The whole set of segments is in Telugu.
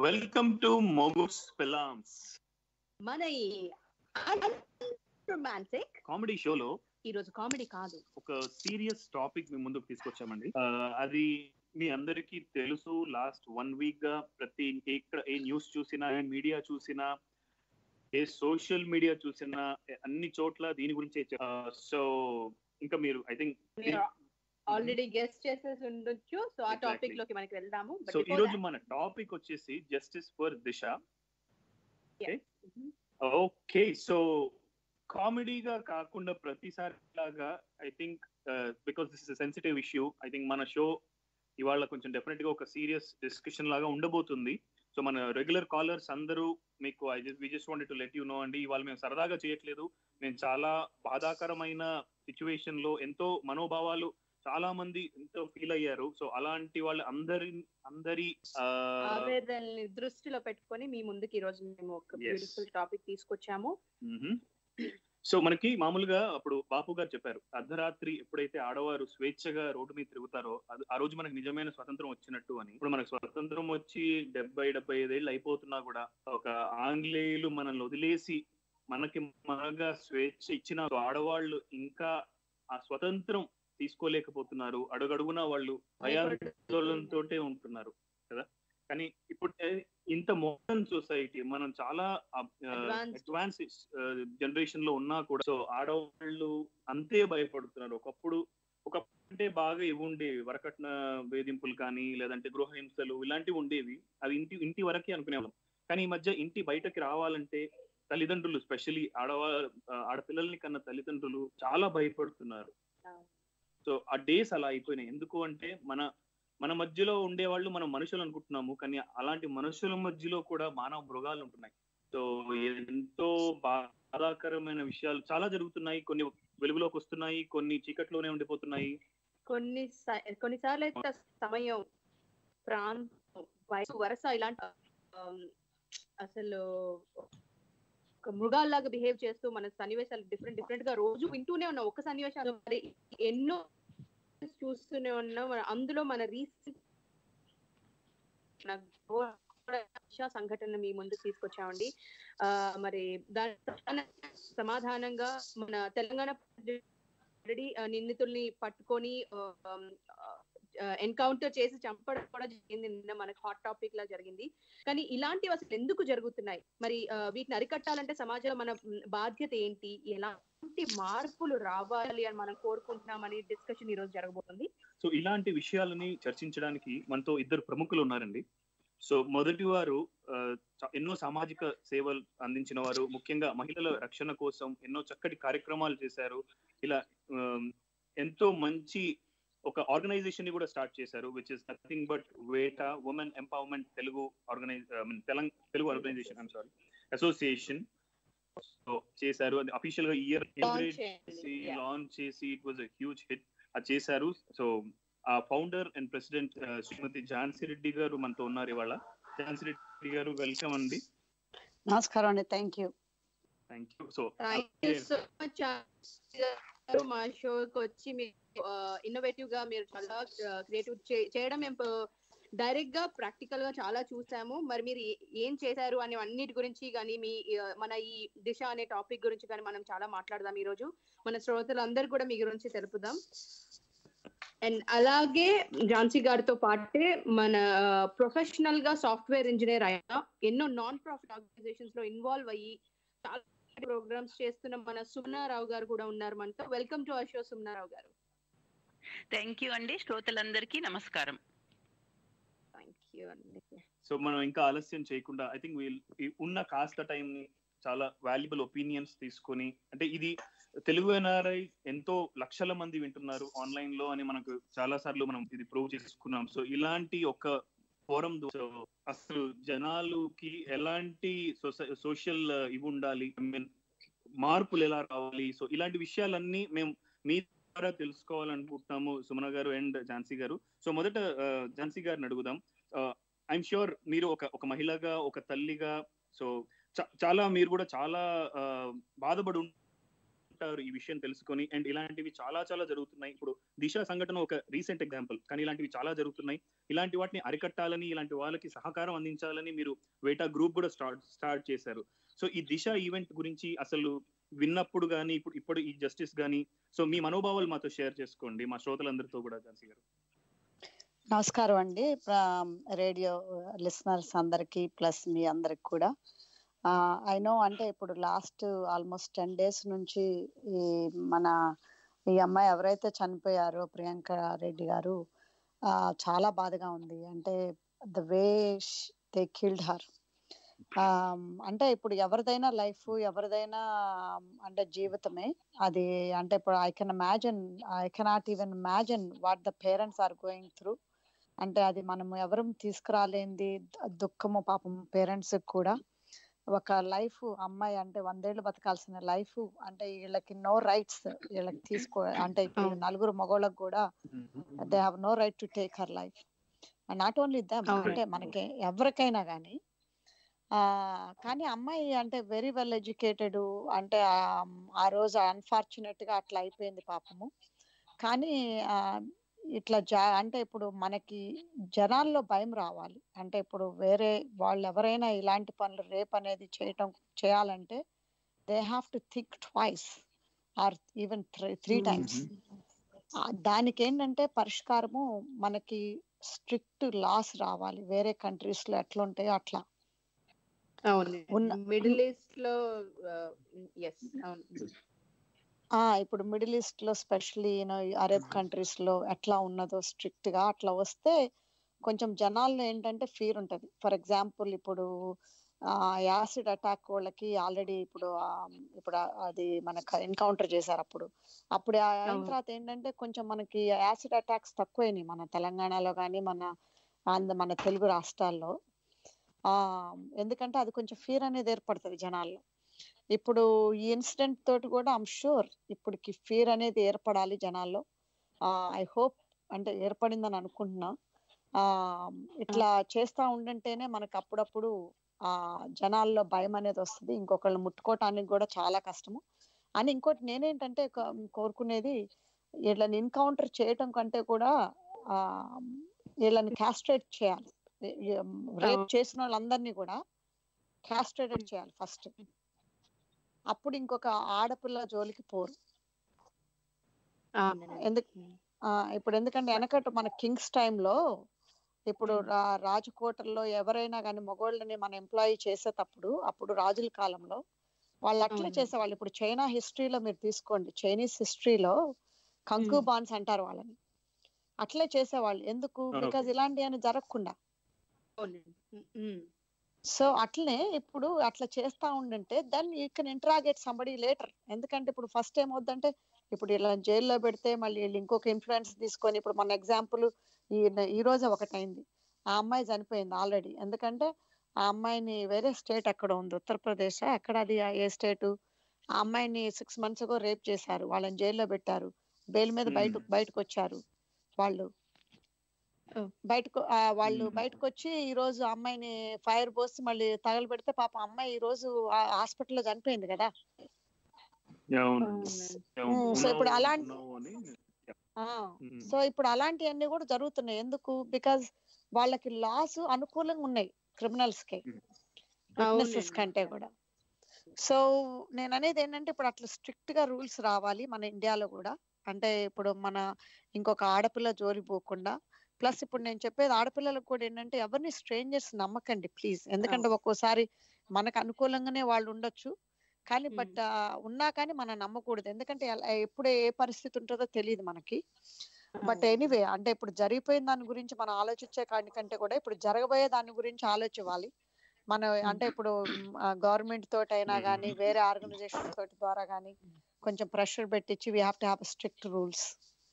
వెల్కమ్ టు మోగుస్ పిలామ్స్ మన ఈ రొమాంటిక్ కామెడీ షోలో ఈ రోజు కామెడీ కాదు ఒక సీరియస్ టాపిక్ మీ ముందుకు తీసుకొచ్చామండి ఆ, అది మీ అందరికీ తెలుసు లాస్ట్ వన్ వీక్ గా ప్రతి ఎక్కడ ఏ న్యూస్ చూసినా ఏ మీడియా చూసినా ఏ సోషల్ మీడియా చూసినా ఏ- అన్ని చోట్ల దీని గురించే సో ఇంకా మీరు ఐ థింక్ మీరు ఆల్రెడీ గెస్ట్ చేసేసి ఉండొచ్చు సో ఆ Exactly. టాపిక్ లోకి మనకి వెళ్దాము But సో ఈ before రోజు that- మన టాపిక్ వచ్చేసి justice for Disha Yes. Mhm. Okay so కామెడీగా కాకుండా ప్రతిసారి లాగా I think because this is sensitive issue I think మన షో ఇవాళ కొంచెం డెఫినెట్ గా ఒక సీరియస్ డిస్కషన్ లాగా ఉండబోతుంది సో మన రెగ్యులర్ కాలర్స్ అందరూ మీకు I just we just wanted to let you know అండి ఇవాళ మేము సరదాగా చేయట్లేదు మేము చాలా బాధాకరమైన సిచ్యువేషన్ లో ఎంతో మనోభావాలు చాలా మంది ఎంతో ఫీల్ అయ్యారు సో అలాంటి వాళ్ళ అందరి అందరి ఆ, ఆవేదనని దృష్టిలో పెట్టుకొని మీ ముందుకి ఈ రోజు మేము ఒక Yes. బ్యూటిఫుల్ టాపిక్ తీసుకొచ్చాము మ్మ్. సో మనకి మామూలుగా అప్పుడు బాపు గారు చెప్పారు అర్ధరాత్రి ఎప్పుడైతే ఆడవారు స్వేచ్ఛగా రోడ్డు మీద తిరుగుతారో అది ఆ రోజు మనకి నిజమైన స్వతంత్రం వచ్చినట్టు అని ఇప్పుడు మనకు స్వతంత్రం వచ్చి డెబ్బై డెబ్బై ఐదేళ్ళు అయిపోతున్నా కూడా ఒక ఆంగ్లేయులు మనల్ని వదిలేసి మనకి మనగా స్వేచ్ఛ ఇచ్చిన ఆడవాళ్ళు ఇంకా ఆ స్వతంత్రం తీసుకోలేకపోతున్నారు అడుగడుగునా వాళ్ళు భయాందోళనతో ఉంటున్నారు కదా కానీ ఇప్పుడు ఏ- ఇంత మోడర్న్ సొసైటీ మనం చాలా Advanced. అడ్వాన్స్ జనరేషన్ లో ఉన్నా కూడా సో ఆడవాళ్ళు అంతే భయపడుతున్నారు ఒకప్పుడు ఒకప్పుడంటే బాగా ఇవి ఉండేవి వరకట్న వేధింపులు కానీ లేదంటే గృహ హింసలు ఇలాంటివి ఉండేవి అవి ఇంటి ఇంటి వరకే అనుకునేవాళ్ళం కానీ ఈ మధ్య ఇంటి బయటకి రావాలంటే తల్లిదండ్రులు స్పెషలీ ఆడవా ఆడపిల్లల్ని కన్నా తల్లిదండ్రులు చాలా భయపడుతున్నారు సో ఆ డేస్ అలా అయిపోయినాయి ఎందుకు అంటే మన మన మధ్యలో ఉండేవాళ్ళు మనం మనుషులు అనుకుంటున్నాము కానీ అలాంటి మనుషుల మధ్యలో కూడా మానవ మృగాలు ఉంటున్నాయి సో ఎంతో బాధాకరమైన విషయాలు చాలా జరుగుతున్నాయి కొన్ని వెలుగులోకి వస్తున్నాయి కొన్ని చీకట్లోనే ఉండిపోతున్నాయి కొన్ని స- కొన్నిసార్లు అయితే సమయం ప్రాంతం వయసు వరస ఇలాంటి ఆమ్, అసలు ఒక మృగాల్లాగా బిహేవ్ చేస్తూ మన సన్నివేశాలు డిఫరెంట్ డిఫరెంట్ గా రోజు వింటూనే ఉన్నాం ఒక సన్నివేశాలు మరి ఎన్నో చూస్తూనే ఉన్నాం మన- అందులో మన రీసెంట్ సంఘటన మీ ముందు తీసుకొచ్చామండి ఆ మరి దాని సమాధానంగా మన తెలంగాణ ఆల్రెడీ నిందితుల్ని పట్టుకొని ఎన్కౌంటర్ చేసి చంపడం కూడా జరిగింది నిన్న మనకు హాట్ టాపిక్ లా జరిగింది కానీ ఇలాంటివి అసలు ఎందుకు జరుగుతున్నాయి మరి ఆ, వీటిని అరికట్టాలంటే సమాజంలో మన మ్, బాధ్యత ఏంటి ఎలాంటి మార్పులు రావాలి అని మనం కోరుకుంటున్నామని డిస్కషన్ ఈ రోజు జరగబోతుంది సో ఇలాంటి విషయాలని చర్చించడానికి మనతో ఇద్దరు ప్రముఖులు ఉన్నారండి సో మొదటి వారు ఆ, చ- ఎన్నో సామాజిక సేవలు అందించిన వారు ముఖ్యంగా మహిళల రక్షణ కోసం ఎన్నో చక్కటి కార్యక్రమాలు చేశారు ఇలా ఆమ్, ఎంతో మంచి ఒక ఆర్గనైజేషన్ ని కూడా స్టార్ట్ చేశారు విచ్ ఇస్ నథింగ్ బట్ వేటా women empowerment Telugu organize Telangana Telugu organization I'm sorry association so చేశారు అది అఫీషియల్ గా ఇయర్ Launch చేయండి. Yeah. లాంచ్ చేసి ఇట్ వాజ్ హ్యూజ్ హిట్ అది చేశారు సో ఆ founder and president Shrimati Jhansi Reddy garu మనతో ఉన్నారు ఇవాళ ఝాన్సీ రెడ్డి గారు వెల్కమ్ అండి నమస్కారం అండి thank you thank you so thank you so much మా షోకి వచ్చి మీరు ఇన్నోవేటివ్ గా మీరు చాలా క్రియేటివ్ చేయడం మేము డైరెక్ట్ గా ప్రాక్టికల్ గా చాలా చూసాము మరి మీరు ఏ- ఏం చేశారు అనే అన్నిటి గురించి కానీ మీ ఆ, మన ఈ దిశ అనే టాపిక్ గురించి కానీ మనం చాలా మాట్లాడదాం ఈ రోజు మన శ్రోతలందరూ కూడా మీ గురించి తెలుపుదాం అండ్ అలాగే ఝాన్సీ గారితో పాటే మన ప్రొఫెషనల్ గా సాఫ్ట్వేర్ ఇంజనీర్ అయినా ఎన్నో నాన్ ప్రాఫిట్ ఆర్గనైజేషన్స్ లో ఇన్వాల్వ్ అయ్యి చాలా ప్రోగ్రామ్స్ చేస్తున్న మన సుమనారావు గారు కూడా ఉన్నారు మనతో welcome to our show Sumana Rao garu thank you అండి శ్రోతలందరికీ నమస్కారం థ్యాంక్ యూ అండి సో మనం ఇంకా ఆలస్యం చేయకుండా ఐ థింక్ వీల్ ఉన్న కాస్త టైం ని చాలా వాల్యుబుల్ ఒపీనియన్స్ తీసుకొని అంటే ఇది తెలుగు ఎన్ఆర్ఐ ఎంతో లక్షల మంది వింటున్నారు ఆన్లైన్ లో అని మనకు చాలా సార్లు మనం ఇది ప్రూవ్ చేసుకున్నాం సో ఇలాంటి ఒక ఫోరం అసలు జనాలుకి ఎలాంటి సోషల్ ఇవి ఉండాలి ఐ మీన్ మార్పులు ఎలా రావాలి సో ఇలాంటి విషయాలన్నీ మేము మీ ద్వారా తెలుసుకోవాలనుకుంటున్నాము సుమన గారు అండ్ ఝాన్సీ గారు సో మొదట ఆ, ఝాన్సీ గారిని అడుగుదాం ఐఎమ్ ష్యూర్ మీరు ఒక ఒక మహిళగా ఒక తల్లిగా సో చా- చాలా మీరు కూడా చాలా ఆ, బాధపడి ఉంటారు బాధపడ్డారు ఈ విషయం తెలుసుకొని అండ్ ఇలాంటివి చాలా చాలా జరుగుతున్నాయి ఇప్పుడు దిశ సంఘటన ఒక రీసెంట్ ఎగ్జాంపుల్ కానీ ఇలాంటివి చాలా జరుగుతున్నాయి ఇలాంటి వాటిని అరికట్టాలని ఇలాంటి వాళ్ళకి సహకారం అందించాలని మీరు వేటా గ్రూప్ కూడా స్టార్ట్ స్టార్ట్ చేశారు సో ఈ దిశ ఈవెంట్ గురించి అసలు విన్నప్పుడు కానీ ఇప్పుడు ఇప్పుడు ఈ జస్టిస్ కానీ సో మీ మనోభావాలు మాతో షేర్ చేసుకోండి మా శ్రోతలందరితో కూడా ఝాన్సీ గారు నమస్కారం అండి రేడియో లిసనర్స్ అందరికి ప్లస్ మీ అందరికి కూడా ఐ నో అంటే ఇప్పుడు లాస్ట్ ఆల్మోస్ట్ టెన్ డేస్ నుంచి ఈ మన ఈ అమ్మాయి ఎవరైతే చనిపోయారో ప్రియాంక రెడ్డి గారు ఆ, చాలా బాధగా ఉంది అంటే the way they killed her అంటే ఇప్పుడు ఎవరిదైనా లైఫ్ ఎవరిదైనా అంటే జీవితమే అది అంటే ఇప్పుడు I can imagine I cannot even imagine what the parents are going through అంటే అది మనం ఎవరు తీసుకురాలేంది ద- దుఃఖము పాపం పేరెంట్స్ కూడా ఒక లైఫ్ అమ్మాయి అంటే వందేళ్లు బతకాల్సిన లైఫ్ అంటే వీళ్ళకి నో రైట్స్ వీళ్ళకి తీసుకో అంటే ఇప్పుడు అవును. నలుగురు మగవాళ్ళకి కూడా they have no right to take her life not only them అవును. అంటే మనకి ఎవరికైనా కానీ ఆ కానీ అమ్మాయి అంటే వెరీ వెల్ ఎడ్యుకేటెడ్ అంటే ఆ- ఆ రోజు అన్ఫార్చునేట్ గా అట్లా అయిపోయింది పాపము కానీ ఆ ఇట్లా జా అంటే ఇప్పుడు మనకి జనాల్లో భయం రావాలి అంటే ఇప్పుడు వేరే వాళ్ళు ఎవరైనా ఇలాంటి పనులు రేప్ అనేది చేయటం చేయాలంటే they have to think twice or even three times దానికి ఏంటంటే పరిష్కారము మనకి స్ట్రిక్ట్ లాస్ రావాలి వేరే కంట్రీస్ లో ఎట్లా ఉంటాయో అట్లా అవును ఉన్న- మిడిల్ ఈస్ట్ లో ఎస్ అవును ఆ ఇప్పుడు మిడిల్ ఈస్ట్ లో స్పెషల్లీ యూనో అరబ్ కంట్రీస్ లో ఎట్లా ఉన్నదో స్ట్రిక్ట్ గా అట్లా వస్తే కొంచెం జనాల్లో ఏంటంటే ఫీర్ ఉంటది ఫర్ ఎగ్జాంపుల్ ఇప్పుడు యాసిడ్ అటాక్ వాళ్ళకి ఆల్రెడీ ఇప్పుడు ఆ, ఇప్పుడు ఆ- అది మనకు ఎన్కౌంటర్ చేశారు అప్పుడు అప్పుడు ఆ అయిన అవును. తర్వాత ఏంటంటే కొంచెం మనకి యాసిడ్ అటాక్స్ తక్కువైనాయి మన తెలంగాణలో కానీ మన ఆంధ్ర మన తెలుగు రాష్ట్రాల్లో ఆ ఎందుకంటే అది కొంచెం ఫీర్ అనేది ఏర్పడుతుంది జనాల్లో ఇప్పుడు ఈ ఇన్సిడెంట్ తోటి కూడా ఐమ్ షూర్ ఇప్పటికి ఫీర్ అనేది ఏర్పడాలి జనాల్లో ఐ హోప్ అంటే ఏర్పడిందని అనుకుంటున్నా ఆ ఇట్లా చేస్తా ఉండంటేనే మనకు అప్పుడప్పుడు ఆ జనాల్లో భయం అనేది వస్తుంది ఇంకొకళ్ళు ముట్టుకోవటానికి కూడా చాలా కష్టము అని ఇంకోటి నేనేంటంటే ఒక- కోరుకునేది వీళ్ళని ఎన్కౌంటర్ చేయటం కంటే కూడా ఆ వీళ్ళని క్యాస్ట్రేట్ చేయాలి రేప్ అవును. చేసిన వాళ్ళందరినీ కూడా క్యాస్ట్రేటెడ్ చేయాలి ఫస్ట్ అప్పుడు ఇంకొక ఆడపిల్ల జోలికి పోరు అవునండి. ఎందుకు ఆ, ఇప్పుడు ఎందుకంటే వెనకట మన కింగ్స్ టైంలో ఇప్పుడు Hmm. రా రాజకోటల్లో ఎవరైనా కానీ మగోళ్ళని మన ఎంప్లాయీ చేసేటప్పుడు అప్పుడు రాజుల కాలంలో వాళ్ళు అట్లే అవునండి. చేసేవాళ్ళు ఇప్పుడు చైనా హిస్టరీలో మీరు తీసుకోండి చైనీస్ హిస్టరీలో కంకు Hmm. బాన్స్ అంటారు వాళ్ళని అట్లే చేసేవాళ్ళు ఎందుకు Okay. బికాజ్ ఇలాంటివన్నీ జరగకుండా అవునండి. ఉమ్, ఉమ్. సో అట్లనే ఇప్పుడు అట్లా చేస్తా ఉండంటే then you can interrogate somebody later ఎందుకంటే ఇప్పుడు ఫస్ట్ ఏమవుద్దంటే ఇప్పుడు ఇలా జైల్లో పెడితే మళ్ళీ వీళ్ళు ఇంకొక ఇన్ఫ్లుయెన్స్ తీసుకొని ఇప్పుడు మన ఎగ్జాంపుల్ ఈ ఈ రోజే ఒకటైంది ఆ అమ్మాయి చనిపోయింది ఆల్రెడీ ఎందుకంటే ఆ అమ్మాయిని వేరే స్టేట్ ఎక్కడ ఉంది ఉత్తరప్రదేశ్ ఎక్కడ అది ఆ ఏ స్టేట్ ఆ అమ్మాయిని సిక్స్ మంత్స్ రేప్ రేప్ చేశారు వాళ్ళని జైల్లో పెట్టారు బెయిల్ మీద Hmm. బయట బయటకు వచ్చారు వాళ్ళు Oh. బయటకు ఆ, వాళ్ళు Hmm. బయటకు వచ్చి ఈ రోజు ఆ అమ్మాయిని ఫైర్ పోసి మళ్ళీ తగలబెడితే పాప అమ్మాయి ఈ రోజు హాస్పిటల్లో చనిపోయింది కదా అవును అవునండి. అవును. ఉమ్, సో ఇప్పుడు ఉన్నావు- అలాంటి- ఉన్నావు అని ఆ ఉమ్. సో ఇప్పుడు అలాంటివన్నీ కూడా జరుగుతున్నాయి ఎందుకు బికాజ్ వాళ్ళకి లాస్ అనుకూలంగా ఉన్నాయి క్రిమినల్స్ కి విట్నెసెస్ అవునండి. కంటే కూడా సో నేను అనేది ఏంటంటే ఇప్పుడు అట్లా స్ట్రిక్ట్ గా రూల్స్ రావాలి మన ఇండియాలో కూడా అంటే ఇప్పుడు మన ఇంకొక ఆడపిల్ల జోలి పోకుండా ప్లస్ ఇప్పుడు నేను చెప్పేది ఆడపిల్లలకు కూడా ఏంటంటే ఎవరిని స్ట్రేంజర్స్ నమ్మకండి ప్లీజ్ ఎందుకంటే ఒక్కోసారి మనకు అనుకూలంగానే వాళ్ళు ఉండొచ్చు కానీ Hmm. బట్ ఉన్నా కానీ మనం నమ్మకూడదు ఎందుకంటే ఎలా- ఎప్పుడు ఏ పరిస్థితి ఉంటుందో తెలియదు మనకి బట్ అవును. ఎనీవే అంటే ఇప్పుడు జరిగిపోయిన దాని గురించి మనం ఆలోచించే కంటే కూడా ఇప్పుడు జరగబోయే దాని గురించి ఆలోచించాలి మన అంటే ఇప్పుడు గవర్నమెంట్ తోటి అయినా కానీ వేరే ఆర్గనైజేషన్ తోటి ద్వారా కానీ కొంచెం ప్రెషర్ పెట్టించి we have to have strict rules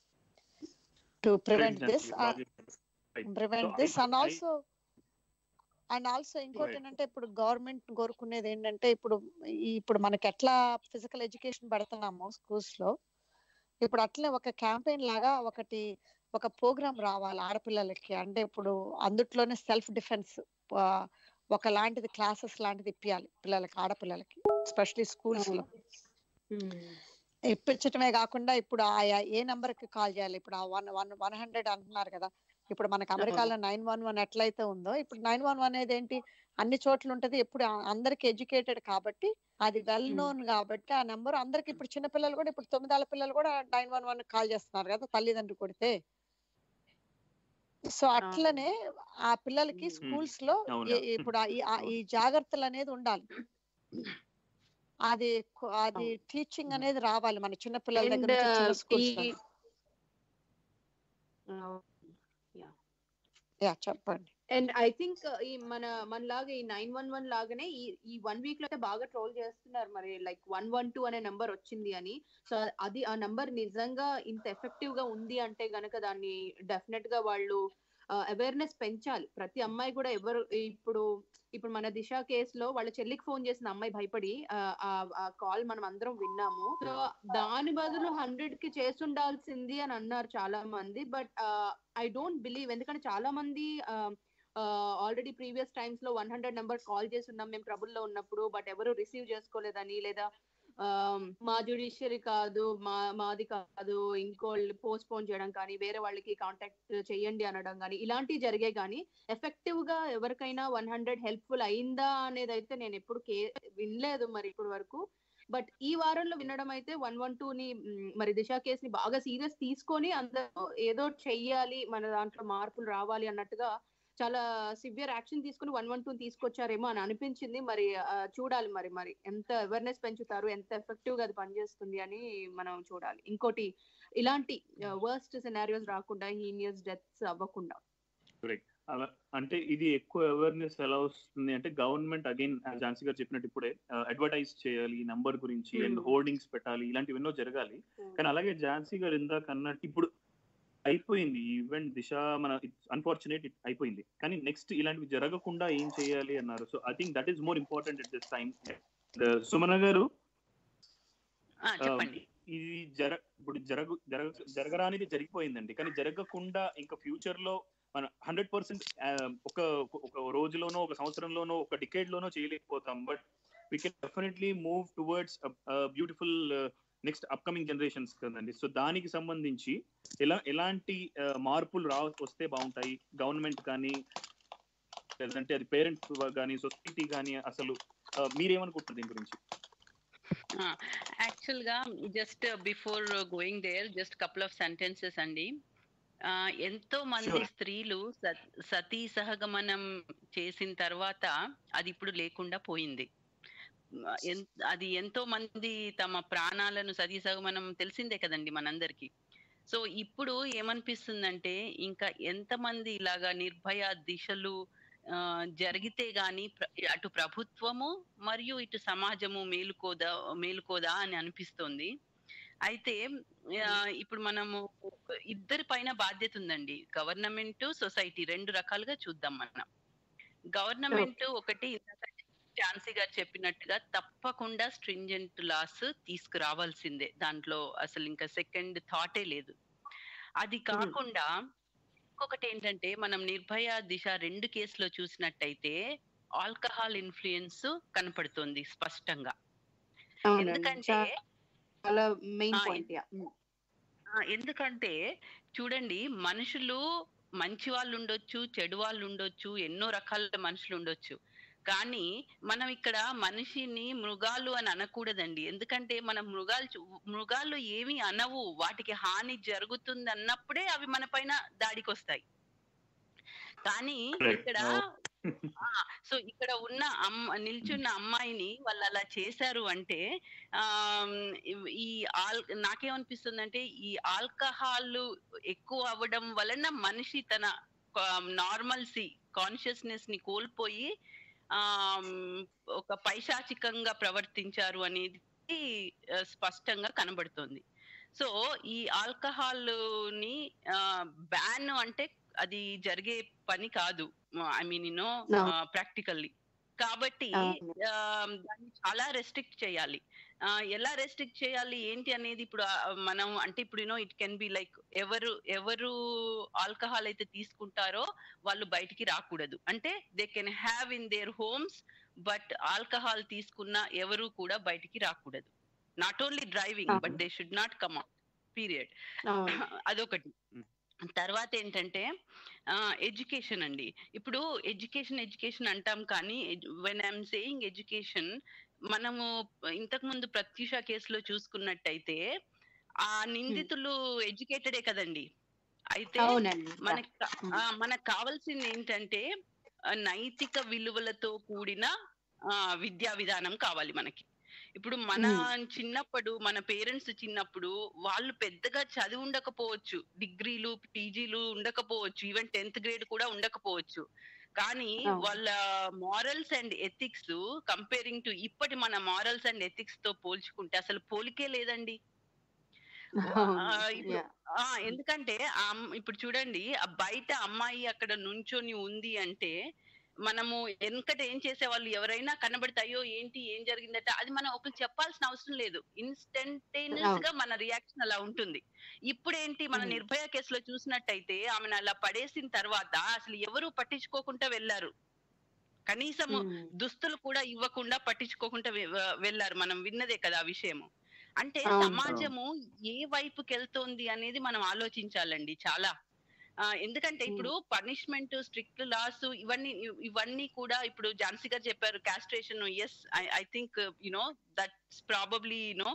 to prevent this prevent So, this I- and I- also and also ఇంకోటి Right. ఏంటంటే ఇప్పుడు గవర్నమెంట్ కోరుకునేది ఏంటంటే ఇప్పుడు ఈ- ఇప్పుడు మనకి ఎట్లా ఫిజికల్ ఎడ్యుకేషన్ పెడుతున్నామో స్కూల్స్ లో ఇప్పుడు అట్లనే ఒక క్యాంపెయిన్ లాగా ఒకటి ఒక ప్రోగ్రామ్ రావాలి ఆడపిల్లలకి అంటే ఇప్పుడు అందుట్లోనే సెల్ఫ్ డిఫెన్స్ ఒక లాంటిది క్లాసెస్ లాంటిది ఇప్పియాలి పిల్లలకి ఆడపిల్లలకి ఎస్పెషలీ స్కూల్స్ లో ఉమ్. ఇప్పించటమే కాకుండా ఇప్పుడు ఆ ఏ నెంబర్ కి కాల్ చేయాలి ఇప్పుడు ఆ వన్ వన్ వన్ హండ్రెడ్ అంటున్నారు కదా ఇప్పుడు మనకి అమెరికాలో నైన్ వన్ వన్ ఎట్లయితే ఉందో ఇప్పుడు నైన్ వన్ వన్ అనేది ఏంటి అన్ని చోట్ల ఉంటది ఎప్పుడు ఆ- అందరికి ఎడ్యుకేటెడ్ కాబట్టి అది వెల్ Hmm. నోన్ కాబట్టి ఆ నెంబర్ అందరికి ఇప్పుడు చిన్న పిల్లలు కూడా ఇప్పుడు తొమ్మిదేళ్ల పిల్లలు కూడా నైన్ వన్ వన్ కాల్ చేస్తున్నారు కదా తల్లిదండ్రులు కొడితే సో అట్లనే ఆ పిల్లలకి Hmm. స్కూల్స్ లో అవును. ఈ- ఇప్పుడు ఆ- ఈ- ఆ- ఈ జాగ్రత్తలు అనేది ఉండాలి అది కు- అది టీచింగ్ అనేది రావాలి మన చిన్న పిల్లల దగ్గర And, నుంచి చిన్న uh, schools లో. ఈ- యా చెప్పండి అండ్ ఐ థింక్ ఈ మన మనలాగా ఈ నైన్ వన్ వన్ లాగానే ఈ ఈ వన్ వీక్ లో అయితే బాగా ట్రోల్ చేస్తున్నారు మరి లైక్ వన్ వన్ టూ అనే నంబర్ వచ్చింది అని సో అది ఆ నంబర్ నిజంగా ఇంత ఎఫెక్టివ్ గా ఉంది అంటే గనక దాన్ని డెఫినెట్ గా వాళ్ళు అవేర్నెస్ పెంచాలి ప్రతి అమ్మాయి కూడా ఎవరు ఇప్పుడు ఇప్పుడు మన దిశ కేసులో వాళ్ళ చెల్లికి ఫోన్ చేసిన అమ్మాయి భయపడి ఆ కాల్ మనం అందరం విన్నాము సో దాని బదులు హండ్రెడ్ కి చేస్తుండాల్సింది అని అన్నారు చాలా మంది బట్ ఐ డోంట్ బిలీవ్ ఎందుకంటే చాలా మంది ఆల్రెడీ ప్రీవియస్ టైమ్స్ లో వన్ హండ్రెడ్ నెంబర్ కాల్ చేసి ఉన్నాం మేము ట్రబుల్ లో ఉన్నప్పుడు బట్ ఎవరు రిసీవ్ చేసుకోలేదని లేదా um, మా జుడిషియరీ కాదు మా మాది కాదు ఇంకోళ్ళు పోస్ట్ పోన్ చేయడం కానీ వేరే వాళ్ళకి కాంటాక్ట్ చేయండి అనడం కానీ ఇలాంటివి జరిగాయి కానీ ఎఫెక్టివ్ గా ఎవరికైనా వన్ హండ్రెడ్ హెల్ప్ఫుల్ అయిందా అనేది అయితే నేను ఎప్పుడు కే వినలేదు మరి ఇప్పటి వరకు బట్ ఈ వారంలో వినడం అయితే వన్ వన్ టూ ని మ్, మరి దిశ కేసు ని బాగా సీరియస్ తీసుకొని అందరూ ఏదో చెయ్యాలి మన దాంట్లో మార్పులు రావాలి అన్నట్టుగా చాలా సివియర్ యాక్షన్ తీసుకుని వన్ వన్ టూ తీసుకొచ్చారేమో అని అనిపించింది మరి ఆ, చూడాలి మరి మరి ఎంత అవేర్నెస్ పెంచుతారు ఎంత ఎఫెక్టివ్ గా అది పనిచేస్తుంది అని మనం చూడాలి ఇంకోటి ఇలాంటి వర్స్ట్ సినారియోస్ రాకుండా హీనియస్ డెత్స్ అవ్వకుండా అలా అంటే ఇది ఎక్కువ అవేర్నెస్ ఎలా వస్తుంది అంటే గవర్నమెంట్ అగైన్ ఝాన్సీ గారు చెప్పినట్టు ఇప్పుడే అడ్వర్టైజ్ చేయాలి ఈ నంబర్ గురించి అండ్ Hmm. హోర్డింగ్స్ పెట్టాలి ఇలాంటివి ఎన్నో జరగాలి కానీ అలాగే ఝాన్సీ గారు ఇందాక అన్నట్టు ఇప్పుడు అయిపోయింది ఈవెంట్ దిశ మన అన్ఫార్చునేట్ అయిపోయింది కానీ నెక్స్ట్ ఇలాంటివి జరగకుండా ఏం చేయాలి అన్నారు so I think that is more important at this time Sumana garu ఆ, చెప్పండి ఇది జర ఇప్పుడు జరగ జరగ జరగరానిది జరిగిపోయిందండి కానీ జరగకుండా ఇంకా ఫ్యూచర్ లో మన హండ్రెడ్ పర్సెంట్ ఒక ఒక రోజులోనో ఒక సంవత్సరంలోనో ఒక డికేడ్ లోనో చేయలేకపోతాం but we can definitely move towards beautiful next upcoming generations కదండి సో దానికి సంబంధించి ఎలా ఎలాంటి uh, మార్పులు రా వస్తే బాగుంటాయి గవర్నమెంట్ కానీ లేదంటే అది పేరెంట్స్ కానీ సొసైటీ కానీ అసలు uh, మీరేమనుకుంటున్నారు దీని గురించి యాక్చువల్ గా just before going there just couple of sentences అండి ఆ, ఎంతో మంది Sure. స్త్రీలు స- సతీ సహగమనం చేసిన తర్వాత అది ఇప్పుడు లేకుండా పోయింది మ- ఎన్- అది ఎంతో మంది తమ ప్రాణాలను సతీ సహగమనం తెలిసిందే కదండి మనందరికి సో ఇప్పుడు ఏమనిపిస్తుందంటే ఇంకా ఎంతమంది ఇలాగా నిర్భయ దిశలు ఆ, జరిగితే గాని ప్ర- అటు ప్రభుత్వము మరియు ఇటు సమాజము మేలుకోదా మేలుకోదా అని అనిపిస్తోంది అయితే ఆ, ఇప్పుడు మనము ఇద్దరి పైన బాధ్యత ఉందండి గవర్నమెంట్ సొసైటీ రెండు రకాలుగా చూద్దాం మనం గవర్నమెంట్ ఒకటి ఇందాక ఝాన్సీ గారు చెప్పినట్టుగా తప్పకుండా స్ట్రింజెంట్ లాస్ తీసుకురావాల్సిందే దాంట్లో అసలు ఇంకా సెకండ్ థాటే లేదు అది కాకుండా ఇంకొకటి ఏంటంటే మనం నిర్భయ దిశ రెండు కేసులో చూసినట్టయితే ఆల్కహాల్ ఇన్ఫ్లుయెన్స్ కనపడుతుంది స్పష్టంగా ఎందుకంటే చాలా మెయిన్ ఆ, పాయింట్ ఆ, ఎందుకంటే చూడండి మనుషులు మంచి వాళ్ళు ఉండొచ్చు చెడు వాళ్ళు ఉండొచ్చు ఎన్నో రకాల మనుషులు ఉండొచ్చు కానీ మనం ఇక్కడ మనిషిని మృగాలు అని అనకూడదండి ఎందుకంటే మనం మృగాలు చూ- మృగాలు ఏమి అనవు వాటికి హాని జరుగుతుంది అన్నప్పుడే అవి మన పైన దాడికి వస్తాయి కానీ Correct. ఇక్కడ ఆ, సో ఇక్కడ ఉన్న అమ్మ నిల్చున్న అమ్మాయిని వాళ్ళు అలా చేశారు అంటే ఆ ఈ ఆల్ నాకేమనిపిస్తుందంటే ఈ ఆల్కహాల్ ఎక్కువ అవ్వడం వలన మనిషి తన నార్మల్సీ కాన్షియస్నెస్ ని కోల్పోయి ఆ ఒక పైశాచికంగా ప్రవర్తించారు అనేది ఆ, స్పష్టంగా కనబడుతుంది సో ఈ ఆల్కహాల్ ని బ్యాన్ అంటే అది జరిగే పని కాదు I mean you know No. Practically కాబట్టి అవును. ఆ, దాన్ని చాలా రెస్ట్రిక్ట్ చేయాలి ఆ, ఎలా రెస్ట్రిక్ట్ చేయాలి ఏంటి అనేది ఇప్పుడు ఆ, మనం అంటే ఇప్పుడు you know it can be like ఎవరు ఎవరు ఆల్కహాల్ అయితే తీసుకుంటారో వాళ్ళు బయటికి రాకూడదు అంటే they can have in their homes but alcohol తీసుకున్న ఎవరు కూడా బయటికి రాకూడదు నాట్ ఓన్లీ డ్రైవింగ్ బట్ అవును. They should not come out period అవును అదొకటి తర్వాత ఏంటంటే ఎడ్యుకేషన్ అండి ఇప్పుడు ఎడ్యుకేషన్ ఎడ్యుకేషన్ అంటాం కానీ వెన్ ఐఎమ్ సేయింగ్ ఎడ్యుకేషన్ మనము ఇంతకు ముందు ప్రత్యూష కేసులో చూసుకున్నట్టయితే ఆ నిందితులు ఎడ్యుకేటెడే కదండి అయితే అవునండి మనకి కా- ఆ, మనకు కావాల్సింది ఏంటంటే ఆ, నైతిక విలువలతో కూడిన ఆ, విద్యా విధానం కావాలి మనకి ఇప్పుడు మన చిన్నప్పుడు మన పేరెంట్స్ చిన్నప్పుడు వాళ్ళు పెద్దగా చదివి ఉండకపోవచ్చు డిగ్రీలు పీజీలు ఉండకపోవచ్చు ఈవెన్ టెన్త్ గ్రేడ్ కూడా ఉండకపోవచ్చు కానీ అవును. వాళ్ళ morals and ethics comparing to ఇప్పటి మన మారల్స్ అండ్ ఎథిక్స్ తో పోల్చుకుంటే అసలు పోలికే లేదండి అవును. ఆ, ఇప్పుడు Yeah. ఆ ఎందుకంటే ఆ అమ్- ఇప్పుడు చూడండి ఆ బయట అమ్మాయి అక్కడ నుంచొని ఉంది అంటే మనము వెనకట ఏం చేసేవాళ్ళు ఎవరైనా కనబడితే అయ్యో ఏంటి ఏం జరిగిందట అది మనం ఒకరు చెప్పాల్సిన అవసరం లేదు ఇన్స్టంటేనియస్ గా మన రియాక్షన్ అలా ఉంటుంది ఇప్పుడు ఏంటి మన Hmm. నిర్భయ కేసులో చూసినట్టయితే ఆమెను అలా పడేసిన తర్వాత అసలు ఎవరు పట్టించుకోకుండా వెళ్ళారు కనీసము Hmm. దుస్తులు కూడా ఇవ్వకుండా పట్టించుకోకుండా వె- వెళ్ళారు మనం విన్నదే కదా ఆ విషయము అంటే అవును. సమాజము ఏ వైపుకి వెళ్తోంది అనేది మనం ఆలోచించాలండి చాలా ఆ, ఎందుకంటే ఇప్పుడు పనిష్మెంట్ స్ట్రిక్ట్ లాస్ ఇవన్నీ ఇవన్నీ కూడా ఇప్పుడు ఝాన్సీ గారు చెప్పారు castration yes I think you know that's probably you know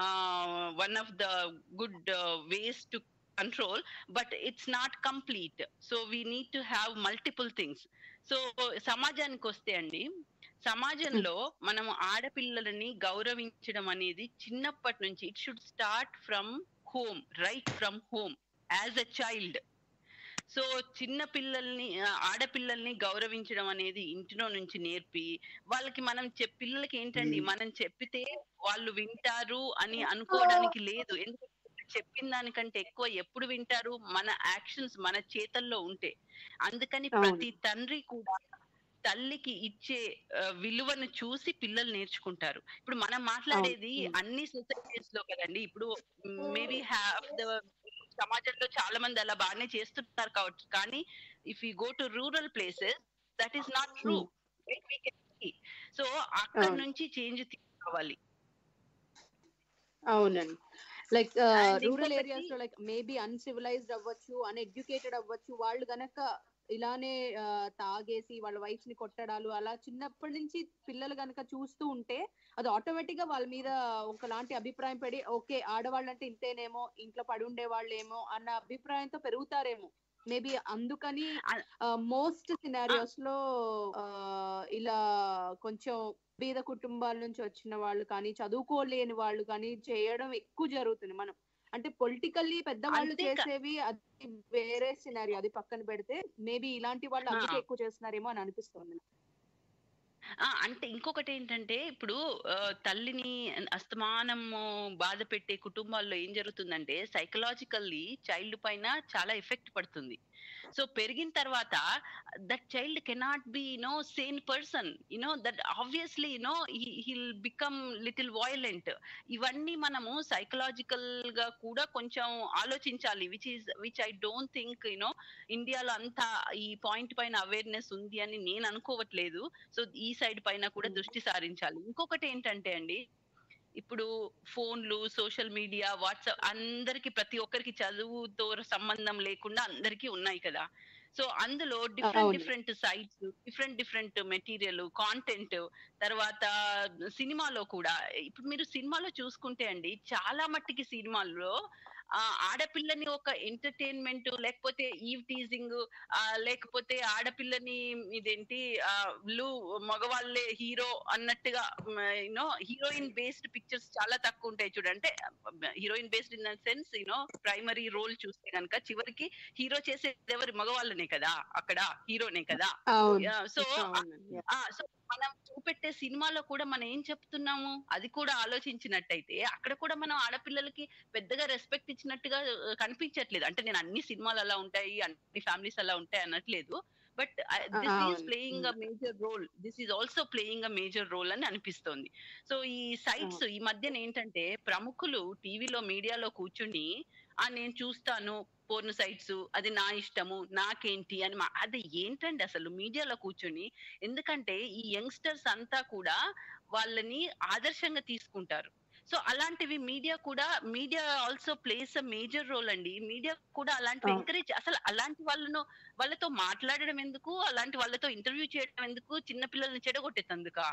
one of the good ways to control but it's not complete so we need to have multiple things so సమాజానికి వస్తే అండి సమాజంలో మనం ఆడపిల్లలని గౌరవించడం అనేది చిన్నప్పటి నుంచి it should start from home right from home as a child so చిన్న పిల్లల్ని ఆ, ఆడపిల్లల్ని గౌరవించడం అనేది ఇంటిలో నుంచి నేర్పి వాళ్ళకి మనం చెప్ పిల్లలకి ఏంటండి మనం చెప్పితే వాళ్ళు వింటారు అని అనుకోవడానికి లేదు ఎందుకంటే చెప్పిన దానికంటే ఎక్కువ ఎప్పుడు వింటారు మన యాక్షన్స్ మన చేతల్లో ఉంటే అందుకని అవును. ప్రతి తండ్రి కూడా తల్లికి ఇచ్చే ఆ, విలువను చూసి పిల్లలు నేర్చుకుంటారు ఇప్పుడు మనం మాట్లాడేది అవును. అన్ని సొసైటీస్ లో కదండి ఇప్పుడు మేబీ హ్యావ్ ద సమాజంలో చాలా మంది అలా బాగానే చేస్తుంటారు కావచ్చు కానీ if you go to rural places that is not true so అక్కడ అవును. నుంచి చేంజ్ తీసుకోవాలి అవునండి లైక్ And రూరల్ ఇంకొకటి- ఏరియాస్ లో లైక్ మేబీ అన్సివిలైజ్డ్ అవ్వచ్చు అన్ఎడ్యుకేటెడ్ అవ్వచ్చు వాళ్ళు గనక ఇలానే ఆ, తాగేసి వాళ్ళ వైఫ్స్ ని కొట్టడాలు అలా చిన్నప్పటి నుంచి పిల్లలు గనక చూస్తూ ఉంటే అది ఆటోమేటిక్ గా వాళ్ళ మీద ఒకలాంటి అభిప్రాయం పడి ఓకే ఆడవాళ్ళంటే ఇంతేనేమో ఇంట్లో పడి ఉండే వాళ్ళేమో అన్న అభిప్రాయంతో పెరుగుతారేమో మేబీ అందుకని అ- మోస్ట్ సినారియోస్ లో ఆ, ఇలా కొంచెం బీద కుటుంబాల నుంచి వచ్చిన వాళ్ళు కానీ చదువుకోలేని వాళ్ళు కానీ చేయడం ఎక్కువ జరుగుతుంది మనం అంటే పొలిటికల్లీ పెద్దవాళ్ళు అంతే క- చేసేవి అది వేరే సినారియో అది పక్కన పెడితే మేబీ ఇలాంటి వాళ్ళు ఆ. అందుకే ఎక్కువ చేస్తున్నారేమో అని అనిపిస్తుంది ఆ, అంటే ఇంకొకటి ఏంటంటే ఇప్పుడు ఆ, తల్లిని అస్తమానము బాధ పెట్టే కుటుంబాల్లో ఏం జరుగుతుందంటే సైకలాజికల్లీ చైల్డ్ పైన చాలా ఎఫెక్ట్ పడుతుంది సో పెరిగిన తర్వాత that child cannot be you know same person you know that obviously you know he'll become little violent ఇవన్నీ మనము సైకలాజికల్ గా కూడా కొంచెం ఆలోచించాలి which is which I don't think you know ఇండియాలో అంతా ఈ పాయింట్ పైన అవేర్నెస్ ఉంది అని నేను అనుకోవట్లేదు సో ఈ సైడ్ పైన కూడా Mm. దృష్టి సారించాలి ఇంకొకటి ఏంటంటే అండి ఇప్పుడు ఫోన్లు సోషల్ మీడియా వాట్సాప్ అందరికి ప్రతి ఒక్కరికి చదువుతో సంబంధం లేకుండా అందరికీ ఉన్నాయి కదా సో అందులో డిఫరెంట్ అవును. Different sites different different material content తర్వాత సినిమాలో కూడా ఇప్పుడు మీరు సినిమాలో చూసుకుంటే అండి చాలా మట్టికి సినిమాల్లో ఆ ఆడపిల్లని ఒక ఎంటర్టైన్మెంట్ లేకపోతే ఈవ్ టీజింగ్ లేకపోతే ఆడపిల్లని ఇదేంటి ఆ లు మగవాళ్ళే హీరో అన్నట్టుగా యూనో హీరోయిన్ బేస్డ్ పిక్చర్స్ చాలా తక్కువ ఉంటాయి చూడంటే heroine based in the sense you know primary role చూస్తే కనుక చివరికి హీరో చేసేది ఎవరు మగవాళ్ళనే కదా అక్కడ హీరోనే కదా అవును సో అవునండి. ఆ సో మనం చూపెట్టే సినిమాలో కూడా మనం ఏం చెప్తున్నాము అది కూడా ఆలోచించినట్టయితే అక్కడ కూడా మనం ఆడపిల్లలకి పెద్దగా రెస్పెక్ట్ ఇచ్చినట్టుగా ఆ, కనిపించట్లేదు అంటే నేను అన్ని సినిమాలు అలా ఉంటాయి అన్ని ఫ్యామిలీస్ అలా ఉంటాయి అనట్లేదు బట్ దిస్ ఈస్ అవును. Playing a major role this is also playing a major role అని అనిపిస్తోంది సో ఈ సైట్స్ ఈ మధ్యన ఏంటంటే ప్రముఖులు టీవీలో మీడియాలో కూర్చుని ఆ నేను చూస్తాను పోర్న్ సైట్స్ అది నా ఇష్టము నాకేంటి అని మా అది ఏంటండి అసలు మీడియాలో కూర్చుని ఎందుకంటే ఈ యంగ్స్టర్స్ అంతా కూడా వాళ్ళని ఆదర్శంగా తీసుకుంటారు సో అలాంటివి మీడియా కూడా media also plays a major role అండి మీడియా కూడా అలాంటివి అవును. ఎంకరేజ్ అసలు అలాంటి వాళ్ళను వాళ్ళతో మాట్లాడడం ఎందుకు అలాంటి వాళ్ళతో ఇంటర్వ్యూ చేయడం ఎందుకు చిన్న పిల్లల్ని చెడగొట్టేందుకా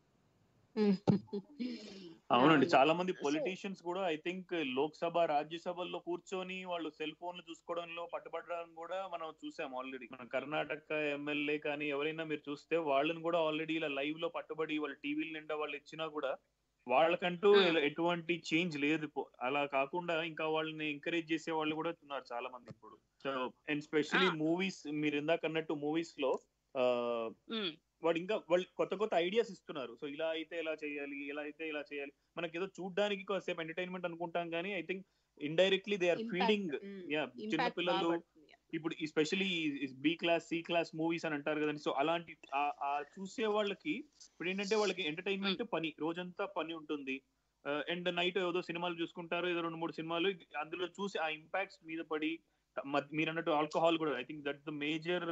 అవునండి అవును. చాలా మంది So- పొలిటీషియన్స్ కూడా ఐ థింక్ లోక్సభ రాజ్యసభల్లో కూర్చొని వాళ్ళు సెల్ ఫోన్లు చూసుకోవడంలో పట్టుబడడం కూడా మనం చూసాం ఆల్రెడీ మన కర్ణాటక ఎమ్మెల్యే కానీ ఎవరైనా మీరు చూస్తే వాళ్ళని కూడా ఆల్రెడీ ఇలా లైవ్ లో పట్టుబడి వాళ్ళ టీవీల నిండా వాళ్ళు ఇచ్చినా కూడా వాళ్ళకంటూ Hmm. ఇలా ఎటువంటి చేంజ్ లేదు పో- అలా కాకుండా ఇంకా వాళ్ళని ఎంకరేజ్ చేసే వాళ్ళు కూడా ఉన్నారు చాలా మంది ఇప్పుడు so and specially Ah. Movies మీరు ఇందాక అన్నట్టు మూవీస్ లో ఆ, ఉమ్, వాడు ఇంకా వాళ్ళు కొత్త కొత్త ఐడియాస్ ఇస్తున్నారు సో ఇలా అయితే ఇలా చేయాలి ఇలా అయితే ఇలా చేయాలి మనకి ఏదో చూడడానికి కాసేపు ఎంటర్టైన్మెంట్ అనుకుంటాం కానీ I think indirectly they are feeding యా చిన్న పిల్లలు ఇప్పుడు ఈ specially B class C class movies అని అంటారు కదండి సో అలాంటి ఆ- ఆ చూసే వాళ్ళకి ఇప్పుడు ఏంటంటే వాళ్ళకి ఎంటర్టైన్మెంట్ పని రోజంతా పని ఉంటుంది అండ్ నైట్ ఏదో సినిమాలు చూసుకుంటారు ఏదో రెండు మూడు సినిమాలు అందులో చూసి ఆ ఇంపాక్ట్స్ మీద పడి మ- మీరు అన్నట్టు ఆల్కహాల్ కూడా I think that the major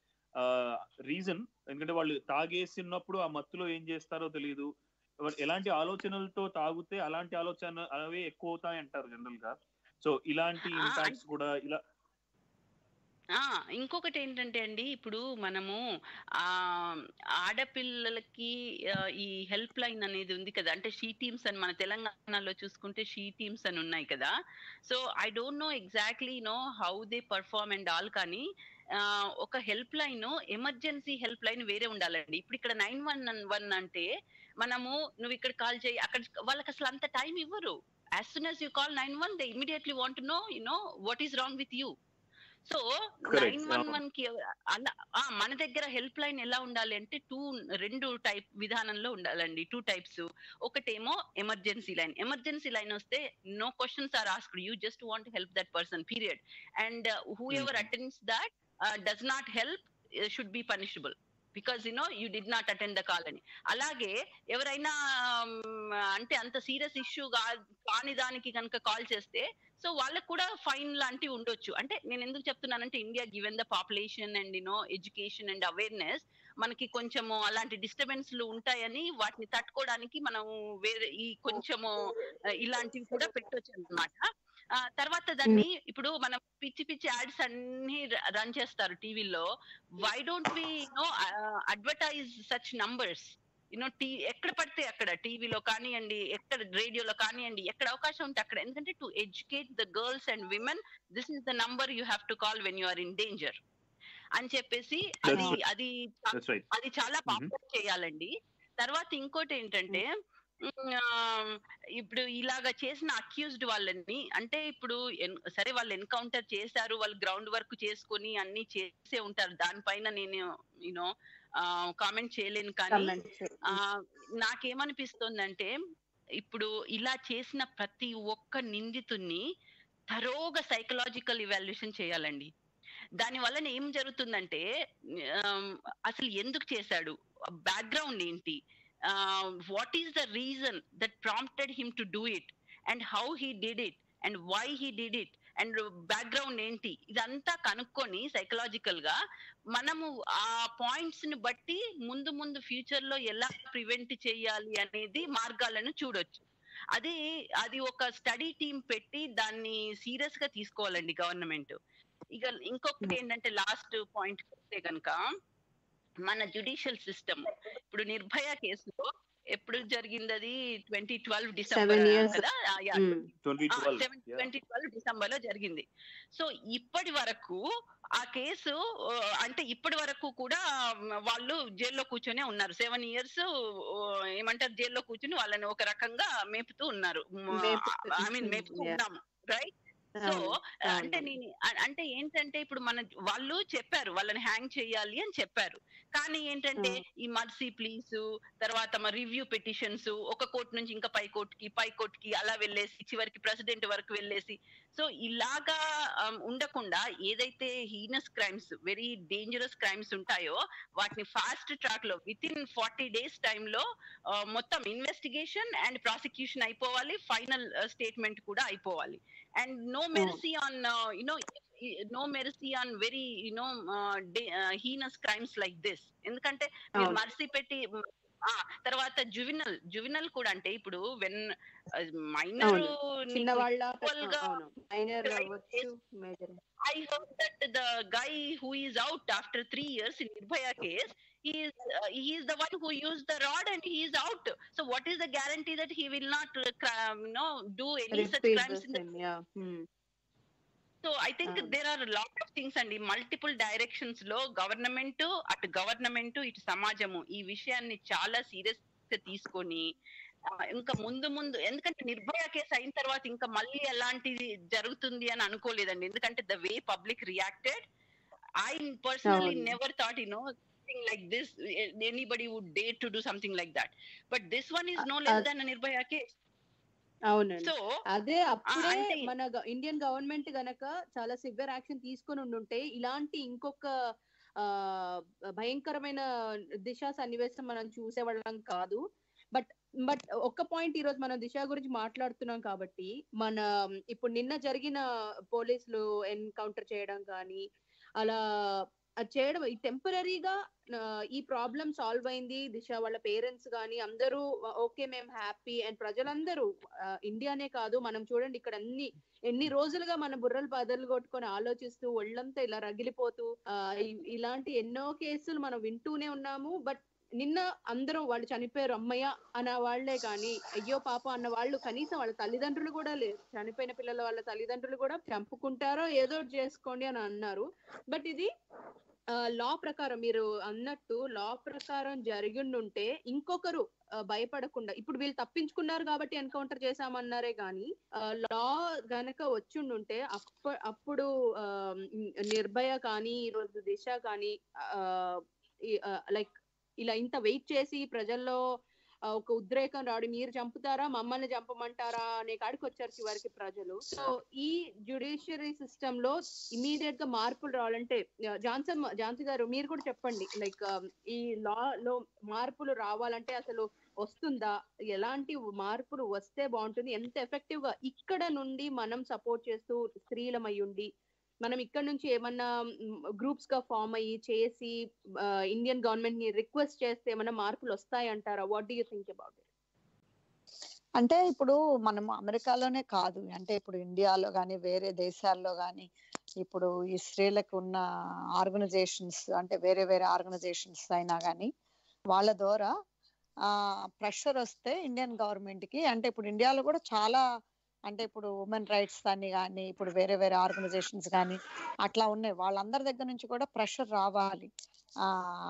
reason ఎందుకంటే వాళ్ళు తాగేసినప్పుడు ఆ మత్తులో ఏం చేస్తారో తెలియదు వాళ్ళు ఎలాంటి ఆలోచనలతో తాగితే అలాంటి ఆలోచన అవే ఎక్కువ అవుతాయి అంటారు జనరల్ గా సో ఇలాంటి ఆ, ఇంపాక్ట్స్ కూడా ఇలా ఆ ఇంకొకటి ఏంటంటే అండి ఇప్పుడు మనము ఆ ఆడపిల్లలకి ఆ, ఈ హెల్ప్ లైన్ అనేది ఉంది కదా అంటే షీ టీమ్స్ అని మన తెలంగాణలో చూసుకుంటే షీ టీమ్స్ అని ఉన్నాయి కదా so I don't know exactly know how they perform and all కానీ ఆ, ఒక help line emergency help line వేరే ఉండాలండి ఇప్పుడు ఇక్కడ నైన్ వన్ వన్ అంటే మనము నువ్వు ఇక్కడ కాల్ చేయి అక్కడ వాళ్ళకి అసలు అంత టైం ఇవ్వరు as soon as you call nine one they immediately want no you know what is wrong with you so Correct. Nine one అవును. వన్ కి అలా ఆ, మన దగ్గర హెల్ప్ లైన్ ఎలా ఉండాలి అంటే టూ రెండు టైప్ విధానంలో ఉండాలండి టూ టైప్స్ ఒకటేమో ఎమర్జెన్సీ లైన్ ఎమర్జెన్సీ లైన్ వస్తే no questions are asked you just want help that person period and whoever Mhm. Attends that does not help should be punishable because you know you did not attend the call అని అలాగే ఎవరైనా um, అంటే అంత సీరియస్ ఇష్యూ కాని దానికి కనుక కాల్ చేస్తే సో వాళ్ళకు కూడా ఫైన్ లాంటివి ఉండొచ్చు అంటే నేను ఎందుకు చెప్తున్నానంటే India given the population and you know education and awareness మనకి కొంచెము అలాంటి డిస్టర్బెన్స్లు ఉంటాయని వాటిని తట్టుకోవడానికి మనం వేరే ఈ కొంచెము ఆ, ఇలాంటివి కూడా పెట్టొచ్చు అనమాట తర్వాత దాన్ని ఇప్పుడు మనం పిచ్చి పిచ్చి యాడ్స్ అన్ని రన్ చేస్తారు టీవీలో why don't we no advertise such numbers you know టీ ఎక్కడ పడితే అక్కడ టీవీలో కానివ్వండి ఎక్కడ రేడియోలో కానివ్వండి ఎక్కడ అవకాశం ఉంటే అక్కడ ఎందుకంటే to educate the girls and women this is the number you have to call when you are in danger అని చెప్పేసి అది That's అది దట్స్ రైట్ అది చాలా పాపులర్ చేయాలండి తర్వాత ఇంకోటి ఏంటంటే ఉమ్, ఆ, ఇప్పుడు ఇలాగా చేసిన అక్యూజ్డ్ వాళ్ళని అంటే ఇప్పుడు ఎన్- సరే వాళ్ళు ఎన్కౌంటర్ చేశారు వాళ్ళు గ్రౌండ్ వర్క్ చేసుకొని అన్ని చేసే ఉంటారు దానిపైన నేను యూనో కామెంట్ చేయలేను కానీ ఆ నాకేమనిపిస్తోందంటే ఇప్పుడు ఇలా చేసిన ప్రతి ఒక్క నిందితుడిని తరోగా సైకలాజికల్ ఇవాల్యుయేషన్ చేయాలండి దాని వలన ఏం జరుగుతుందంటే ఆమ్, అసలు ఎందుకు చేశాడు బ్యాక్గ్రౌండ్ ఏంటి what is the reason that prompted him to do it and how he did it and why he did it and background ఏంటి ఇదంతా కనుక్కొని సైకలాజికల్ గా మనము ఆ పాయింట్స్ ని బట్టి ముందు ముందు ఫ్యూచర్ లో ఎలా ప్రివెంట్ చేయాలి అనేది మార్గాలను చూడొచ్చు అది అది ఒక స్టడీ టీం పెట్టి దాన్ని సీరియస్ గా తీసుకోవాలండి గవర్నమెంట్ ఇక ఇంకొకటి ఏంటంటే లాస్ట్ పాయింట్ వస్తే కనుక మన జ్యుడిషియల్ సిస్టమ్ ఇప్పుడు నిర్భయ కేసులో ఎప్పుడు జరిగింది అది ట్వంటీ ట్వెల్వ్ డిసెంబర్ years. కదా ఆ, yeah, twenty twelve twenty twelve December లో జరిగింది సో ఇప్పటి వరకు ఆ కేసు ఆ, అంటే ఇప్పటి వరకు కూడా మ్, వాళ్ళు జైల్లో కూర్చొనే ఉన్నారు సెవెన్ ఇయర్స్ ఏమంటారు జైల్లో కూర్చుని వాళ్ళని ఒక రకంగా మేపుతూ ఉన్నారు మేపుతూ- ఐ మీన్ మేపుతూ Yeah. ఉన్నాము రైట్ సో అంటే నేను అ- అంటే ఏంటంటే ఇప్పుడు మన వాళ్ళు చెప్పారు వాళ్ళని హ్యాంగ్ చేయాలి అని చెప్పారు కానీ ఏంటంటే ఈ మర్సీ ప్లీజ్ తర్వాత మా రివ్యూ పిటిషన్స్ ఒక కోర్టు నుంచి ఇంకా పై కోర్టుకి పై కోర్టుకి అలా వెళ్ళేసి చివరికి ప్రెసిడెంట్ వరకు వెళ్ళేసి సో ఇలాగా um, ఉండకుండా ఏదైతే heinous crimes very dangerous crimes ఉంటాయో వాటిని ఫాస్ట్ ట్రాక్ లో విత్ ఇన్ ఫార్టీ డేస్ టైంలో మొత్తం ఇన్వెస్టిగేషన్ అండ్ ప్రాసిక్యూషన్ అయిపోవాలి ఫైనల్ స్టేట్మెంట్ కూడా అయిపోవాలి and no mercy on you know no mercy on very you know heinous crimes like this ఎందుకంటే మీరు అవును. మర్సీ పెట్టి ఆ తర్వాత జువినల్ జువినల్ కూడా అంటే ఇప్పుడు వెన్ మైనర్ చిన్నవాళ్ళ equal గా అవును మైనర్ right అవ్వచ్చు major I heard that the guy who is out after three years in Nirbhaya case, he is uh, he is the one who used the rod and he is out. So what is the guarantee that he will not uh, cri- no do any such repeat crimes in the yeah so I think Um, there are lot of things అండి మల్టిపుల్ డైరెక్షన్స్ లో గవర్నమెంట్ అటు గవర్నమెంట్ ఇటు సమాజము ఈ విషయాన్ని చాలా సీరియస్ గా తీసుకొని ఆ, ఇంకా ముందు ముందు ఎందుకంటే నిర్భయ కేసు అయిన తర్వాత ఇంకా మళ్ళీ ఎలాంటిది జరుగుతుంది అని అనుకోలేదండి ఎందుకంటే the way public reacted I personally అవును. Never thought you know something like this anybody would dare to do something like that but this one is no less Uh, than a nirbhaya case అవునండి so అదే అప్పుడే అంటే- మన గ- ఇండియన్ గవర్నమెంట్ గనక చాలా సివియర్ యాక్షన్ తీసుకొని ఉండుంటే ఇలాంటి ఇంకొక ఆ భయంకరమైన దిశ సన్నివేశం మనం చూసేవాళ్ళం కాదు బట్ బట్ ఒక్క పాయింట్ ఈ రోజు మనం దిశ గురించి మాట్లాడుతున్నాం కాబట్టి మన ఇప్పుడు నిన్న జరిగిన పోలీసులు ఎన్కౌంటర్ చేయడం కానీ అలా అది చేయడం టెంపరీగా ఈ ప్రాబ్లం సాల్వ్ అయింది దిశ వాళ్ళ పేరెంట్స్ కానీ అందరూ ఓకే మేము హ్యాపీ అండ్ ప్రజలందరూ ఆ, ఇండియానే కాదు మనం చూడండి ఇక్కడ అన్ని ఎన్ని రోజులుగా మన బుర్రలు బదలు కొట్టుకొని ఆలోచిస్తూ ఒళ్ళంతా ఇలా రగిలిపోతూ ఆ, ఇ- ఇలాంటి ఎన్నో కేసులు మనం వింటూనే ఉన్నాము బట్ నిన్న అందరం వాళ్ళు చనిపోయారు అమ్మయ్య అన్న వాళ్లే కానీ అయ్యో పాప అన్న వాళ్ళు కనీసం వాళ్ళ తల్లిదండ్రులు కూడా లేరు చనిపోయిన పిల్లల వాళ్ళ తల్లిదండ్రులు కూడా చంపుకుంటారో ఏదో ఒకటి చేసుకోండి అని అన్నారు బట్ ఇది లా ప్రకారం మీరు అన్నట్టు లా ప్రకారం జరిగిండుంటే ఇంకొకరు ఆ, భయపడకుండా ఇప్పుడు వీళ్ళు తప్పించుకున్నారు కాబట్టి ఎన్కౌంటర్ చేశామన్నారే కానీ లా గనక వచ్చిండుంటే అప్ప అప్పుడు ఆ, నిర్భయ కానీ ఈ రోజు దిశ కానీ లైక్ ఇలా ఇంత వెయిట్ చేసి ప్రజల్లో ఆ, ఒక ఉద్రేకం రాడు మీరు చంపుతారా మమ్మల్ని చంపమంటారా అనే కాడికి వచ్చారు చివరికి ప్రజలు సో ఈ జ్యుడిషియరీ సిస్టమ్ లో ఇమీడియట్ గా మార్పులు రావాలంటే ఆ, జాన్సన్ ఝాన్సీ గారు మీరు కూడా చెప్పండి లైక్ ఈ లా లో మార్పులు రావాలంటే అసలు వస్తుందా ఎలాంటి మార్పులు వస్తే బాగుంటుంది ఎంత ఎఫెక్టివ్ గా ఇక్కడ నుండి మనం సపోర్ట్ చేస్తూ స్త్రీలమై ఉండి మనం ఇక్కడ నుంచి ఏమన్నా గ్రూప్స్ గా ఫామ్ అయ్యి చేసి ఇండియన్ గవర్నమెంట్ ని రిక్వెస్ట్ చేస్తే ఏమన్నా మార్పులు వస్తాయంటారా what do you think about it అంటే ఇప్పుడు మనం అమెరికాలోనే కాదు అంటే ఇప్పుడు ఇండియాలో కానీ వేరే దేశాల్లో కానీ ఇప్పుడు ఈ స్త్రీలకు ఉన్న ఆర్గనైజేషన్స్ అంటే వేరే వేరే ఆర్గనైజేషన్స్ అయినా కానీ వాళ్ళ ద్వారా ఆ ప్రెషర్ వస్తే ఇండియన్ గవర్నమెంట్ కి అంటే ఇప్పుడు ఇండియాలో కూడా చాలా అంటే ఇప్పుడు ఉమెన్ రైట్స్ అని కానీ ఇప్పుడు వేరే వేరే ఆర్గనైజేషన్స్ కానీ అట్లా ఉన్నాయి వాళ్ళందరి దగ్గర నుంచి కూడా ప్రెషర్ రావాలి ఆ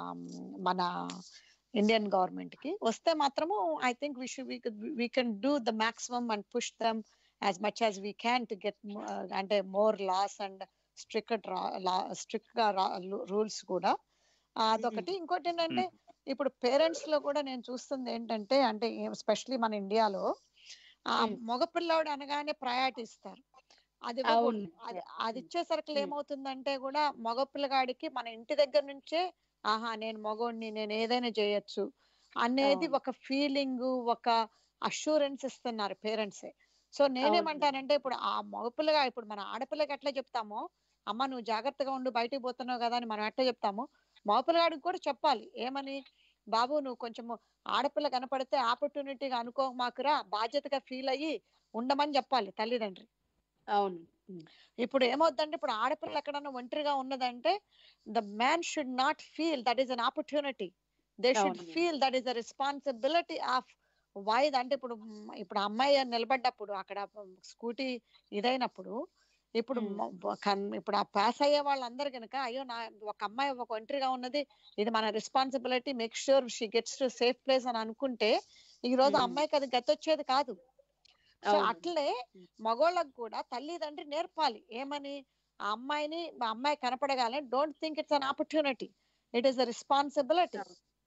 మన ఇండియన్ గవర్నమెంట్ కి వస్తే మాత్రము I think we should we can do the maximum and push them as much as we can to get అంటే more laws and strict strict గా రూల్స్ కూడా ఆ, అదొకటి ఇంకోటి ఏంటంటే ఇప్పుడు పేరెంట్స్ లో కూడా నేను చూస్తుంది ఏంటంటే అంటే ఎస్పెషలీ మన ఇండియాలో ఆ Mm. మగపిల్లాడు అనగానే ప్రయారిటీ ఇస్తారు అది అవును. ఇవ్వకూడదు. అది అది ఇచ్చేసరికి Mm. ఏమవుతుందంటే కూడా మగపిల్లగాడికి మన ఇంటి దగ్గర నుంచే ఆహా నేను మగోడిని నేను ఏదైనా చేయొచ్చు అనేది అవును. ఒక ఫీలింగ్ ఒక అష్యూరెన్స్ ఇస్తున్నారు పేరెంట్సే సో నేనేమంటానంటే ఇప్పుడు ఆ మగపిల్లగా ఇప్పుడు మన ఆడపిల్లకి ఎట్లా చెప్తామో అమ్మ నువ్వు జాగ్రత్తగా ఉండు బయటికి పోతున్నావు కదా అని మనం ఎట్లా చెప్తామో మగపిల్లగాడికి కూడా చెప్పాలి ఏమని బాబు నువ్వు కొంచెము ఆడపిల్ల కనపడితే ఆపర్చునిటీగా అనుకో మాకురా బాధ్యతగా ఫీల్ అయ్యి ఉండమని చెప్పాలి తల్లిదండ్రి అవును ఇప్పుడు ఏమవుతుందంటే ఇప్పుడు ఆడపిల్ల ఎక్కడన్నా ఒంటరిగా ఉన్నదంటే the man should not feel that is an opportunity they should అవును. Feel that is a responsibility of వైద్ అంటే ఇప్పుడు మ్, ఇప్పుడు అమ్మాయి నిలబడ్డప్పుడు అక్కడ స్కూటీ ఇదైనప్పుడు ఇప్పుడు Hmm. మ- బ- కన్- ఇప్పుడు ఆ పాస్ అయ్యే వాళ్ళందరూ కనుక అయ్యో నా ఒక అమ్మాయి ఒక ఒంటరిగా ఉన్నది ఇది మన responsibility make sure she gets to safe place అని అనుకుంటే ఈ రోజు ఆ Hmm. అమ్మాయికి అది గతొచ్చేది కాదు సో అవును. అట్లే మగోళ్ళకు కూడా తల్లిదండ్రి నేర్పాలి ఏమని ఆ అమ్మాయిని మా అమ్మాయి కనపడగానే don't think it's an opportunity it is a responsibility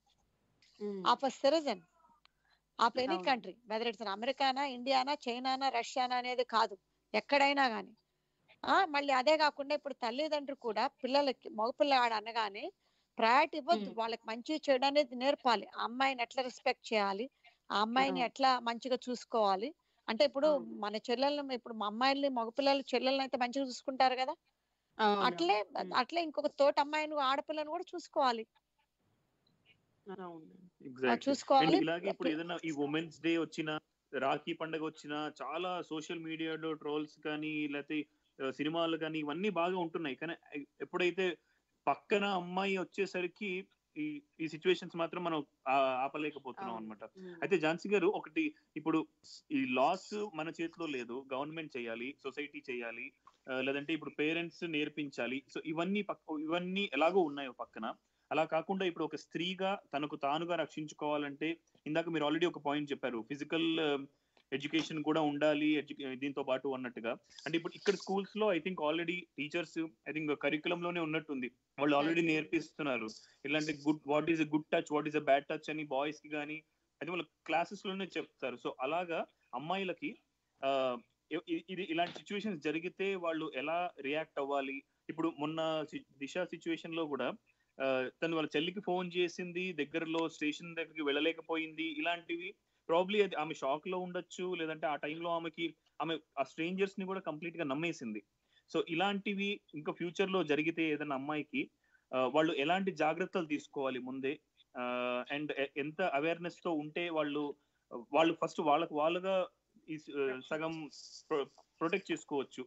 um. Of a citizen of any అవును. కంట్రీ వెదర్ ఇట్స్ అమెరికానా ఇండియానా చైనానా రష్యానా అనేది కాదు ఎక్కడైనా కానీ ఆ మళ్ళీ అదే కాకుండా ఇప్పుడు తల్లిదండ్రులు కూడా పిల్లలకి మగపిల్లవాడు అనగానే ప్రయారిటీ ఇవ్వద్దు Hmm. వాళ్ళకి మంచి చెడు అనేది నేర్పాలి ఆ అమ్మాయిని ఎట్లా రెస్పెక్ట్ చేయాలి ఆ అమ్మాయిని అవును. ఎట్లా మంచిగా చూసుకోవాలి అంటే ఇప్పుడు అవును. మన చెల్లెల్ని ఇప్పుడు మా అమ్మాయిల్ని మగపిల్లలు చెల్లెల్ని అయితే మంచిగా చూసుకుంటారు కదా అవును. అట్లే ఉమ్. అట్లే ఇంకొక తోటి అమ్మాయిని ఆడపిల్లని కూడా చూసుకోవాలి అవును ఎగ్జాక్ట్లీ చూసుకోవాలి అండ్ ఇలాగే ఇప్పుడు ఏదైనా ఈ ఉమెన్స్ డే వచ్చిన రాఖీ పండగ వచ్చిన చాలా సోషల్ మీడియాలో ట్రోల్స్ కానీ లేకపోతే ఆ, సినిమాలు కానీ ఇవన్నీ బాగా ఉంటున్నాయి కానీ ఎప్పుడైతే పక్కన అమ్మాయి వచ్చేసరికి ఈ ఈ సిచ్యువేషన్స్ మాత్రం మనం ఆ- ఆపలేకపోతున్నాం అవును. అనమాట ఉమ్. అయితే ఝాన్సీ గారు ఒకటి ఇప్పుడు ఈ లాస్ మన చేతిలో లేదు గవర్నమెంట్ చేయాలి సొసైటీ చేయాలి ఆ, లేదంటే ఇప్పుడు పేరెంట్స్ నేర్పించాలి సో ఇవన్నీ పక్క ఇవన్నీ ఎలాగో ఉన్నాయి ఓ పక్కన అలా కాకుండా ఇప్పుడు ఒక స్త్రీగా తనకు తానుగా రక్షించుకోవాలంటే ఇందాక మీరు ఆల్రెడీ ఒక పాయింట్ చెప్పారు ఫిజికల్ ఎడ్యుకేషన్ కూడా ఉండాలి edu- దీంతో పాటు అన్నట్టుగా అంటే ఇప్పుడు ఇక్కడ స్కూల్స్ లో I think already teachers I think curriculum లోనే ఉన్నట్టుంది వాళ్ళు ఆల్రెడీ నేర్పిస్తున్నారు ఇలాంటి good what is a good touch what is a bad touch అని బాయ్స్ కి కానీ అది వాళ్ళ క్లాసెస్ లోనే చెప్తారు సో అలాగా అమ్మాయిలకి ఆ, ఇ- ఇ- ఇది ఇలాంటి సిచ్యువేషన్స్ జరిగితే వాళ్ళు ఎలా రియాక్ట్ అవ్వాలి ఇప్పుడు మొన్న సి- దిశ సిచ్యువేషన్ లో కూడా ఆ, తను వాళ్ళ చెల్లికి ఫోన్ చేసింది దగ్గరలో స్టేషన్ దగ్గరికి వెళ్ళలేకపోయింది ఇలాంటివి ప్రాబ్లీ అది ఆమె షాక్ లో ఉండొచ్చు లేదంటే ఆ టైంలో ఆమెకి ఆమె ఆ స్ట్రేంజర్స్ ని కూడా కంప్లీట్ గా నమ్మేసింది సో ఇలాంటివి ఇంకా ఫ్యూచర్ లో జరిగితే ఏదైనా అమ్మాయికి ఆ, వాళ్ళు ఎలాంటి జాగ్రత్తలు తీసుకోవాలి ముందే అండ్ ఎంత అవేర్నెస్ తో ఉంటే వాళ్ళు వాళ్ళు ఫస్ట్ వాళ్ళకు వాళ్ళుగా ఈ స- సగం ప్రొటెక్ట్ చేసుకోవచ్చు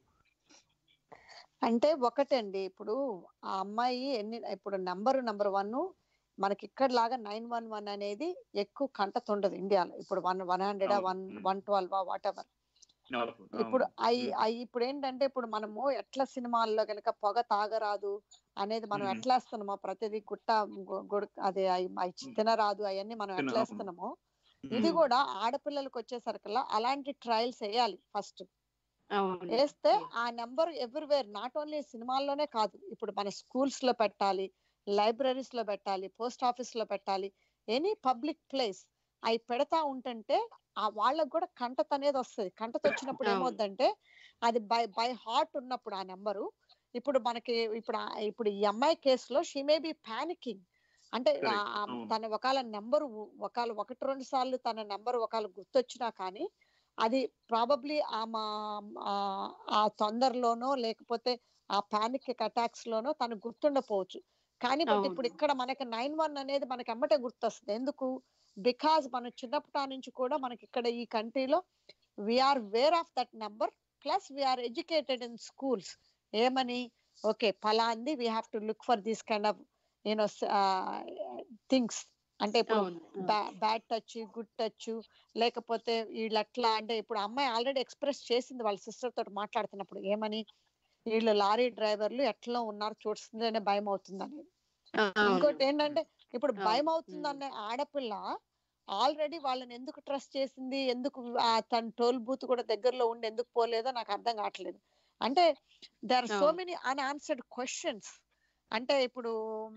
అంటే ఒకటండి ఇప్పుడు ఆ అమ్మాయి ఎన్ని ఇప్పుడు నెంబర్ నెంబర్ వన్ మనకి ఇక్కడ లాగా నైన్ వన్ వన్ అనేది ఎక్కువ కంటత ఉండదు ఇండియాలో ఇప్పుడు వన్ వన్ హండ్రెడ్ అవును. One um. One twelve whatever ఇప్పుడు అవి అవి ఇప్పుడు ఏంటంటే ఇప్పుడు మనము ఎట్లా సినిమాల్లో కనుక పొగ తాగరాదు అనేది మనం మ్మ్. ఎట్లా వేస్తున్నామో ప్రతిదీ గుట్ట గు- గుడ అదే అయి- అయి తినరాదు అవన్నీ మనం తిన- ఎట్లా అవును. వేస్తున్నామో ఇది కూడా ఆడపిల్లలకు వచ్చేసరికల్లా అలాంటి ట్రయల్స్ వేయాలి ఫస్ట్ అవును వేస్తే ఆ నెంబర్ ఎవ్రీవేర్ నాట్ ఓన్లీ సినిమాల్లోనే కాదు ఇప్పుడు మన స్కూల్స్ లో పెట్టాలి లైబ్రరీస్ లో పెట్టాలి పోస్ట్ ఆఫీస్ లో పెట్టాలి ఎనీ పబ్లిక్ ప్లేస్ అవి పెడతా ఉంటుంటే ఆ వాళ్ళకు కూడా కంటత అనేది వస్తుంది కంటత వచ్చినప్పుడు అవును. ఏమవుద్దంటే అది బై బై హార్ట్ ఉన్నప్పుడు ఆ నెంబరు ఇప్పుడు మనకి ఇప్పుడు ఆ- ఇప్పుడు ఈ అమ్మాయి కేసులో షీ మే బి పానికింగ్ అంటే Correct. ఆ- ఆ అవును. తన ఒకవేళ నెంబర్ ఒకవేళ ఒకటి రెండు సార్లు తన నెంబర్ ఒకవేళ గుర్తొచ్చినా కానీ అది ప్రాబబ్లీ ఆమె ఆ- ఆ తొందరలోనో లేకపోతే ఆ పానిక్ అటాక్స్ లోనో తను గుర్తుండపోవచ్చు కానీ బట్ అవును. ఇప్పుడు ఇక్కడ మనకి నైన్ వన్ అనేది మనకి ఎమ్మటే గుర్తొస్తుంది ఎందుకు బికాజ్ మన చిన్నప్పటి నుంచి కూడా మనకి ఇక్కడ ఈ కంట్రీలో we are aware of that number plus we are educated in schools ఏమని ఓకే ఫలాంది we have to look for these kind of you know things అంటే ఇప్పుడు అవును బ్యాడ్ టచ్ గుడ్ టచ్ లేకపోతే వీళ్ళు ఎట్లా అంటే ఇప్పుడు అమ్మాయి ఆల్రెడీ ఎక్స్ప్రెస్ చేసింది వాళ్ళ సిస్టర్ తోటి మాట్లాడుతున్నప్పుడు ఏమని వీళ్ళు లారీ డ్రైవర్లు ఎట్లా ఉన్నారు చూస్తుందనే భయం అవుతుందని అవును. ఇంకోటి ఏంటంటే ఇప్పుడు అవును. భయం అవుతుందనే ఆడపిల్ల ఆల్రెడీ వాళ్ళని ఎందుకు ట్రస్ట్ చేసింది ఎందుకు ఆ తన టోల్ బూత్ కూడా దగ్గరలో ఉండి ఎందుకు పోలేదో నాకు అర్థం కావట్లేదు అంటే దర్ ఆర్ సో అవును. మెనీ అన్ఆన్సర్డ్ క్వశ్చన్స్ అంటే ఇప్పుడు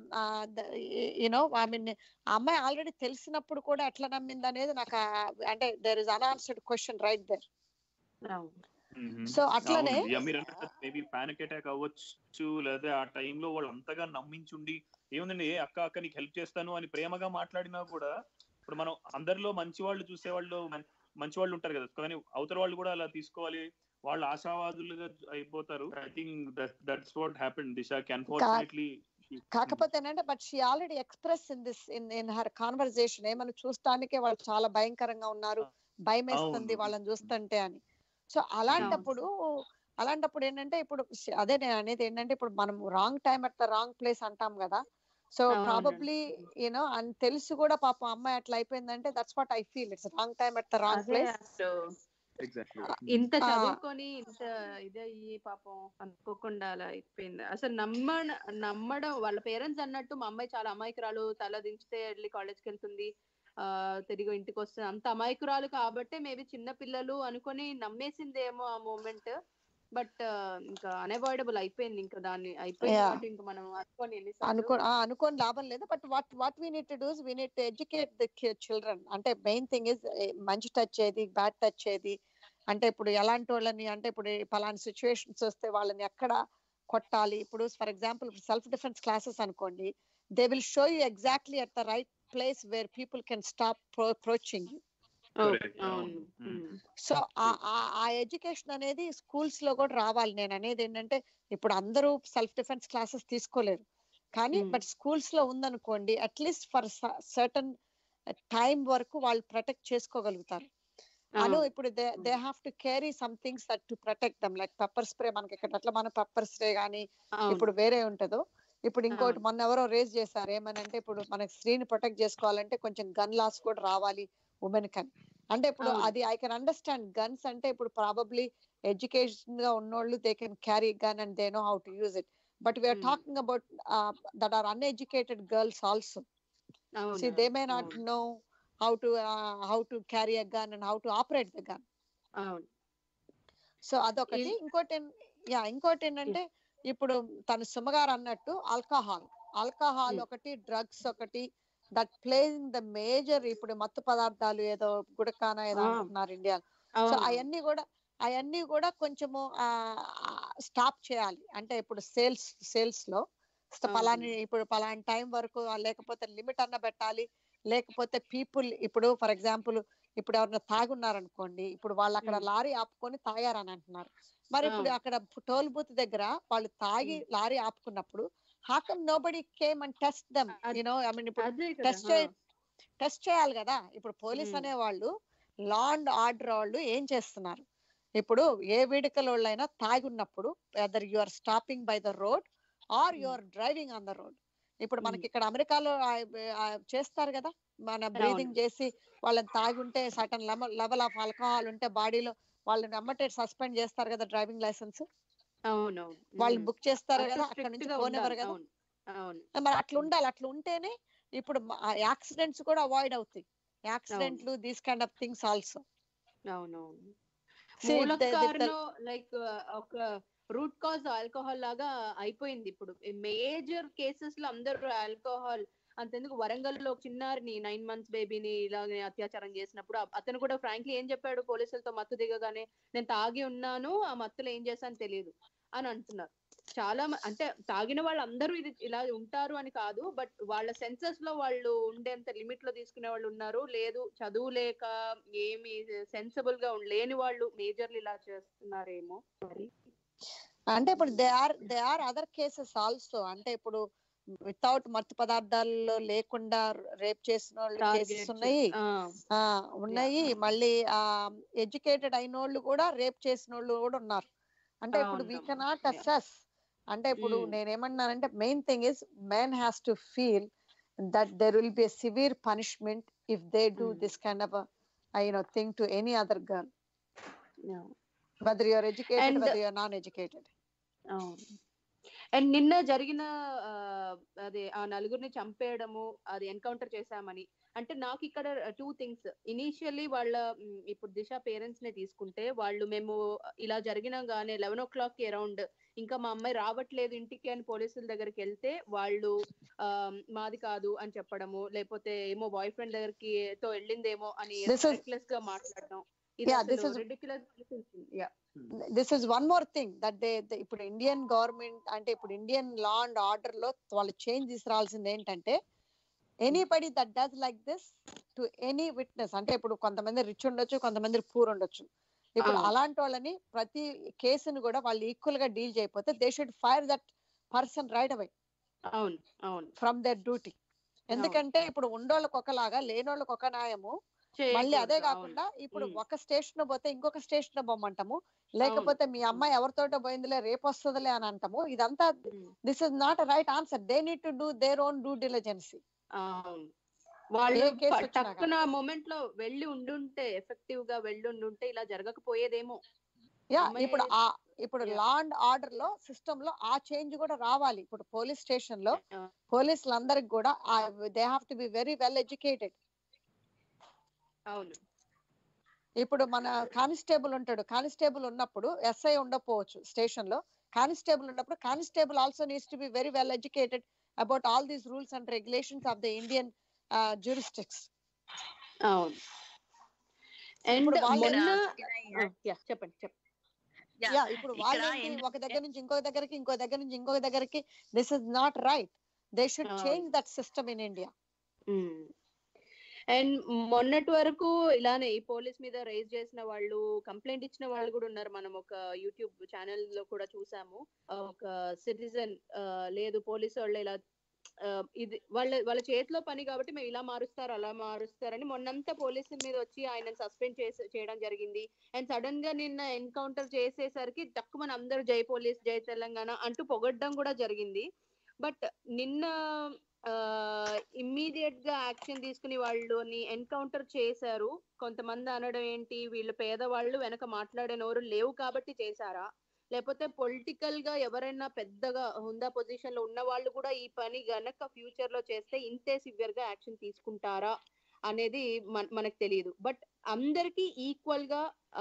యూనో ఐ మీన్ ఆ అమ్మాయి ఆల్రెడీ తెలిసినప్పుడు కూడా ఎట్లా నమ్మింది అనేది నాకు ఆ- అంటే there is unanswered question right there అవును. సో అట్లనే మీరు మేబీ పానిక్ అటాక్ అవ్వచ్చు లేదా ఆ టైంలో వాళ్ళు అంతగా నమ్మించుండి ఏముందండి ఏ అక్క అక్క నీకు హెల్ప్ చేస్తాను అని ప్రేమగా మాట్లాడినా కూడా ఇప్పుడు మనం అందరిలో మంచి వాళ్ళు చూసే వాళ్ళు మం- మంచి వాళ్ళు ఉంటారు కదా కానీ అవతల వాళ్ళు కూడా అలా తీసుకోవాలి వాళ్ళు ఆశావాదులుగా అయిపోతారు I think that's what happen దిశాకి అన్ఫార్చునేట్లీ కాకపోతే ఏంటంటే but she already express in this in in her conversation ఏమని చూస్తానికే వాళ్ళు చాలా భయంకరంగా ఉన్నారు భయం వేస్తుంది అవును. వాళ్ళని చూస్తుంటే అని సో అలాంటప్పుడు అలాంటప్పుడు ఏంటంటే ఇప్పుడు ష- అదే నేను అనేది ఏంటంటే ఇప్పుడు మనం wrong time at the wrong place అంటాం కదా సో అవునండి. ప్రాబబ్లీ యూనో అని తెలిసి కూడా పాపం అమ్మాయి అట్లా అయిపోయిందంటే that's what I feel it's wrong time at the wrong అదే ప్లేస్ అసలు ఎగ్జాక్ట్లీ ఇంత ఆ. చదువుకొని ఇంత ఇదయ్యి పాపం అనుకోకుండా అలా అయిపోయింది అసలు నమ్మ నమ్మడం వాళ్ళ పేరెంట్స్ అన్నట్టు మా అమ్మాయి చాలా అమాయకురాలు తల దించితే వెళ్ళి కాలేజ్కి వెళ్తుంది ఆ తిరిగి ఇంటికి వస్తుంది అంత అమాయకురాలు కాబట్టే మేబీ చిన్న పిల్లలు అనుకొని నమ్మేసిందేమో ఆ మూమెంట్ బట్ ఇంకా అన్అవాయిడబుల్ అయిపోయింది ఇంకా దాన్ని అయిపోయింది Yeah. కాబట్టి ఇంకా మనం అనుకోని ఎన్నిసార్లు అనుకో ఆ, అనుకోని లాభం లేదు but what what we need to do we need to educate the children అంటే మెయిన్ థింగ్ ఇస్ మంచి టచ్ ఏది బ్యాడ్ టచ్ ఏది అంటే ఇప్పుడు ఎలాంటి వాళ్ళని అంటే ఇప్పుడు ఈ పలానా సిచ్యువేషన్స్ వస్తే వాళ్ళని ఎక్కడ కొట్టాలి ఇప్పుడు for example self defence classes అనుకోండి they will show you exactly at the right place where people can stop approaching Correct. అవును Mm. Mm. సో ఆ- ఆ- ఆ ఎడ్యుకేషన్ అనేది స్కూల్స్ లో కూడా రావాలి నేను అనేది ఏంటంటే ఇప్పుడు అందరూ సెల్ఫ్ డిఫెన్స్ క్లాసెస్ తీసుకోలేరు కానీ Hmm. బట్ స్కూల్స్ లో ఉందనుకోండి అట్లీస్ట్ ఫర్ సర్టన్ టైం వరకు వాళ్ళు ప్రొటెక్ట్ చేసుకోగలుగుతారు అను అవును. ఇప్పుడు they they have to carry some things that to protect them like pepper spray మనకి ఇక్కడ అట్లా మన పెప్పర్ స్ప్రే కానీ అవును. ఇప్పుడు వేరే ఉంటుందో ఇప్పుడు ఇంకోటి అవును. మొన్న ఎవరో రేస్ చేశారు ఏమనంటే ఇప్పుడు మనకి స్త్రీని ప్రొటెక్ట్ చేసుకోవాలంటే కొంచెం గన్ లాస్ కూడా రావాలి ఉమెన్ కని అంటే ఇప్పుడు అవును. అది ఐ కెన్ అండర్స్టాండ్ గన్స్ అంటే ఇప్పుడు ప్రాబబ్లీ ఎడ్యుకేషన్ గా ఉన్నోళ్ళు they can carry gun and they know how to use it but we are Hmm. Talking about that are uneducated girls also అవును. see they may not అవును. know how to uh, how to carry a gun and how to operate the gun అవును. సో అదొకటి ఇది- ఇంకోటి యా ఇంకోటి ఏంటంటే ఇప్పుడు తను సుమగారు అన్నట్టు ఆల్కహాల్ ఆల్కహాల్ Hmm. ఒకటి డ్రగ్స్ ఒకటి దట్ ప్లేయింగ్ ద మేజర్ ఇప్పుడు మత్తు పదార్థాలు ఏదో గుడకాన ఏదో Ah. అంటున్నారు ఇండియా సో అవును. అవన్నీ కూడా అవన్నీ కూడా కొంచెము స్టాప్ చేయాలి అంటే ఇప్పుడు సేల్స్ సేల్స్ లో స్ట- అవును. పలాని ఇప్పుడు పలాని టైం వరకు ఆ లేకపోతే లిమిట్ అన్న పెట్టాలి లేకపోతే పీపుల్ ఇప్పుడు ఫర్ ఎగ్జాంపుల్ ఇప్పుడు ఎవరైనా తాగున్నారనుకోండి ఇప్పుడు వాళ్ళు అక్కడ Hmm. లారీ ఆపుకొని తాగారని అంటున్నారు మరి ఇప్పుడు అవును. అక్కడ టోల్ బూత్ దగ్గర వాళ్ళు తాగి Hmm. లారీ ఆపుకున్నప్పుడు హాకమ్ nobody came and test them అద్- యూనో ఐ మీన్ ఇప్పుడు అదే కదా. టెస్ట్ చే టెస్ట్ చేయాలి కదా ఇప్పుడు పోలీస్ Hmm. అనే వాళ్ళు లా అండ్ ఆర్డర్ వాళ్ళు ఏం చేస్తున్నారు ఇప్పుడు ఏ వేడుకల వాళ్ళైనా తాగి ఉన్నప్పుడు whether you are stopping by the road or you Hmm. Or driving on the road ఇప్పుడు Hmm. మనకి ఇక్కడ అమెరికాలో ఆ- ఆ చేస్తారు కదా మన బ్రీదింగ్ చేసి వాళ్ళని తాగి ఉంటే సటన్ లెవెల్ ఆఫ్ ఆల్కహాల్ ఉంటే బాడీలో వాళ్ళని అమ్మటే సస్పెండ్ చేస్తారు కదా డ్రైవింగ్ లైసెన్స్ అవును అవును. వాళ్ళు ఉమ్. బుక్ చేస్తారు అంత కదా అక్కడ strict నుంచి గా పోనివ్వరు ఉండాలి. కదా అవును. అవును. మరి అట్లా ఉండాలి అట్లా ఉంటేనే ఇప్పుడు యాక్సిడెంట్స్ కూడా అవాయిడ్ అవుతాయి యాక్సిడెంట్లు these kind of things also అవునవును See, మూల the- the- కారణం లైక్ ఒక రూట్ కాజ్ ఆల్కహాల్ లాగా అయిపోయింది ఇప్పుడు మేజర్ కేసెస్ లో అందరూ ఆల్కహాల్ అంతెందుకు వరంగల్ లో ఒక చిన్నారిని నైన్ మంత్స్ బేబీని ఇలాగే అత్యాచారం చేసినప్పుడు అ- అతను కూడా ఫ్రాంక్లీ ఏం చెప్పాడు పోలీసులతో మత్తు దిగగానే నేను తాగి ఉన్నాను ఆ మత్తులో ఏం చేశాను తెలియదు అని అంటున్నారు చాలా మ- అంటే తాగిన వాళ్ళందరూ ఇది ఇలా ఉంటారు అని కాదు బట్ వాళ్ళ సెన్సెస్ లో వాళ్ళు ఉండేంత లిమిట్ లో తీసుకునే వాళ్ళు ఉన్నారు లేదు చదువు లేక ఏమి సెన్సిబుల్ గా ఉం- లేని వాళ్ళు మేజర్లు ఇలా చేస్తున్నారేమో మరి అంటే ఇప్పుడు they are they are other cases also అంటే ఇప్పుడు వితౌట్ మత్తు పదార్థాల్లో లేకుండా రేప్ చేసిన వాళ్ళు కేసెస్ Target ఉన్నాయి ఆ, ఆ ఉన్నాయి మళ్ళీ ఆ ఎడ్యుకేటెడ్ అయిన వాళ్ళు కూడా రేప్ చేసిన వాళ్ళు కూడా ఉన్నారు అంటే ఇప్పుడు వీ అవునమ్మా. Cannot Yeah. అసెస్ అంటే ఇప్పుడు Mm. నేనేమన్నానంటే main thing is men has to feel that there will be severe punishment if they do Mm. This kind of you know thing to any other girl yeah. Whether you're educated And- whether you're non educated అవును అండ్ నిన్న జరిగిన ఆ, అదే ఆ నలుగురిని చంపేయడము అది ఎన్కౌంటర్ చేశామని అంటే నాకు ఇక్కడ టూ థింగ్స్ ఇనీషియల్లీ వాళ్ళ మ్, ఇప్పుడు దిశ పేరెంట్స్ ని తీసుకుంటే వాళ్ళు మేము ఇలా జరిగినా గానీ లెవెన్ ఓ క్లాక్ కి అరౌండ్ ఇంకా మా అమ్మాయి రావట్లేదు ఇంటికి అని పోలీసుల దగ్గరికి వెళ్తే వాళ్ళు ఆ, మాది కాదు అని చెప్పడము లేకపోతే ఏమో బాయ్ ఫ్రెండ్ దగ్గరికి తో వెళ్ళిందేమో అని This is- రెక్లెస్ గా మాట్లాడడం ఇది Yeah, this అసలు is- ridiculous yeah this is one more thing that they ఇప్పుడు ఇండియన్ గవర్నమెంట్ అంటే ఇప్పుడు ఇండియన్ లా అండ్ ఆర్డర్ లో వాళ్ళు చేంజ్ తీసుకురావాల్సింది ఏంటంటే anybody that does like this to any witness అంటే ఇప్పుడు కొంతమంది రిచ్ ఉండొచ్చు కొంతమంది పూర్ ఉండొచ్చు ఇప్పుడు అవును. అలాంటి వాళ్ళని ప్రతి కేసును కూడా వాళ్ళు ఈక్వల్ గా డీల్ చేయకపోతే they should fire that person right away అవును అవును ఫ్రమ్ దర్ డ్యూటీ ఎందుకంటే ఇప్పుడు ఉండోళ్ళకి ఒకలాగా లేనోళ్ళకి ఒక న్యాయము మళ్ళీ అదే చేయకూడదు, కాకుండా ఇప్పుడు ఉమ్. ఒక స్టేషన్ పోతే ఇంకొక స్టేషన్ పోమంటాము లేకపోతే మీ అమ్మాయి ఎవరితోటో పోయిందిలే రేపు వస్తుందిలే అని అంటాము ఇదంతా అవును. Um. This is not right answer they need to do their own due diligence అవును వాళ్ళు ఏ కేసు ప- వచ్చినా టక్కున మూమెంట్ లో వెళ్ళి ఉండుంటే ఎఫెక్టివ్ గా వెళ్ళి ఉండుంటే ఇలా జరగకపోయేదేమో యా అమ్మాయి- ఇప్పుడు ఆ ఇప్పుడు Yeah. లా అండ్ ఆర్డర్ లో సిస్టమ్ లో ఆ చేంజ్ కూడా రావాలి ఇప్పుడు పోలీస్ స్టేషన్ లో ఆ, పోలీసులందరికి కూడా they have to be very well educated అవును ఇప్పుడు మన కానిస్టేబుల్ ఉంటాడు కానిస్టేబుల్ ఉన్నప్పుడు ఎస్ఐ ఉండకపోవచ్చు స్టేషన్ లో కానిస్టేబుల్ ఉన్నప్పుడు constable also needs to be very well educated about all these rules and regulations of the Indian juristics అవును అండ్ ఇప్పుడు వాళ్ళ- మొన్న ఇక్కడ ఆ, yeah, చెప్పండి చెప్పండి Yeah. యా ఇప్పుడు ఇక్కడ వాళ్ళేంటి ఏంటంటే- ఒక దగ్గర నుంచి ఇంకో దగ్గరికి ఇంకో దగ్గర నుంచి ఇంకో దగ్గరికి this is not right they should అవును. Change that system in India and మొన్నటి వరకు ఇలానే ఈ పోలీస్ మీద రైజ్ చేసిన వాళ్ళు కంప్లైంట్ ఇచ్చిన వాళ్ళు కూడా ఉన్నారు మనం ఒక యూట్యూబ్ ఛానల్ లో కూడా చూసాము ఆ, ఒక సిటిజన్ లేదు పోలీసు వాళ్ళు ఇలా ఆ, ఇది వాళ్ళ వాళ్ళ చేతిలో పని కాబట్టి మేము ఇలా మారుస్తారు అలా మారుస్తారని మొన్నంతా పోలీసుల మీద వచ్చి ఆయన సస్పెండ్ చేసి చేయడం జరిగింది అండ్ సడన్ గా నిన్న ఎన్కౌంటర్ చేసేసరికి తక్కువ అందరూ జై పోలీస్ జై తెలంగాణ అంటూ పొగడ్డం కూడా జరిగింది బట్ నిన్న ఇమ్మీడియట్ గా యాక్షన్ తీసుకుని వాళ్ళని ఎన్కౌంటర్ చేశారు కొంతమంది అనడం ఏంటి వీళ్ళు పేదవాళ్ళు వెనక మాట్లాడే నోరు లేవు కాబట్టి చేశారా లేకపోతే పొలిటికల్ గా ఎవరైనా పెద్దగా హుందా పొజిషన్ లో ఉన్న వాళ్ళు కూడా ఈ పని గనక ఫ్యూచర్ లో చేస్తే ఇంతే సివియర్ గా యాక్షన్ తీసుకుంటారా అనేది మన- మనకు తెలియదు బట్ అందరికి ఈక్వల్ గా ఆ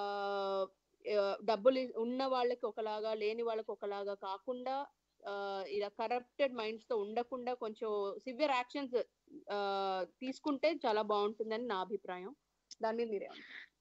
ఆ, డబ్బులు ఇ- ఉన్న వాళ్ళకి ఒకలాగా లేని వాళ్ళకి ఒకలాగా కాకుండా ఆ, ఇలా కరప్టెడ్ మైండ్స్ తో ఉండకుండా కొంచెం సివియర్ యాక్షన్స్ తీసుకుంటే చాలా బాగుంటుందని నా అభిప్రాయం దాని మీద మీరే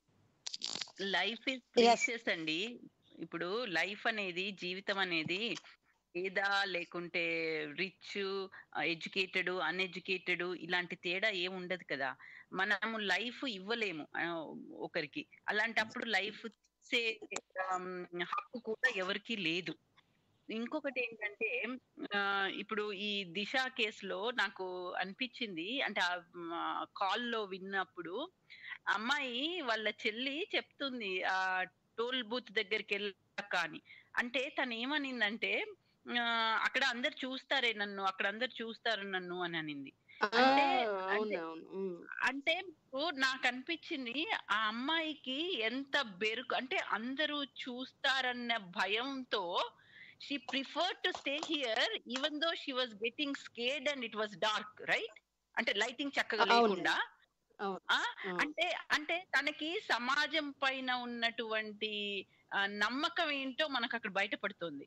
లైఫ్ ఇస్ Yes. ప్రీషియస్ అండి ఇప్పుడు లైఫ్ అనేది జీవితం అనేది ఏదా లేకుంటే రిచ్ ఎడ్యుకేటెడ్ అన్ఎడ్యుకేటెడ్ ఇలాంటి తేడా ఏం ఉండదు కదా మనము లైఫ్ ఇవ్వలేము ఆ, ఒకరికి అలాంటప్పుడు లైఫ్ ఇచ్చే ఆమ్, హక్కు కూడా ఎవరికి లేదు ఇంకొకటి ఏంటంటే ఆ, ఇప్పుడు ఈ దిశ కేసులో నాకు అనిపించింది అంటే ఆ కాల్లో విన్నప్పుడు అమ్మాయి వాళ్ళ చెల్లి చెప్తుంది ఆ టోల్ బూత్ దగ్గరికి వెళ్ళాక అని అంటే తను ఏమనిందంటే ఆ, అక్కడ అందరు చూస్తారే నన్ను అక్కడ అందరు చూస్తారు నన్ను అని అనింది అంటే అవును అవును ఉమ్. అంటే ఇప్పుడు నాకు అనిపించింది ఆ అమ్మాయికి ఎంత బెరుకు అంటే అందరూ చూస్తారన్న భయంతో she prefer to stay here even though she was getting scared and it was dark right అంటే లైటింగ్ చక్కగా అవును. లేకుండా అవును. ఆ, అవును. అంటే అంటే తనకి సమాజం పైన ఉన్నటువంటి ఆ, నమ్మకం ఏంటో మనకు అక్కడ బయటపడుతుంది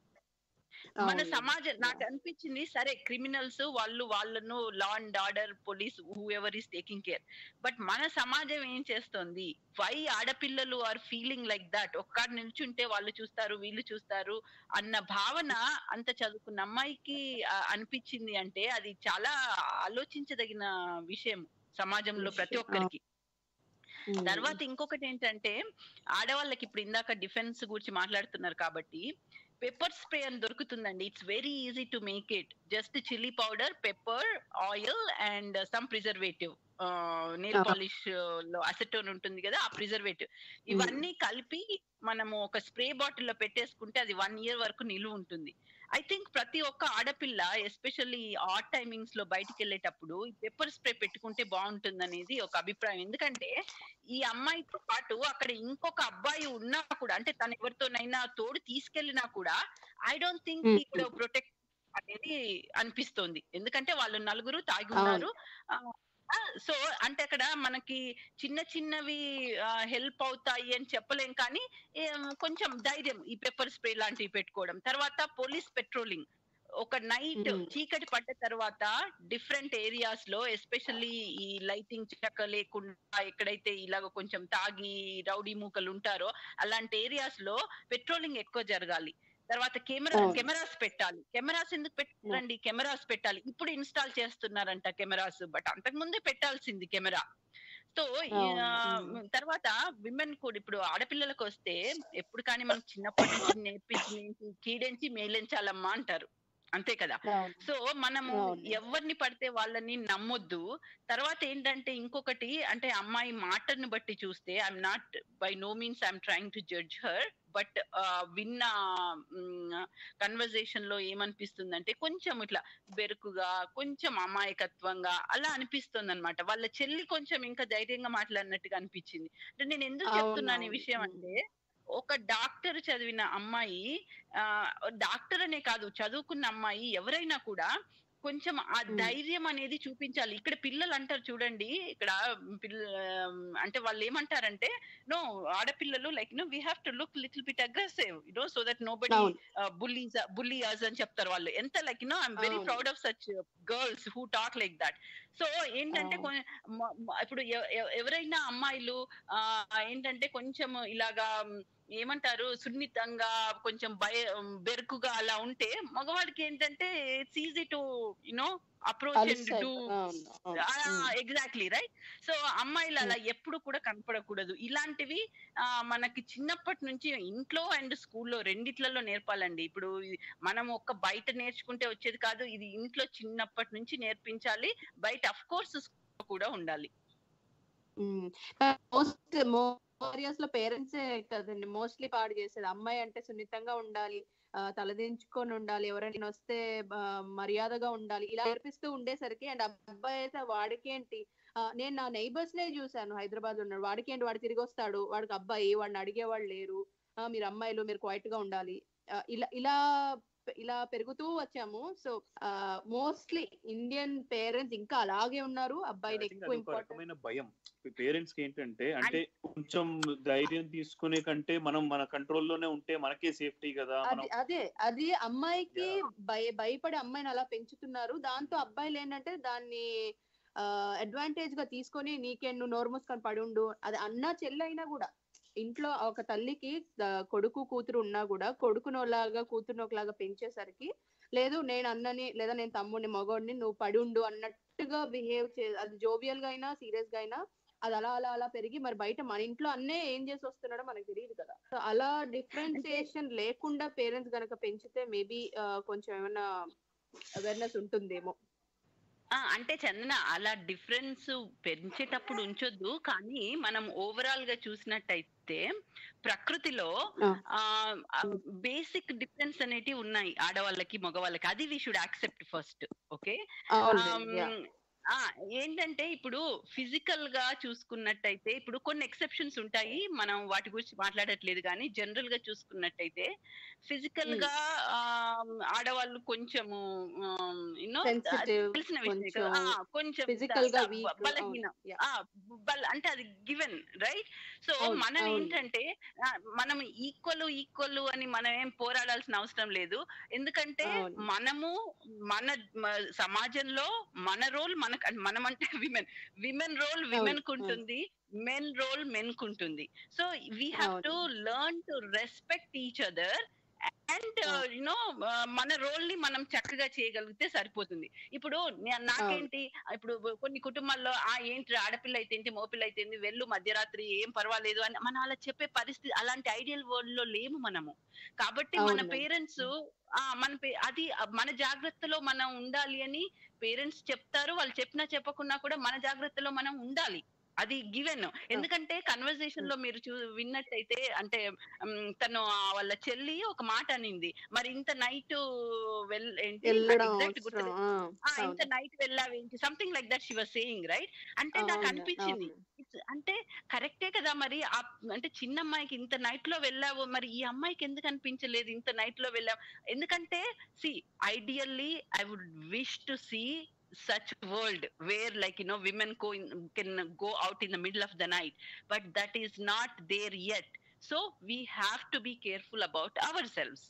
మన అవును. సమాజం నాకు అనిపించింది సరే క్రిమినల్స్ వాళ్ళు వాళ్ళను law and order police whoever is taking care but మన సమాజం ఏం చేస్తుంది వై ఆడపిల్లలు ఆర్ ఫీలింగ్ లైక్ దట్ ఒక్కడ నిల్చుంటే వాళ్ళు చూస్తారు వీళ్ళు చూస్తారు అన్న భావన అంత చదువుకున్న అమ్మాయికి ఆ, అనిపించింది అంటే అది చాలా ఆలోచించదగిన విషయం సమాజంలో ప్రతి విషయం. ఒక్కరికి ఉమ్. తర్వాత ఇంకొకటి ఏంటంటే ఆడవాళ్ళకి ఇప్పుడు ఇందాక డిఫెన్స్ గురించి మాట్లాడుతున్నారు కాబట్టి పెప్పర్ స్ప్రే అని దొరుకుతుందండి it's very easy to make it just chilli powder pepper oil and some preservative nail Ah. Polish లో అసెటోన్ ఉంటుంది కదా ఆ ప్రిజర్వేటివ్ ఇవన్నీ కలిపి మనము ఒక స్ప్రే బాటిల్ లో పెట్టేసుకుంటే అది వన్ ఇయర్ వరకు నిలువ ఉంటుంది ఐ థింక్ ప్రతి ఒక్క ఆడపిల్ల ఎస్పెషల్లీ ఆట్ టైమింగ్స్ లో బయటికి వెళ్ళేటప్పుడు ఈ పెప్పర్ స్ప్రే పెట్టుకుంటే బాగుంటుంది అనేది ఒక అభిప్రాయం ఎందుకంటే ఈ అమ్మాయితో పాటు అక్కడ ఇంకొక అబ్బాయి ఉన్నా కూడా అంటే తను ఎవరితోనైనా తోడు తీసుకెళ్ళినా కూడా ఐ డోంట్ థింక్ Mm. ఇక్కడ ప్రొటెక్ట్ అనేది అనిపిస్తోంది ఎందుకంటే వాళ్ళు నలుగురు తాగి ఉన్నారు సో అంటే అక్కడ మనకి చిన్న చిన్నవి హెల్ప్ అవుతాయి అని చెప్పలేం కానీ ఏం, కొంచెం ధైర్యం ఈ పెప్పర్ స్ప్రే లాంటివి పెట్టుకోవడం తర్వాత పోలీస్ పెట్రోలింగ్ ఒక నైట్ Mm. చీకటి పడ్డ తర్వాత డిఫరెంట్ ఏరియాస్ లో ఎస్పెషల్లీ ఈ లైటింగ్ చక్క లేకుండా ఎక్కడైతే ఇలాగ కొంచెం తాగి రౌడీ మూకలు ఉంటారో అలాంటి ఏరియాస్ లో పెట్రోలింగ్ ఎక్కువ జరగాలి తర్వాత కెమెరా అవును. కెమెరాస్ పెట్టాలి కెమెరాస్ ఎందుకు పెట్టారండి కెమెరాస్ పెట్టాలి ఇప్పుడు ఇన్స్టాల్ చేస్తున్నారంట కెమెరాస్ బట్ అంతకు ముందే పెట్టాల్సింది కెమెరా సో అవును. తర్వాత విమెన్ కూడా ఇప్పుడు ఆడపిల్లలకు వస్తే ఎప్పుడు కానీ మనం చిన్నప్పటి నుంచి నేర్పించి కీడెంచి మేలించాలమ్మా అంటారు అంతే కదా అవును. సో మనము అవును. ఎవరిని పడితే వాళ్ళని నమ్మొద్దు తర్వాత ఏంటంటే ఇంకొకటి అంటే అమ్మాయి మాటని బట్టి చూస్తే I'm not by no means I'm trying to judge her but విన్న కన్వర్జేషన్ లో ఏమనిపిస్తుందంటే కొంచెం ఇట్లా బెరుకుగా కొంచెం అమాయకత్వంగా అలా అనిపిస్తుంది అనమాట వాళ్ళ చెల్లి కొంచెం ఇంకా ధైర్యంగా మాట్లాడినట్టుగా అనిపించింది అంటే నేను ఎందుకు అవును, చెప్తున్నాను ఈ అవును. విషయం ఉమ్. అంటే ఒక డాక్టర్ చదివిన అమ్మాయి ఆ డాక్టర్ అనే కాదు చదువుకున్న అమ్మాయి ఎవరైనా కూడా కొంచెం ఆ Hmm. ధైర్యం అనేది చూపించాలి ఇక్కడ పిల్లలు అంటారు చూడండి ఇక్కడ పిల్ల అంటే వాళ్ళు ఏమంటారంటే నో ఆడపిల్లలు like no we have to look little bit aggressive you know so that nobody అవును. బుల్లీస్ బుల్లీయాస్ అని చెప్తారు వాళ్ళు ఎంత లైక్ నో ఐఎమ్ వెరీ అవును. Proud of such girls who talk like that so ఏంటంటే అవును. కొ- మ- మ- ఇప్పుడు ఎవ- ఎవ- ఎవరైనా అమ్మాయిలు ఆ ఏంటంటే కొంచెం ఇలాగా ఏమంటారు సున్నితంగా కొంచెం భయ బెరుకుగా అలా ఉంటే మగవాడికి ఏంటంటే it's easy to you know approach and అలసై- డూ అవును, అవును. ఉమ్. ఎగ్జాక్ట్లీ రైట్ సో అమ్మాయిలు అలా ఎప్పుడు కూడా కనపడకూడదు ఇలాంటివి ఆ, మనకి చిన్నప్పటి నుంచి ఇంట్లో అండ్ స్కూల్లో రెండిట్లలో నేర్పాలండి ఇప్పుడు ఇది మనం ఒక్క బయట నేర్చుకుంటే వచ్చేది కాదు ఇది ఇంట్లో చిన్నప్పటి నుంచి నేర్పించాలి బయట అఫ్ కోర్స్ కూడా ఉండాలి మోస్ట్ ఏరియాస్ లో పేరెంట్స్ కదండి మోస్ట్లీ పాడు చేసేది అమ్మాయి అంటే సున్నితంగా ఉండాలి ఆ, తలదించుకొని ఉండాలి ఎవరైనా వస్తే ఆ, మర్యాదగా ఉండాలి ఇలా నేర్పిస్తూ ఉండేసరికి అండ్ అబ్బాయి అయితే వాడికి ఏంటి ఆ, నేను నా నైబర్స్ నే చూశాను హైదరాబాద్ లో ఉన్నాడు వాడికి ఏంటి వాడు తిరిగి వస్తాడు వాడికి అబ్బాయి వాడిని అడిగేవాళ్ళు లేరు ఆ, మీరు అమ్మాయిలు మీరు క్వైట్ గా ఉండాలి ఆ, ఇలా ఇలా ఇలా పెరుగుతూ వచ్చాము సో మోస్ట్లీ ఇండియన్ పేరెంట్స్ ఇంకా అలాగే ఉన్నారు అబ్బాయిని I think ఎక్కువ అదొక ఇంపార్టెంట్ రకమైన భయం పేరెంట్స్ కి ఏంటంటే అంటే కొంచెం ధైర్యం తీసుకునే కంటే మనం మన కంట్రోల్లోనే ఉంటే మనకే సేఫ్టీ కదా మనం అది అదే అది అమ్మాయికి భయ భయపడి అమ్మాయిని అలా పెంచుతున్నారు దాంతో అబ్బాయిలు ఏంటంటే దాన్ని అడ్వాంటేజ్ గా తీసుకొని నీకే నువ్వు నోరు మూసుకొని పడి ఉండు అది అన్న చెల్లి అయినా కూడా ఇంట్లో ఒక తల్లికి ఆ, కొడుకు కూతురు ఉన్నా కూడా కొడుకునోలాగా కూతురునోలాగా పెంచేసరికి లేదు నేను అన్నని లేదా నేను తమ్ముడిని మగోడిని నువ్వు పడి ఉండు అన్నట్టుగా బిహేవ్ చే అది జోవియల్ గా అయినా సీరియస్ గా అయినా అది అలా అలా అలా పెరిగి మరి బయట మన ఇంట్లో అన్నే ఏం చేసి వస్తున్నాడో మనకు తెలియదు కదా సో అలా డిఫరెన్సియేషన్ లేకుండా పేరెంట్స్ గనక పెంచితే మేబీ కొంచెం ఏమైనా అవేర్నెస్ ఉంటుందేమో ఆ, అంటే చందన అలా డిఫరెన్స్ పెంచేటప్పుడు ఉంచొద్దు కానీ మనం ఓవరాల్ గా చూసినట్టయితే ప్రకృతిలో ఆ. బేసిక్ డిఫరెన్స్ అనేటివి ఉన్నాయి ఆడవాళ్ళకి మగవాళ్ళకి అది we should accept first okay అవును yeah. ఆ ఏంటంటే ఇప్పుడు ఫిజికల్ గా చూసుకున్నట్టయితే ఇప్పుడు కొన్ని ఎక్సెప్షన్స్ ఉంటాయి మనం వాటి గురించి మాట్లాడట్లేదు కానీ జనరల్ గా చూసుకున్నట్టయితే ఫిజికల్ Hmm. గా ఆ, ఆడవాళ్ళు కొంచెము యూనో Sensitive, తెలిసిన విషయం కొంచెం కదా. ఆ, కొంచెం ఫిజికల్ గా ద- వీక్ బలహీనం ఆ, బల అంటే అది గివెన్ రైట్ సో అవును, మనం అవును. ఏంటంటే ఆ, మనం ఈక్వల్ ఈక్వల్ అని మనం ఏం పోరాడాల్సిన అవసరం లేదు ఎందుకంటే అవును. మనము మన మ- సమాజంలో మన రోల్ మనకు మనం అంటే విమెన్ విమెన్ రోల్ విమెన్ కు అవును. ఉంటుంది మెన్ రోల్ మెన్ కు ఉంటుంది సో వీ హ్యావ్ అవును. To learn to respect each other and అవును. యునో మన రోల్ ని మనం చక్కగా చేయగలిగితే సరిపోతుంది ఇప్పుడు నే- నాకేంటి ఇప్పుడు కొన్ని కుటుంబాల్లో ఆ ఏంటి ఆడపిల్ల అయితే ఏంటి మోపిల్ల అయితే ఏంటి వెళ్ళు మధ్యరాత్రి ఏం పర్వాలేదు అని మనం అలా చెప్పే పరిస్థితి అలాంటి ఐడియల్ వరల్డ్ లో లేము మనము కాబట్టి మన అవును. పేరెంట్స్ ఆ మన పే- అది మన జాగ్రత్తలో మనం ఉండాలి అని పేరెంట్స్ చెప్తారు వాళ్ళు చెప్పినా చెప్పకున్నా కూడా మన జాగ్రత్తలో మనం ఉండాలి అది గివెన్ ఎందుకంటే కన్వర్సేషన్ లో మీరు చూ విన్నట్టయితే అంటే ఉమ్, తను ఆ వాళ్ళ చెల్లి ఒక మాట అనింది మరి ఇంత నైట్ వెల్ ఏంటి వెళ్ళడం exact అవసరం గుర్తులేదు. ఆ, ఆ, ఇంత అవును. నైట్ వెళ్ళావేంటి something like that she was saying right అంటే నాకు అవును, అనిపించింది అవును. It's- అంటే కరెక్టే కదా మరి ఆ అంటే చిన్న అమ్మాయికి ఇంత నైట్ లో వెళ్ళావు మరి ఈ అమ్మాయికి ఎందుకు అనిపించలేదు ఇంత నైట్ లో వెళ్ళావు ఎందుకంటే see ideally I would wish to see such world where like you know women go in, can go out in the middle of the night but that is not there yet so we have to be careful about ourselves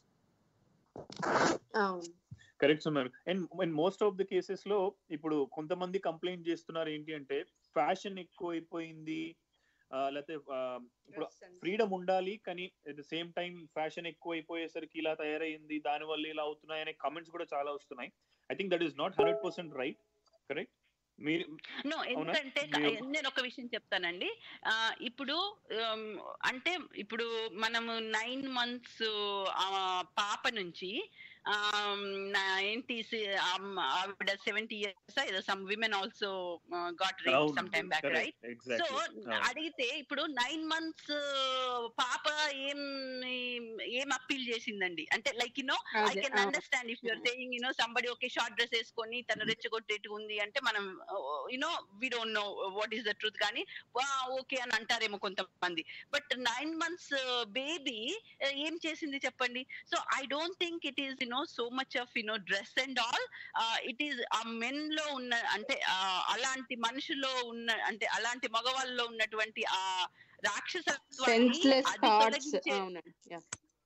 అవును కరెక్ట్ ఉన్నారు and and most of the cases లో ఇప్పుడు కొంతమంది కంప్లైంట్ చేస్తున్నారు ఏంటి అంటే ఫ్యాషన్ ఎక్కువ అయిపోయింది ఆ, లేకపోతే ఆ, ఇప్పుడు ఫ్రీడమ్ ఉండాలి కానీ at the same time fashion ఎక్కువ అయిపోయేసరికి ఇలా తయారైంది దాని వల్ల ఇలా అవుతున్నాయి అనే కమెంట్స్ కూడా చాలా వస్తున్నాయి I think that is not hundred percent right correct మీరు నో ఎందుకంటే క- మీరు- నేను ఒక విషయం చెప్తానండి ఆ, ఇప్పుడు ఉమ్, అంటే ఇప్పుడు మనము నైన్ మంత్స్ పాప నుంచి ఆ, నా ఏంటి సి- ఆమ్- ఆవిడ సెవెంటీ ఇయర్స్ ఏదో some women also got rape some time back right so exactly అడిగితే ఇప్పుడు నైన్ మంత్స్ పాప ఏం ఏం అప్పీల్ చేసిందండి అంటే లైక్ యునో ఐ అదే, కెన్ అవును. Understand if you're saying you know somebody okay short dress వేసుకొని తను రెచ్చగొట్టేట్టు ఉంది అంటే మనం you know we don't know what is the truth కానీ ఓకే అని అంటారేమో కొంతమంది బట్ నైన్ మంత్స్ బేబీ ఏం చేసింది చెప్పండి so I don't think it is you know so much of you know dress and all it is a men లో ఉన్న అంటే ఆ, అలాంటి మనుషుల్లో ఉన్న అంటే అలాంటి మగవాళ్ళలో ఉన్నటువంటి ఆ రాక్షసత్వాన్ని సెన్స్లెస్ అది థాట్స్ తొలగించే అవునండి yeah.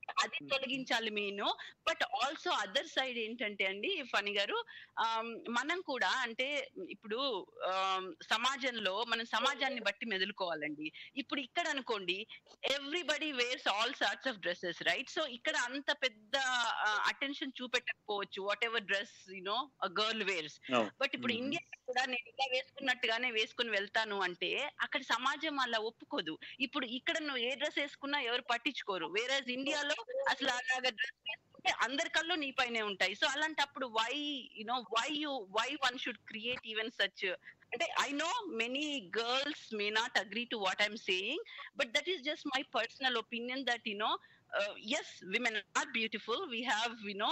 అది తొలగించాలి main but also other side ఏంటంటే అండి ఫణి గారు ఆమ్, మనం కూడా అంటే ఇప్పుడు ఆమ్, సమాజంలో మనం సమాజాన్ని బట్టి మెదులుకోవాలండి ఇప్పుడు ఇక్కడ అనుకోండి everybody wears all sorts of dresses right so ఇక్కడ అంత పెద్ద అటెన్షన్ చూపెట్టకపోవచ్చు whatever dress you know girl wears అవును. బట్ ఇప్పుడు Mhm. ఇండియా కూడా నేను ఇలా వేసుకున్నట్టుగానే వేసుకుని వెళ్తాను అంటే అక్కడ సమాజం అలా ఒప్పుకోదు ఇప్పుడు ఇక్కడ నువ్వు ఏ డ్రెస్ వేసుకున్నా ఎవరు పట్టించుకోరు వేరే ఇండియాలో అసలు అలాగా డ్రెస్ వేసుకుంటే అందరి కళ్ళు నీ పైనే ఉంటాయి సో అలాంటప్పుడు why you know why you why one should create even such అంటే I know many girls may not agree to what I'm saying but that is just my personal opinion that you know yes women are beautiful we have you know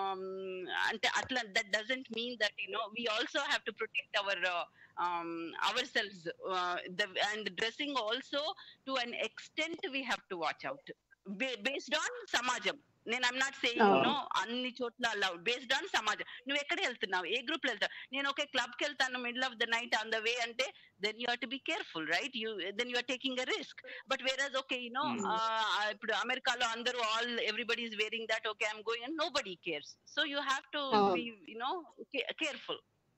అంటే అట్లా that doesn't mean that you know we also have to protect our our selves and dressing also to an extent we have to watch out based on సమాజం నేను ఐమ్ నాట్ సేయింగ్ అవును. నో అన్ని చోట్ల అలా బేస్డ్ ఆన్ సమాజం నువ్వు ఎక్కడ వెళ్తున్నావు ఏ గ్రూప్ లో వెళ్తావు నేను ఒకే క్లబ్ కి వెళ్తాను middle of the night on the way అంటే then you to be careful right you then you are taking a risk but wears okay you know Hmm. ఇప్పుడు అమెరికాలో అందరూ all everybody is wearing that okay I'm going and nobody cares so you have to అవును. బి యునో కేర్ఫుల్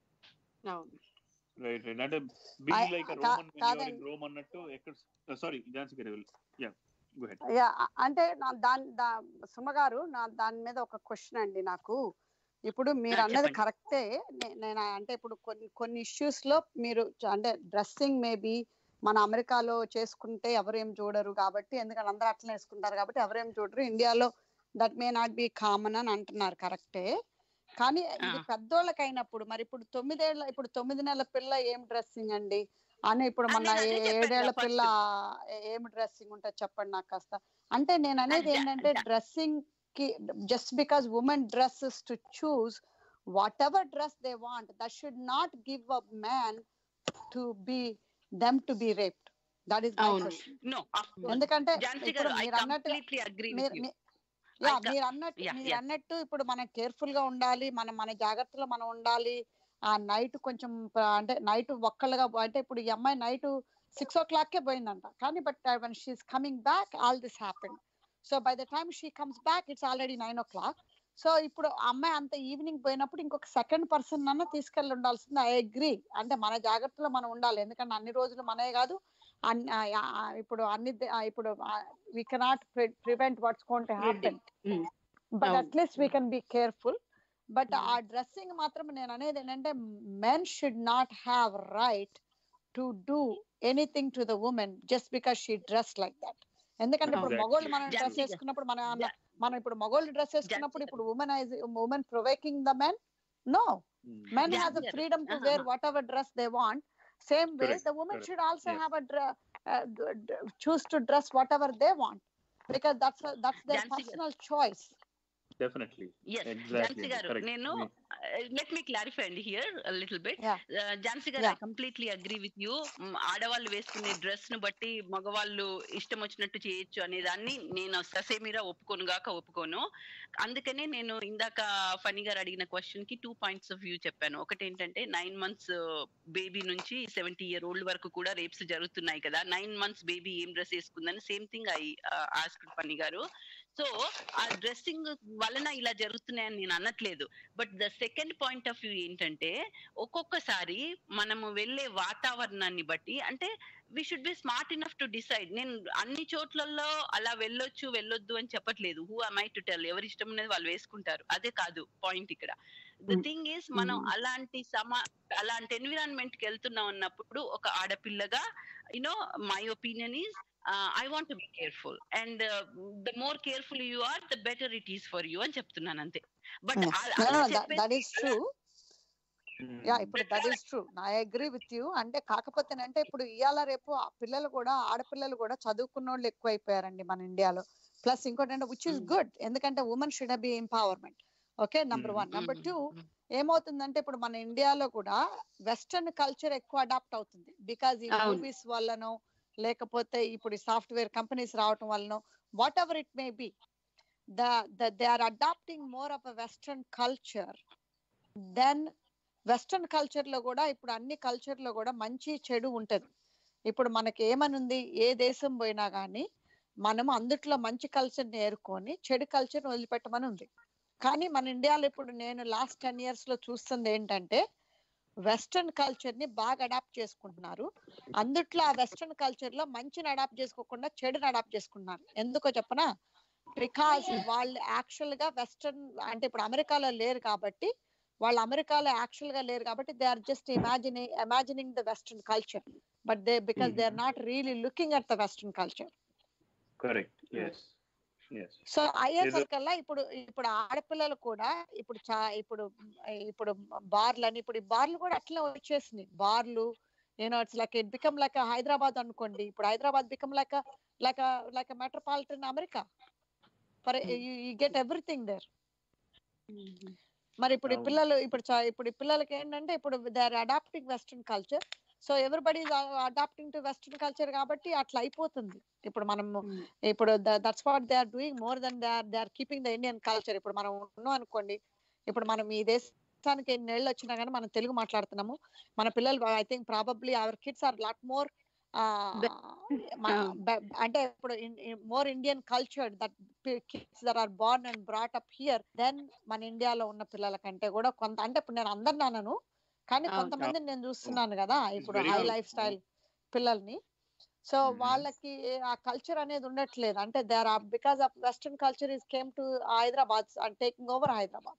అవును రైట్ రైట్ అంటే బీ I- లైక్ కా- రోమన్ కాదండి. రోమ్ అన్నట్టు ఎక్కడ సారీ ఝాన్సీ గారు యా గో హెడ్ యా అంటే నా దాని దా సుమ గారు నా దాని మీద ఒక క్వశ్చన్ అండి నాకు ఇప్పుడు మీరు ఆ, అన్నది చెప్పండి. కరెక్టే నే- నేను అంటే ఇప్పుడు కొన్ని కొన్ని ఇష్యూస్ లో మీరు చ- అంటే డ్రెస్సింగ్ మేబీ మన అమెరికాలో చేసుకుంటే ఎవరేం చూడరు కాబట్టి ఎందుకంటే అందరూ అట్లనే వేసుకుంటారు కాబట్టి ఎవరేం చూడరు ఇండియాలో that may not be common అని అంటున్నారు కరెక్టే కానీ ఇది ఆ. పెద్దోళ్ళకి అయినప్పుడు మరి ఇప్పుడు తొమ్మిదేళ్ల ఇప్పుడు తొమ్మిది నెలల పిల్ల ఏం డ్రెస్సింగ్ అండి అని ఇప్పుడు ఆ, మన నేను అదే ఏ- చెప్పాను ఏడేళ్ల first. పిల్ల ఏ- ఏం డ్రెస్సింగ్ ఉంటుంది చెప్పండి నాకు కాస్త అంటే నేను అనేది జా- ఏంటంటే జా- డ్రెస్సింగ్ కి just because women dresses to choose whatever dress they want that should not give a man to be them to be raped that is my అవును. క్వశ్చన్ నో ఎందుకంటే ఝాన్సీ ఇప్పుడు గారు ఐ మీరు అన్నట్టు కంప్లీట్లీ అగ్రీ మీరు విత్ యూ మీ- యా I ca- మీరు అన్నట్టు yeah, మీరు yeah. అన్నట్టు ఇప్పుడు మనం కేర్ఫుల్ గా ఉండాలి మనం మన జాగ్రత్తలో మనం ఉండాలి ఆ నైట్ కొంచెం ప- అంటే నైట్ ఒక్కళ్ళగా అంటే ఇప్పుడు ఈ అమ్మాయి నైట్ సిక్స్ ఓ క్లాక్ కే పోయిందంట కానీ but one she is coming back all this happen so by the time she comes back it's already nine o'clock so ఇప్పుడు ఆ అమ్మాయి అంత ఈవినింగ్ పోయినప్పుడు ఇంకొక సెకండ్ పర్సన్ అన్న తీసుకెళ్ళి ఉండాల్సింది ఐ అగ్రి అంటే మన జాగ్రత్తలో మనం ఉండాలి ఎందుకంటే అన్ని రోజులు మనమే కాదు అన్ని ఆ, ఆ, ఇప్పుడు అన్ని ద- ఆ, ఇప్పుడు we cannot prevent what's going to happen Mm. But అవును. At least we can be careful but Mm. ఆ డ్రెస్సింగ్ మాత్రం నేను అనేది ఏంటంటే men should not have right to do anything to the women just because she dress like that ఎందుకంటే ఇప్పుడు Exactly. మగోళ్ళు మనం డ్రెస్ Jansi ga- వేసుకున్నప్పుడు మన అన్న- Ja- మనం ఇప్పుడు మగోళ్ళు డ్రెస్ వేసుకున్నప్పుడు Jansi ఇప్పుడు women women provoking the men no men Yeah, has the yeah. freedom to Uh-huh. wear whatever dress they want same way Correct, the woman correct. should also Yeah. have a dre- uh, d- d- choose to dress whatever they want because that's a, that's their Jansi garu. personal choice definitely yes Exactly, Jhansi గారు correct. నేను లెట్ మీ క్లారిఫై అండి here little bit Yeah. Jhansi గారు I Yeah. Completely agree with you ఆడవాళ్ళు వేసుకునే డ్రెస్ ను బట్టి మగవాళ్ళు ఇష్టం వచ్చినట్టు చేయొచ్చు అనే దాన్ని నేను ససేమిరా ఒప్పుకోను గాక ఒప్పుకోను అందుకనే నేను ఇందాక ఫనీ గారు అడిగిన క్వశ్చన్ కి టూ పాయింట్స్ ఆఫ్ వ్యూ చెప్పాను ఒకటి ఏంటంటే నైన్ మంత్స్ బేబీ నుంచి సెవెంటీ ఇయర్ ఓల్డ్ వరకు కూడా రేప్స్ జరుగుతున్నాయి కదా నైన్ మంత్స్ బేబీ ఏం డ్రెస్ వేసుకుందని same thing I ask Phani గారు సో ఆ డ్రెస్సింగ్ వలన ఇలా జరుగుతున్నాయని నేను అనట్లేదు but the second point of view ఏంటంటే ఒక్కొక్కసారి మనము వెళ్ళే వాతావరణాన్ని బట్టి అంటే we should be smart enough to decide నేను అన్ని చోట్లలో అలా వెళ్ళొచ్చు వెళ్ళొద్దు అని చెప్పట్లేదు హూ ఐ టు టెల్ ఎవరి ఇష్టం అనేది వాళ్ళు వేసుకుంటారు అదే కాదు పాయింట్ ఇక్కడ ద Mm. థింగ్ ఈస్ మనం Mm. అలాంటి సమా అలాంటి ఎన్విరాన్మెంట్ కి వెళ్తున్నాం అన్నప్పుడు ఒక ఆడపిల్లగా you know my opinion is I want to be careful and the more careful you are the better it is for you అని చెప్తున్నాను అంతే but Mm. No, no, that, that is true. Yeah ఇప్పుడు that is true I agree with you అంటే కాకపోతే అంటే ఇప్పుడు ఇవాళ రేపు ఆ పిల్లలు కూడా ఆడపిల్లలు కూడా చదువుకున్న వాళ్ళు ఎక్కువ అయిపోయారండి మన ఇండియాలో ప్లస్ ఇంకోటి అంటే విచ్ ఇస్ Mm. గుడ్ ఎందుకంటే women should be empowerment okay number Mm. One number two ఏమవుతుందంటే ఇప్పుడు మన ఇండియాలో కూడా వెస్టర్న్ కల్చర్ ఎక్కువ అడాప్ట్ అవుతుంది బికాజ్ ఈ అవును. మూవీస్ వల్లనో లేకపోతే ఇప్పుడు సాఫ్ట్వేర్ కంపెనీస్ రావటం వల్లనో whatever it may be the they are adapting more of a western culture then western culture లో కూడా ఇప్పుడు అన్ని కల్చర్ లో కూడా మంచి చెడు ఉంటది ఇప్పుడు మనకి ఏమనుంది ఏ దేశం పోయినా గానీ మనం అందుట్లో మంచి కల్చర్ నేర్కొని చెడు కల్చర్ వదిలిపెట్టమని ఉంది కానీ మన ఇండియాలో ఇప్పుడు నేను లాస్ట్ టెన్ ఇయర్స్ లో చూస్తుంది ఏంటంటే వెస్ట్రన్ కల్చర్ ని బాగా అడాప్ట్ చేసుకుంటున్నారు అందుట్లో ఆ వెస్ట్రన్ కల్చర్ లో మంచిని అడాప్ట్ చేసుకోకుండా చెడుని అడాప్ట్ చేసుకుంటున్నారు ఎందుకో చెప్పనా బికాస్ వాళ్ళు యాక్చువల్ గా వెస్ట్రన్ అంటే ఇప్పుడు అమెరికాలో లేరు కాబట్టి వాళ్ళు అమెరికాలో యాక్చువల్ గా లేరు కాబట్టి they are just imagining imagining the western culture but they because they are not really looking at the western culture correct yes yes so అయ్యేసరికల్లా ఇప్పుడు ఇప్పుడు ఆడపిల్లలు కూడా ఇప్పుడు చా ఇప్పుడు ఇప్పుడు బార్లు అని ఇప్పుడు ఈ బార్లు కూడా అట్లా వచ్చేసినాయి బార్లు నేను it's like it become like Hyderabad అనుకోండి ఇప్పుడు Hyderabad become like like like metropolitan America for you get everything there మరి ఇప్పుడు ఈ అవును. పిల్లలు ఇప్పుడు చా- ఇప్పుడు ఈ పిల్లలకి ఏంటంటే ఇప్పుడు they are adapting western culture so everybody adapting to western culture కాబట్టి అట్లా అయిపోతుంది ఇప్పుడు మనం ఇప్పుడు that's what they are doing more then they are they are keeping the Indian culture ఇప్పుడు మనం ఉన్నాం అనుకోండి ఇప్పుడు మనం ఈ దేశానికి ఎన్ని ఏళ్ళు వచ్చినా కానీ మనం తెలుగు మాట్లాడుతున్నాము మన పిల్లలు I think probably our kids are lot more అంటే ఇప్పుడు more Indian culture that kids there are born and brought up here then మన ఇండియాలో ఉన్న పిల్లల కంటే కూడా కొంత అంటే ఇప్పుడు నేను అందరిని అనను కానీ అవును. కొంతమందిని నేను చూస్తున్నాను కదా ఇప్పుడు very high good. Lifestyle పిల్లల్ని సో Mhm. వాళ్ళకి ఆ కల్చర్ అనేది ఉండట్లేదు అంటే they are because of western culture is came to Hyderabad and taking over Hyderabad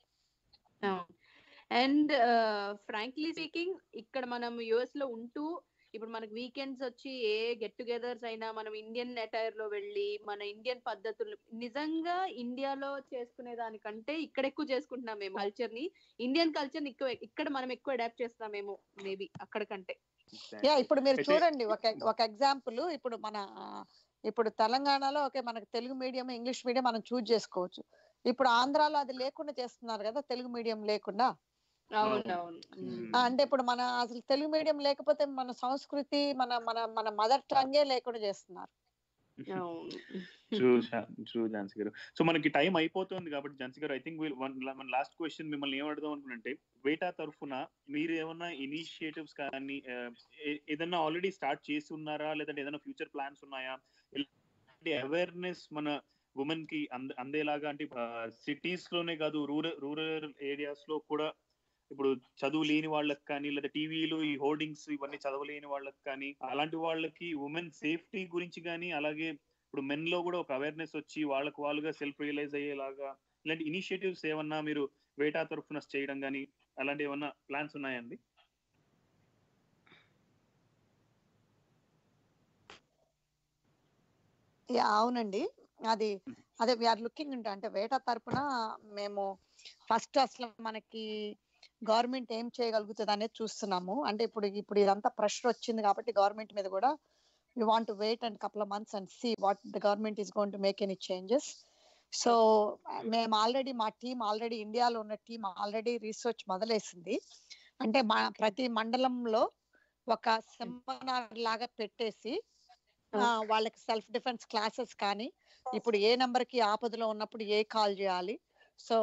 and frankly speaking ఇక్కడ మనం యుఎస్ లో ఉంటూ ఇప్పుడు మనకి వీకెండ్స్ వచ్చి ఏ గెట్ టుగెదర్స్ అయినా మనం ఇండియన్ అటైర్ లో వెళ్ళి మన ఇండియన్ పద్ధతులు నిజంగా ఇండియాలో చేసుకునే దానికంటే ఇక్కడ ఎక్కువ చేసుకుంటున్నాం మేము కల్చర్ ని ఇండియన్ కల్చర్ ఎక్కువ ఇక్కడ మనం ఎక్కువ అడాప్ట్ చేస్తామేమో మేబీ అక్కడ కంటే యా ఇప్పుడు మీరు అయితే- చూడండి ఒక ఒక ఎగ్జాంపుల్ ఇప్పుడు మన ఇప్పుడు తెలంగాణలో ఓకే మనకు తెలుగు మీడియం ఇంగ్లీష్ మీడియం మనం చూజ్ చేసుకోవచ్చు ఇప్పుడు ఆంధ్రాలో అది లేకుండా చేస్తున్నారు కదా తెలుగు మీడియం లేకుండా అవునవును ఆ, అంటే ఇప్పుడు మన అసలు తెలుగు మీడియం లేకపోతే మన సంస్కృతి మన మన మన మదర్ టంగే లేకుండా చేస్తున్నారు అవును ట్రూ ట్రూ ఝాన్సీ గారు సో మనకి టైం అయిపోతుంది కాబట్టి ఝాన్సీ గారు ఐ థింక్ మన లాస్ట్ క్వశ్చన్ మిమ్మల్ని ఏం అడుగుదాం అనుకుంటే వేటా తరఫున మీరు ఏమన్నా ఇనిషియేటివ్స్ కానీ ఆ, ఏ- ఏదన్నా ఆల్రెడీ స్టార్ట్ చేసి ఉన్నారా లేదంటే ఏదైనా ఫ్యూచర్ ప్లాన్స్ ఉన్నాయా అవేర్నెస్ మన ఉమెన్ కి అంద అందేలాగా అంటే సిటీస్ లోనే కాదు రూరల్ రూరల్ ఏరియాస్ లో కూడా ఇప్పుడు చదువు లేని వాళ్ళకి కానీ లేదా టీవీలు ఈ హోర్డింగ్స్ ఇవన్నీ చదవలేని వాళ్ళకి కానీ అలాంటి వాళ్ళకి ఉమెన్ సేఫ్టీ గురించి కానీ అలాగే ఇప్పుడు మెన్ లో కూడా ఒక అవేర్నెస్ వచ్చి వాళ్ళకు వాళ్ళుగా సెల్ఫ్ రియలైజ్ అయ్యేలాగా ఇలాంటి ఇనిషియేటివ్స్ ఏమన్నా మీరు వేటా తరఫున చేయడం కానీ అలాంటి ఏమన్నా ప్లాన్స్ ఉన్నాయండి యా, అవునండి అది అదే వీఆర్ లుకింగ్ ఇంటూ అంటే వేట తరపున మేము ఫస్ట్ అసలు మనకి గవర్నమెంట్ ఏం చేయగలుగుతుంది అనేది చూస్తున్నాము అంటే ఇప్పుడు ఇప్పుడు ఇదంతా ప్రెషర్ వచ్చింది కాబట్టి గవర్నమెంట్ మీద కూడా we want wait and couple of months and see what the government is going to make any changes so మేము ఆల్రెడీ మా టీం ఆల్రెడీ ఇండియాలో ఉన్న టీం ఆల్రెడీ రీసెర్చ్ మొదలేసింది అంటే మా ప్రతి మండలంలో ఒక సెమినార్ లాగా పెట్టేసి ఆ, వాళ్ళకి సెల్ఫ్ డిఫెన్స్ క్లాసెస్ కానీ ఇప్పుడు ఏ నంబర్ కి ఆపదలో ఉన్నప్పుడు ఏ కాల్ చేయాలి సో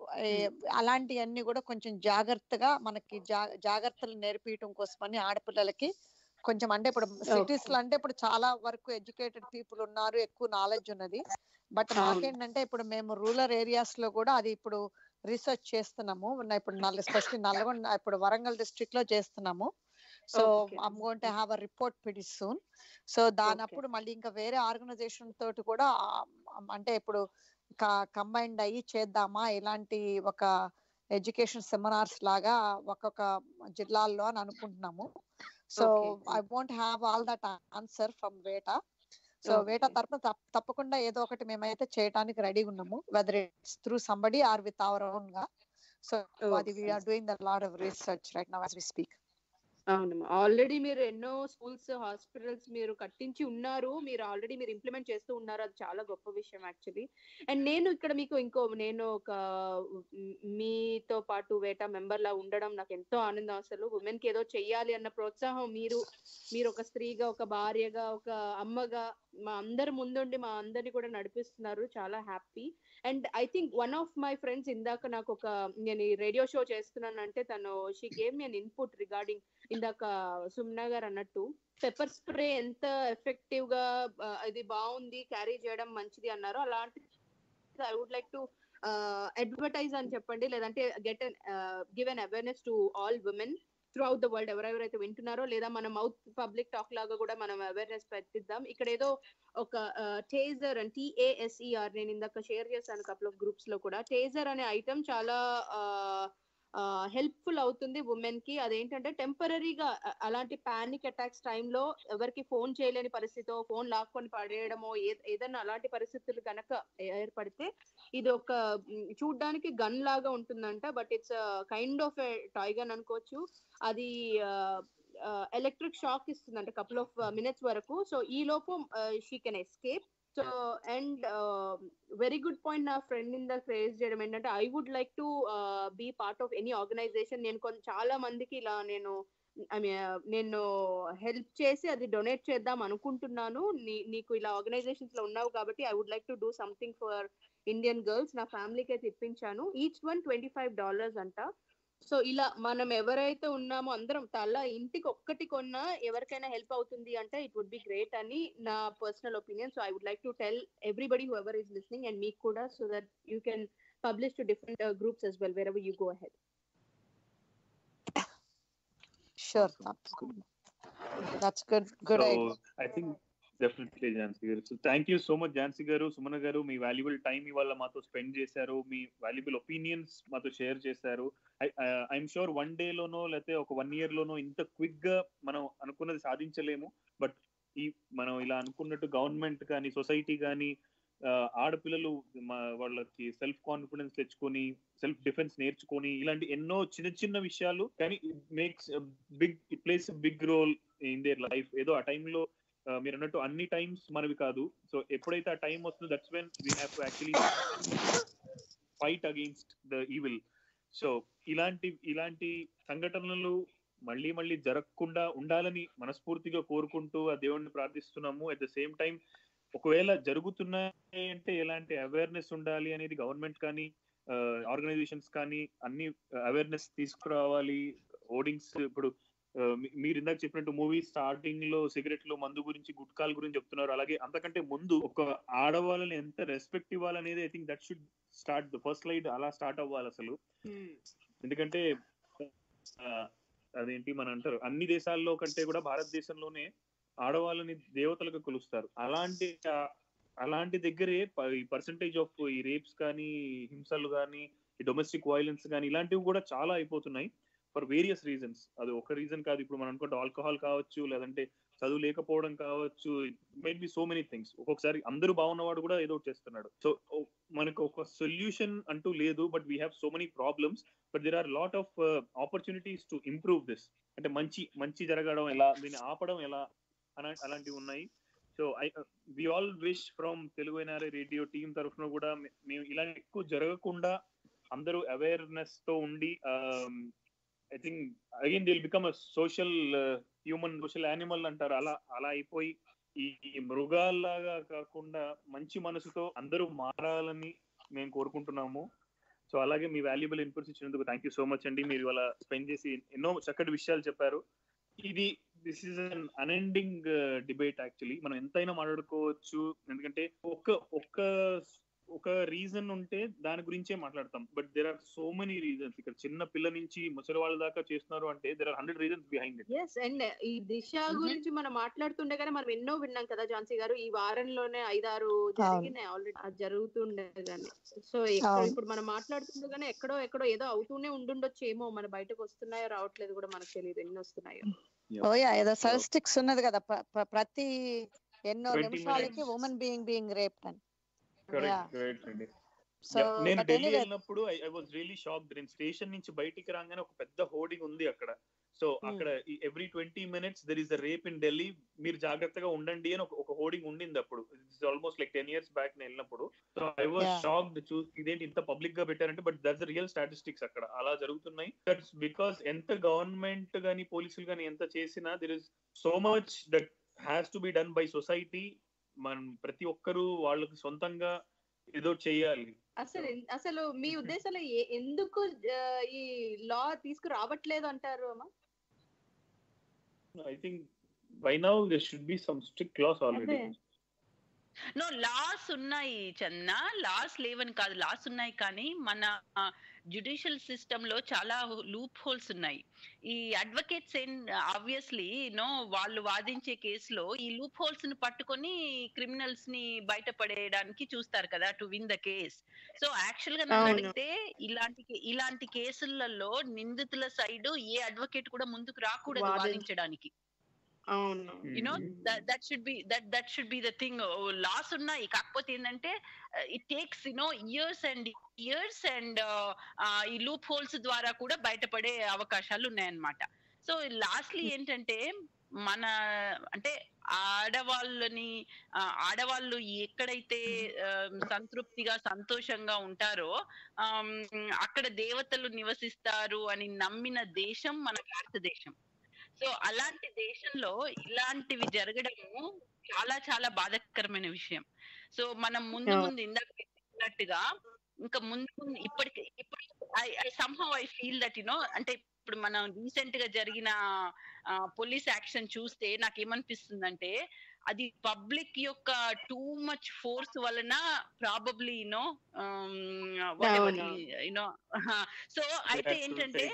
అలాంటివన్నీ కూడా కొంచెం జాగ్రత్తగా మనకి జా- జాగ్రత్తలు నేర్పించడం కోసమని ఆడపిల్లలకి కొంచెం అంటే ఇప్పుడు సిటీస్ లో అంటే ఇప్పుడు చాలా వరకు ఎడ్యుకేటెడ్ పీపుల్ ఉన్నారు ఎక్కువ నాలెడ్జ్ ఉన్నది బట్ అవును. మాకేంటంటే ఇప్పుడు మేము రూరల్ ఏరియాస్ లో కూడా అది ఇప్పుడు రీసెర్చ్ చేస్తున్నాము ఉన్న ఇప్పుడు నల్ల ఎస్పెషల్లీ నల్గొండ ఇప్పుడు వరంగల్ డిస్ట్రిక్ట్ లో చేస్తున్నాము so Okay. I'm going to have a report pretty soon so దానప్పుడు మళ్ళీ ఇంకా వేరే ఆర్గనైజేషన్ తోటి కూడా ఆ, అంటే ఇప్పుడు కంబైన్డ్ అయ్యి చేద్దామా ఇలాంటి ఒక ఎడ్యుకేషన్ సెమినార్స్ లాగా ఒక్కొక్క జిల్లాల్లో అని అనుకుంటున్నాము so Okay. I won't have all that answer from వేటా సో Okay. వేట తరపున తప్ప- తప్పకుండా ఏదో ఒకటి మేమైతే చేయడానికి రెడీగా ఉన్నాము whether it's through somebody or with our own గా సో అది Okay. We're doing the lot of research right now as we speak అవును ఆల్రెడీ మీరు ఎన్నో స్కూల్స్ హాస్పిటల్స్ మీరు కట్టించి ఉన్నారు మీరు ఆల్రెడీ మీరు ఇంప్లిమెంట్ చేస్తూ ఉన్నారు అది చాలా గొప్ప విషయం యాక్చువల్లీ అండ్ నేను ఇక్కడ మీకు ఇంకో నేను ఒక మ్, మీతో పాటు వేట మెంబర్ లా ఉండడం నాకు ఎంతో ఆనందం అసలు ఉమెన్ కి ఏదో చెయ్యాలి అన్న ప్రోత్సాహం మీరు మీరు ఒక స్త్రీగా ఒక భార్యగా ఒక అమ్మగా మా అందరి ముందుండి మా అందరిని కూడా నడిపిస్తున్నారు చాలా happy and I think one of my friends ఇందాక నాకు ఒక నేను రేడియో షో చేస్తున్నానంటే తను she gave me an input regarding ఇందాక సుమ్నా గారు అన్నట్టు పెప్పర్ స్ప్రే ఎంత ఎఫెక్టివ్ గా ఆ, ఇది బాగుంది క్యారీ చేయడం మంచిది అన్నారు అలాంటి I would like to advertise అని చెప్పండి లేదంటే get give an awareness to all women throughout the world ఎవరెవరైతే వింటున్నారో లేదా మన మౌత్ పబ్లిక్ టాక్ లాగా కూడా మనం అవేర్నెస్ పెట్టిద్దాం ఇక్కడ ఏదో ఒక టేజర్ అని టిఏఎస్ఈఆర్ నేను ఇందాక షేర్ చేశాను కపుల్ ఆఫ్ గ్రూప్స్ లో కూడా టేజర్ అనే ఐటమ్ చాలా హెల్ప్ఫుల్ అవుతుంది ఉమెన్ కి అదేంటంటే టెంపరీగా అలాంటి పానిక్ అటాక్స్ టైంలో ఎవరికి ఫోన్ చేయలేని పరిస్థితో ఫోన్ లాక్కొని పడేయడమో ఏ- ఏదైనా అలాంటి పరిస్థితులు కనుక ఏర్పడితే ఇది ఒక మ్, చూడ్డానికి గన్ లాగా ఉంటుందంట but it's kind of toy gun అనుకోవచ్చు అది ఎలక్ట్రిక్ షాక్ ఇస్తుందంట కపుల్ ఆఫ్ మినిట్స్ వరకు సో ఈ లోపు she can escape so and very good point నా ఫ్రెండ్ ఇన్ ద రేజ్ చేయడం ఏంటంటే I would like to be part of any organization నేను కొంచెం చాలా మందికి ఇలా నేను ఐ మీన్ నేను హెల్ప్ చేసి అది డొనేట్ చేద్దాం అనుకుంటున్నాను నీ- నీకు ఇలా ఆర్గనైజేషన్స్ లో ఉన్నావు కాబట్టి I would like to do something for Indian girls నా ఫ్యామిలీకి అయితే ఇప్పించాను each one twenty five dollars అంట సో ఇలా మనం ఎవరైతే ఉన్నామో అందరం తల ఇంటికి ఒక్కటి కొన్నా ఎవరికైనా హెల్ప్ అవుతుంది అంటే ఇట్ వుడ్ బి గ్రేట్ అని నా personal opinion so I would like to tell everybody whoever is listening and మీకు కూడా so that you can publish to different groups as well wherever you go ahead sure that's good good so idea I think definitely Jhansi గారు so thank you so much Jhansi గారు సుమన గారు మీ వాల్యుబుల్ టైం ఇవాళ మాతో స్పెండ్ చేశారు మీ వాల్యుబుల్ ఒపీనియన్స్ మాతో షేర్ చేశారు ఐఎమ్ షూర్ వన్ డే లోనో లేకపోతే ఒక వన్ ఇయర్ లోనో ఇంత క్విక్ గా మనం అనుకున్నది సాధించలేము బట్ ఈ మనం ఇలా అనుకున్నట్టు గవర్నమెంట్ కానీ సొసైటీ కానీ ఆడపిల్లలు మా- వాళ్ళకి సెల్ఫ్ కాన్ఫిడెన్స్ తెచ్చుకొని సెల్ఫ్ డిఫెన్స్ నేర్చుకొని ఇలాంటి ఎన్నో చిన్న చిన్న విషయాలు కానీ makes big place big role in their life ఏదో ఆ టైంలో మీరు అన్నట్టు అన్ని టైమ్స్ మనవి కాదు సో ఎప్పుడైతే ఆ టైం వస్తుందో that's when we have to actually fight against the evil so ఇలాంటి ఇలాంటి సంఘటనలు మళ్ళీ మళ్ళీ జరగకుండా ఉండాలని మనస్ఫూర్తిగా కోరుకుంటూ ఆ దేవుణ్ణి ప్రార్థిస్తున్నాము అట్ ద సేమ్ టైం ఒకవేళ జరుగుతున్నాయి అంటే ఎలాంటి అవేర్నెస్ ఉండాలి అనేది గవర్నమెంట్ కానీ ఆర్గనైజేషన్స్ కానీ అన్ని అవేర్నెస్ తీసుకురావాలి ఓడింగ్స్ ఇప్పుడు ఆ, మీ- మీరు ఇందాక చెప్పినట్టు మూవీ స్టార్టింగ్ లో సిగరెట్లు మందు గురించి గుట్కాల గురించి చెప్తున్నారు అలాగే అంతకంటే ముందు ఒక ఆడవాళ్ళని ఎంత రెస్పెక్ట్ ఇవ్వాలనేది I think that should start the first light అలా స్టార్ట్ అవ్వాలి అసలు ఎందుకంటే ఆ, అదేంటి మన అంటారు అన్ని దేశాల్లో కంటే కూడా భారతదేశంలోనే ఆడవాళ్ళని దేవతలుగా కొలుస్తారు అలాంటి ఆ, అలాంటి దగ్గరే ప- ఈ పర్సంటేజ్ ఆఫ్ ఈ రేప్స్ కానీ హింసలు కానీ ఈ డొమెస్టిక్ వైలెన్స్ కానీ ఇలాంటివి కూడా చాలా అయిపోతున్నాయి ఫర్ వేరియస్ రీజన్స్ అది ఒక రీజన్ కాదు ఇప్పుడు మనం అనుకుంటే ఆల్కహాల్ కావచ్చు లేదంటే చదువు లేకపోవడం కావచ్చు might be so many things ఒక్కొక్కసారి అందరూ బాగున్నవాడు కూడా ఏదో ఒకటి చేస్తున్నాడు సో మనకు ఒక సొల్యూషన్ అంటూ లేదు but we have so many problems but there are lot of opportunities to improve this అంటే మంచి మంచి జరగడం ఎలా దీన్ని ఆపడం ఎలా అలా అలాంటివి ఉన్నాయి so I we all wish from Telugu NRI radio team తరఫున కూడా మే- మేము ఇలా ఎక్కువ జరగకుండా అందరూ అవేర్నెస్ తో ఉండి I think again will become a social human social animal అంటారు అలా అలా అయిపోయి ఈ ఈ మృగాల్లాగా కాకుండా మంచి మనసుతో అందరూ మారాలని మేము కోరుకుంటున్నాము సో అలాగే మీ వాల్యుబుల్ ఇన్పుట్స్ ఇచ్చినందుకు థ్యాంక్ యూ సో మచ్ అండి మీరు ఇవాళ స్పెండ్ చేసి ఎన్నో చక్కటి విషయాలు చెప్పారు ఇది this is an unending debate actually మనం ఎంతైనా మాట్లాడుకోవచ్చు ఎందుకంటే ఒక్క ఒక్క ఒక రీజన్ ఉంటే దాని గురించే మాట్లాడతాం but there are so many reasons ఇక్కడ చిన్న పిల్ల నుంచి ముసలి వాళ్ళ దాకా చేస్తున్నారు అంటే there are hundred reasons behind it yes and ఈ దిశ Mhm. గురించి మనం మాట్లాడుతుండగానే మనం ఎన్నో విన్నాం కదా ఝాన్సీ గారు ఈ వారంలోనే ఐదారు జరిగినాయి ఆల్రెడీ అది జరుగుతుండగానే సో ఎక్కడ అవును. ఇప్పుడు మనం మాట్లాడుతుండగానే ఎక్కడో ఎక్కడో ఏదో అవుతూనే ఉండుండొచ్చేమో మన బయటకు వస్తున్నాయో రావట్లేదు కూడా మనకు తెలియదు ఎన్ని వస్తున్నాయో ఓయా ఏదో స్టాటిస్టిక్స్ ఉన్నది కదా ప్ర- ప్ర- ప్రతి ఎన్నో 20 నిమిషాలకి minutes. Women being being rape అని Yeah. కరెక్ట్ కరెక్ట్ అండి సో Yeah, నేను బట్ ఢిల్లీ ఎనీవే వెళ్ళినప్పుడు ఐ వాజ్ రియలీ షాక్ నేను స్టేషన్ నుంచి బయటికి రాగానే ఒక పెద్ద హోర్డింగ్ ఉంది అక్కడ సో అక్కడ every twenty minutes there is a rape in Delhi మీరు జాగ్రత్తగా ఉండండి అని ఒక- ఒక హోర్డింగ్ ఉండింది అప్పుడు it's almost like ten years back నేను వెళ్ళినప్పుడు so I was Yeah. Shocked చూసి ఇదేంటి ఇంత పబ్లిక్ గా పెట్టారంటే బట్ దట్స్ రియల్ స్టాటిస్టిక్స్ అక్కడ అలా జరుగుతున్నాయి దట్స్ బికాస్ ఎంత గవర్నమెంట్ గానీ పోలీసులు గానీ ఎంత చేసినా there is so much that has to be done by society మనం ప్రతి ఒక్కరూ వాళ్ళకి సొంతంగా ఏదో చేయాలి అసలు ఎన్- అసలు మీ ఉద్దేశంలో ఏ- ఎందుకు ఆ, ఈ లా తీసుకురావట్లేదు అంటారు అమ్మా I think by now they should be some strict laws already అదే. నో లాస్ ఉన్నాయి చంద లాస్ లేవని కాదు లాస్ ఉన్నాయి కానీ మన జ్యుడిషియల్ సిస్టమ్ లో చాలా లూప్ హోల్స్ ఉన్నాయి ఈ అడ్వకేట్స్ ఏం ఆబ్వియస్లీ నో వాళ్ళు వాదించే కేసులో ఈ లూప్ హోల్స్ ని పట్టుకొని క్రిమినల్స్ ని బయటపడేయడానికి చూస్తారు కదా to win the case so actual గా నన్ను అవును. అడిగితే ఇలాంటి ఇలాంటి కేసులలో నిందితుల సైడ్ ఏ అడ్వకేట్ కూడా ముందుకు రాకూడదు వాదించ- వాదించడానికి అవును you know that should be that that should be the thing laws ఉన్నాయి కాకపోతే ఏంటంటే it takes you know years and years and ఈ లూప్ హోల్స్ ద్వారా కూడా బయటపడే అవకాశాలు ఉన్నాయన్నమాట సో లాస్ట్లీ ఏంటంటే మన అంటే ఆడవాళ్ళని ఆ, ఆడవాళ్ళు ఎక్కడైతే ఆ, సంతృప్తిగా సంతోషంగా ఉంటారో ఆమ్, అక్కడ దేవతలు నివసిస్తారు అని నమ్మిన దేశం మన భారతదేశం సో అలాంటి దేశంలో ఇలాంటివి జరగడము చాలా చాలా బాధాకరమైన విషయం సో మనం ముందు అవును. ముందు ఇందాక చెప్పినట్టుగా ఇంకా ముందు ముందు ఇప్పటికి ఇప్పుడు I somehow I feel that you know అంటే ఇప్పుడు మనం రీసెంట్ గా జరిగిన పోలీస్ యాక్షన్ చూస్తే నాకు ఏమనిపిస్తుందంటే అది పబ్లిక్ యొక్క టూ మచ్ ఫోర్స్ వలన ప్రాబబ్లీ యూనో అవును. యూనో సో అయితే ఏంటంటే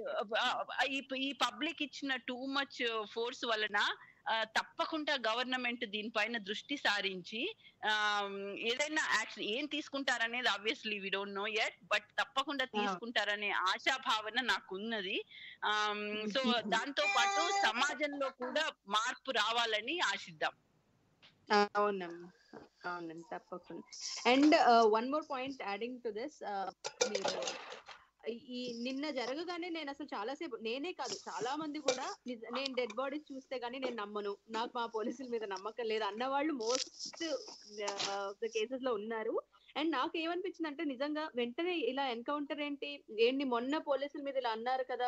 ఈ ఈ పబ్లిక్ ఇచ్చిన టూ మచ్ ఫోర్స్ వలన ఆ, తప్పకుండా గవర్నమెంట్ దీనిపైన దృష్టి సారించి ఆమ్, ఏదైనా యాక్షన్ ఏం తీసుకుంటారనేది obviously we don't know yet but తప్పకుండా తీసుకుంటారనే ఆశాభావన నాకు ఉన్నది సో దాంతో పాటు సమాజంలో కూడా మార్పు రావాలని ఆశిద్దాం అవునమ్మా అవునండి తప్పకుండా and one more point adding to this మీరు ఈ నిన్న జరగగానే నేను అసలు చాలాసేపు నేనే కాదు చాలా మంది కూడా నిజ- నేను డెడ్ బాడీస్ చూస్తే గానీ నేను నమ్మను నాకు మా పోలీసుల మీద నమ్మకం లేదు అన్న వాళ్ళు మోస్ట్ కేసెస్ లో ఉన్నారు అండ్ నాకు ఏమనిపించింది అంటే నిజంగా వెంటనే ఇలా ఎన్కౌంటర్ ఏంటి ఏంటి మొన్న పోలీసుల మీద ఇలా అన్నారు కదా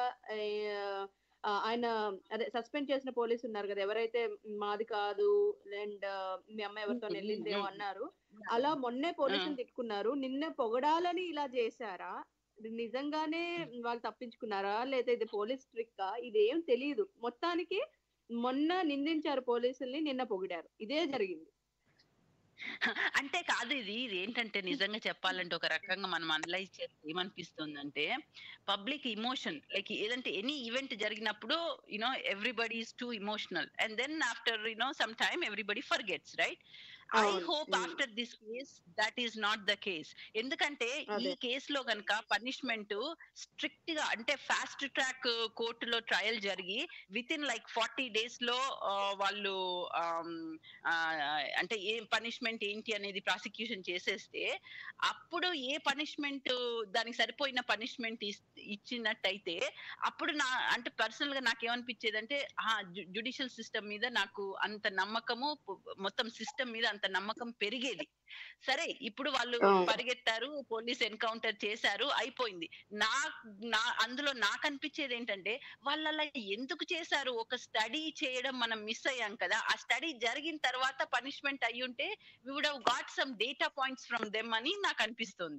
ఆ, ఆయన అదే సస్పెండ్ చేసిన పోలీసు ఉన్నారు కదా ఎవరైతే మాది కాదు అండ్ మీ అమ్మాయి ఎవరితో వెళ్ళిందేమో అన్నారు అలా మొన్నే పోలీసులు తిట్టుకున్నారు నిన్న పొగడాలని ఇలా చేశారా ఇది నిజంగానే వాళ్ళు తప్పించుకున్నారా లేదా ఇది పోలీస్ ట్రిక్ ఇది ఏం తెలియదు మొత్తానికి మొన్న నిందించారు పోలీసుల్ని నిన్న పొగిడారు ఇదే జరిగింది అంటే కాదు ఇది ఇది ఏంటంటే నిజంగా చెప్పాలంటే ఒక రకంగా మనం అనలైజ్ చేస్తే ఏమనిపిస్తుందంటే పబ్లిక్ ఇమోషన్ లైక్ ఏదంటే ఎనీ ఈవెంట్ జరిగినప్పుడు you know everybody is too emotional and then after you know some time everybody forgets right I అవును. Hope Mm. After this case that is not the case ఎందుకంటే ఈ అదే. కేసులో గనక పనిష్మెంట్ స్ట్రిక్ట్ గా అంటే ఫాస్ట్ ట్రాక్ కోర్టులో ట్రయల్ జరిగి within like forty days లో ఆ, వాళ్ళు ఆమ్, ఆ, అంటే ఏ పనిష్మెంట్ ఏంటి అనేది ప్రాసిక్యూషన్ చేసేస్తే అప్పుడు ఏ పనిష్మెంట్ దానికి సరిపోయిన పనిష్మెంట్ ఇచ్చినట్టయితే అప్పుడు నా అంటే పర్సనల్ గా నాకేమనిపించేది అంటే జుడిషియల్ సిస్టమ్ మీద నాకు అంత నమ్మకము పు- మొత్తం సిస్టమ్ మీద అంత నమ్మకం పెరిగేది సరే ఇప్పుడు వాళ్ళు అవును. పరిగెత్తారు పోలీస్ ఎన్కౌంటర్ చేశారు అయిపోయింది నా నా అందులో నాకు అనిపించేది ఏంటంటే వాళ్ళు అలా ఎందుకు చేశారు ఒక స్టడీ చేయడం మనం మిస్ అయ్యాం కదా ఆ స్టడీ జరిగిన తర్వాత పనిష్మెంట్ అయ్యుంటే we would have got some data points from them అని నాకు అనిపిస్తుంది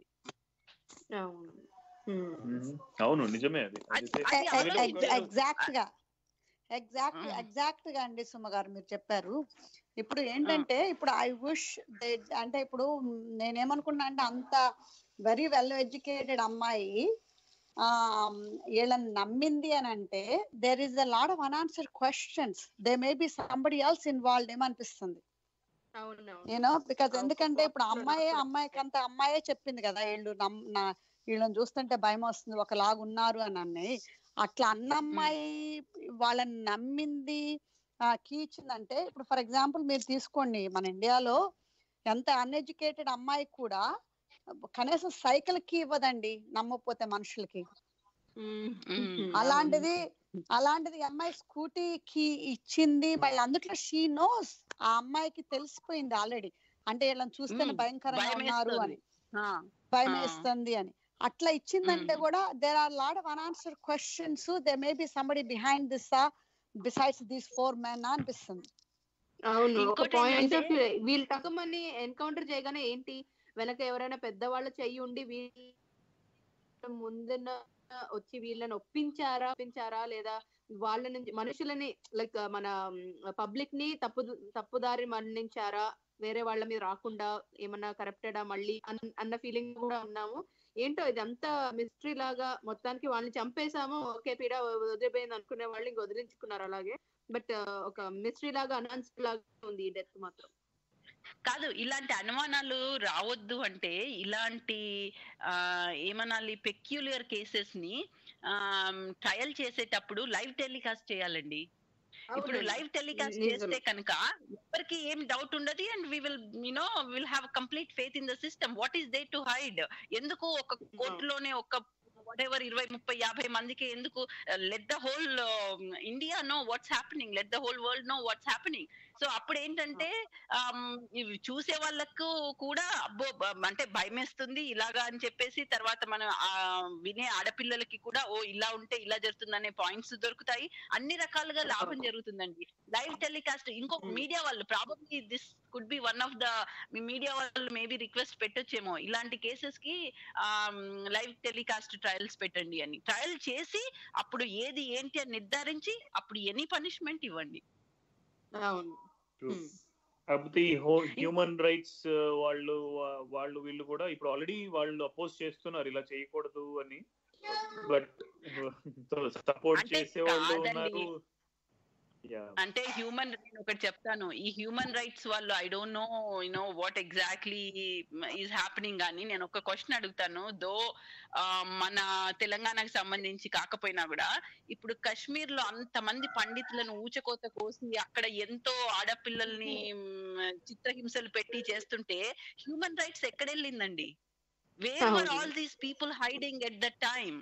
అవును Hmm. అవును నిజమే అది అది- అది అది ఆలోచించాలి. ఎగ్జాక్ట్ గా ఎగ్జాక్ట్ Mm. ఎగ్జాక్ట్ గా అండి సుమ గారు మీరు చెప్పారు ఇప్పుడు ఏంటంటే ఇప్పుడు ఐ విష్ అంటే ఇప్పుడు నేనేమనుకున్నా అంటే అంత వెరీ వెల్ ఎడ్యుకేటెడ్ అమ్మాయి ఆ వీళ్ళని నమ్మింది అని అంటే there is a lot of unanswered questions they may be somebody else involved ఏమనిపిస్తుంది అవునవును యూనో బికాజ్ అవును. ఎందుకంటే ఇప్పుడు అవును. అమ్మాయి అమ్మాయికి అంత అమ్మాయే చెప్పింది కదా వీళ్ళు నమ్ నా వీళ్ళని చూస్తుంటే భయం వస్తుంది ఒకలాగా ఉన్నారు అని అన్ని అట్లా అన్న అమ్మాయి వాళ్ళని నమ్మింది కీ ఇచ్చిందంటే ఇప్పుడు ఫర్ ఎగ్జాంపుల్ మీరు తీసుకోండి మన ఇండియాలో ఎంత అన్ఎడ్యుకేటెడ్ అమ్మాయి కూడా కనీసం సైకిల్ కి ఇవ్వదండి నమ్మకపోతే మనుషులకి Hmm. Hmm. అలాంటిది అలాంటిది ఈ అమ్మాయి స్కూటీకి ఇచ్చింది మళ్ళీ అందుట్లో షీ నోస్ ఆ అమ్మాయికి తెలిసిపోయింది ఆల్రెడీ అంటే వీళ్ళని చూస్తేనే Hmm. భయంకరంగా భయం ఉన్నారు అని వేస్తుంది. ఆ, భయం ఆ. వేస్తుంది అని అట్లా ఇచ్చిందంటే Hmm. కూడా there are lot of unanswered questions they may be somebody behind this besides these four men అనిపిస్తుంది అవును ఒక ఇంకోటి పాయింట్ ఏంటంటే- వీళ్ళు టకమని ఎన్కౌంటర్ చేయగానే ఏంటి వెనక ఎవరైనా పెద్దవాళ్ళ చెయ్యి ఉండి వీళ్ళ ముందున వచ్చి వీళ్ళని ఒప్పించారా ఒప్పించారా లేదా వాళ్ళ నుంచి మనుషులని లైక్ మన పబ్లిక్ ని తప్పు తప్పుదారి మరణించారా వేరే వాళ్ళ మీద రాకుండా ఏమన్నా కరప్టెడా మళ్ళీ అన్- అన్న ఫీలింగ్ కూడా ఉన్నాము ఏంటో ఇది అంతా మిస్టరీ లాగా మొత్తానికి వాళ్ళని చంపేశాము ఓకే పీడ వదిలిపోయింది అనుకునే వాళ్ళు ఇంక వదిలించుకున్నారు అలాగే బట్ ఒక మిస్టరీ లాగా అనాన్సర్ లాగా ఉంది ఈ డెత్ మాత్రం కాదు ఇలాంటి అనుమానాలు రావద్దు అంటే ఇలాంటి ఆ, ఏమనాలి పెక్యులియర్ కేసెస్ ని ట్రయల్ చేసేటప్పుడు లైవ్ టెలికాస్ట్ చేయాలండి ఇప్పుడు అవునండి. లైవ్ టెలికాస్ట్ నిజమే. చేస్తే కనుక ఎవరికి ఏం డౌట్ ఉండదు and we will you know will have complete faith in the system what is they to hide ఎందుకు ఒక కోర్టులోనే ఒక వాట్ ఎవర్ ఇరవై ముప్పై యాభై మందికి ఎందుకు let the whole India know what's happening let the whole world know what's happening so అప్పుడు ఏంటంటే ఆమ్, ఇవి చూసే వాళ్ళకు కూడా అబ్బో బ- అంటే భయమేస్తుంది ఇలాగా అని చెప్పేసి తర్వాత మనం ఆ వినే ఆడపిల్లలకి కూడా ఓ ఇలా ఉంటే ఇలా జరుగుతుంది అనే పాయింట్స్ దొరుకుతాయి అన్ని రకాలుగా లాభం జరుగుతుందండి లైవ్ టెలికాస్ట్ ఇంకొక Hmm. మీడియా వాళ్ళు probably this could be one of the మీ మీడియా వాళ్ళు మేబీ రిక్వెస్ట్ పెట్టొచ్చేమో ఇలాంటి కేసెస్ కి లైవ్ టెలికాస్ట్ ట్రయల్స్ పెట్టండి అని ట్రయల్ చేసి అప్పుడు ఏది ఏంటి అని నిర్ధారించి అప్పుడు ఎనీ పనిష్మెంట్ ఇవ్వండి అవును True. Hmm. కాకపోతే ఈ హ్యూమన్ రైట్స్ వాళ్ళు వా- వాళ్ళు వీళ్ళు కూడా ఇప్పుడు ఆల్రెడీ వాళ్ళు అపోజ్ చేస్తున్నారు ఇలా చేయకూడదు అని బట్ సపోర్ట్ అంటే చేసే వాళ్ళు కాదండి. ఉన్నారు Yeah. అంటే హ్యూమన్ నేను ఒకటి చెప్తాను ఈ హ్యూమన్ రైట్స్ వాళ్ళు I don't know you know what exactly is happening అని నేను ఒక క్వశ్చన్ అడుగుతాను దో మన తెలంగాణకు సంబంధించి కాకపోయినా కూడా ఇప్పుడు కశ్మీర్ లో అంతమంది పండితులను ఊచకోత కోసి అక్కడ ఎంతో ఆడపిల్లల్ని మ్, చిత్రహింసలు పెట్టి చేస్తుంటే హ్యూమన్ రైట్స్ ఎక్కడ వెళ్ళిందండి వేర్ వర్ అవును. All these people hiding at the time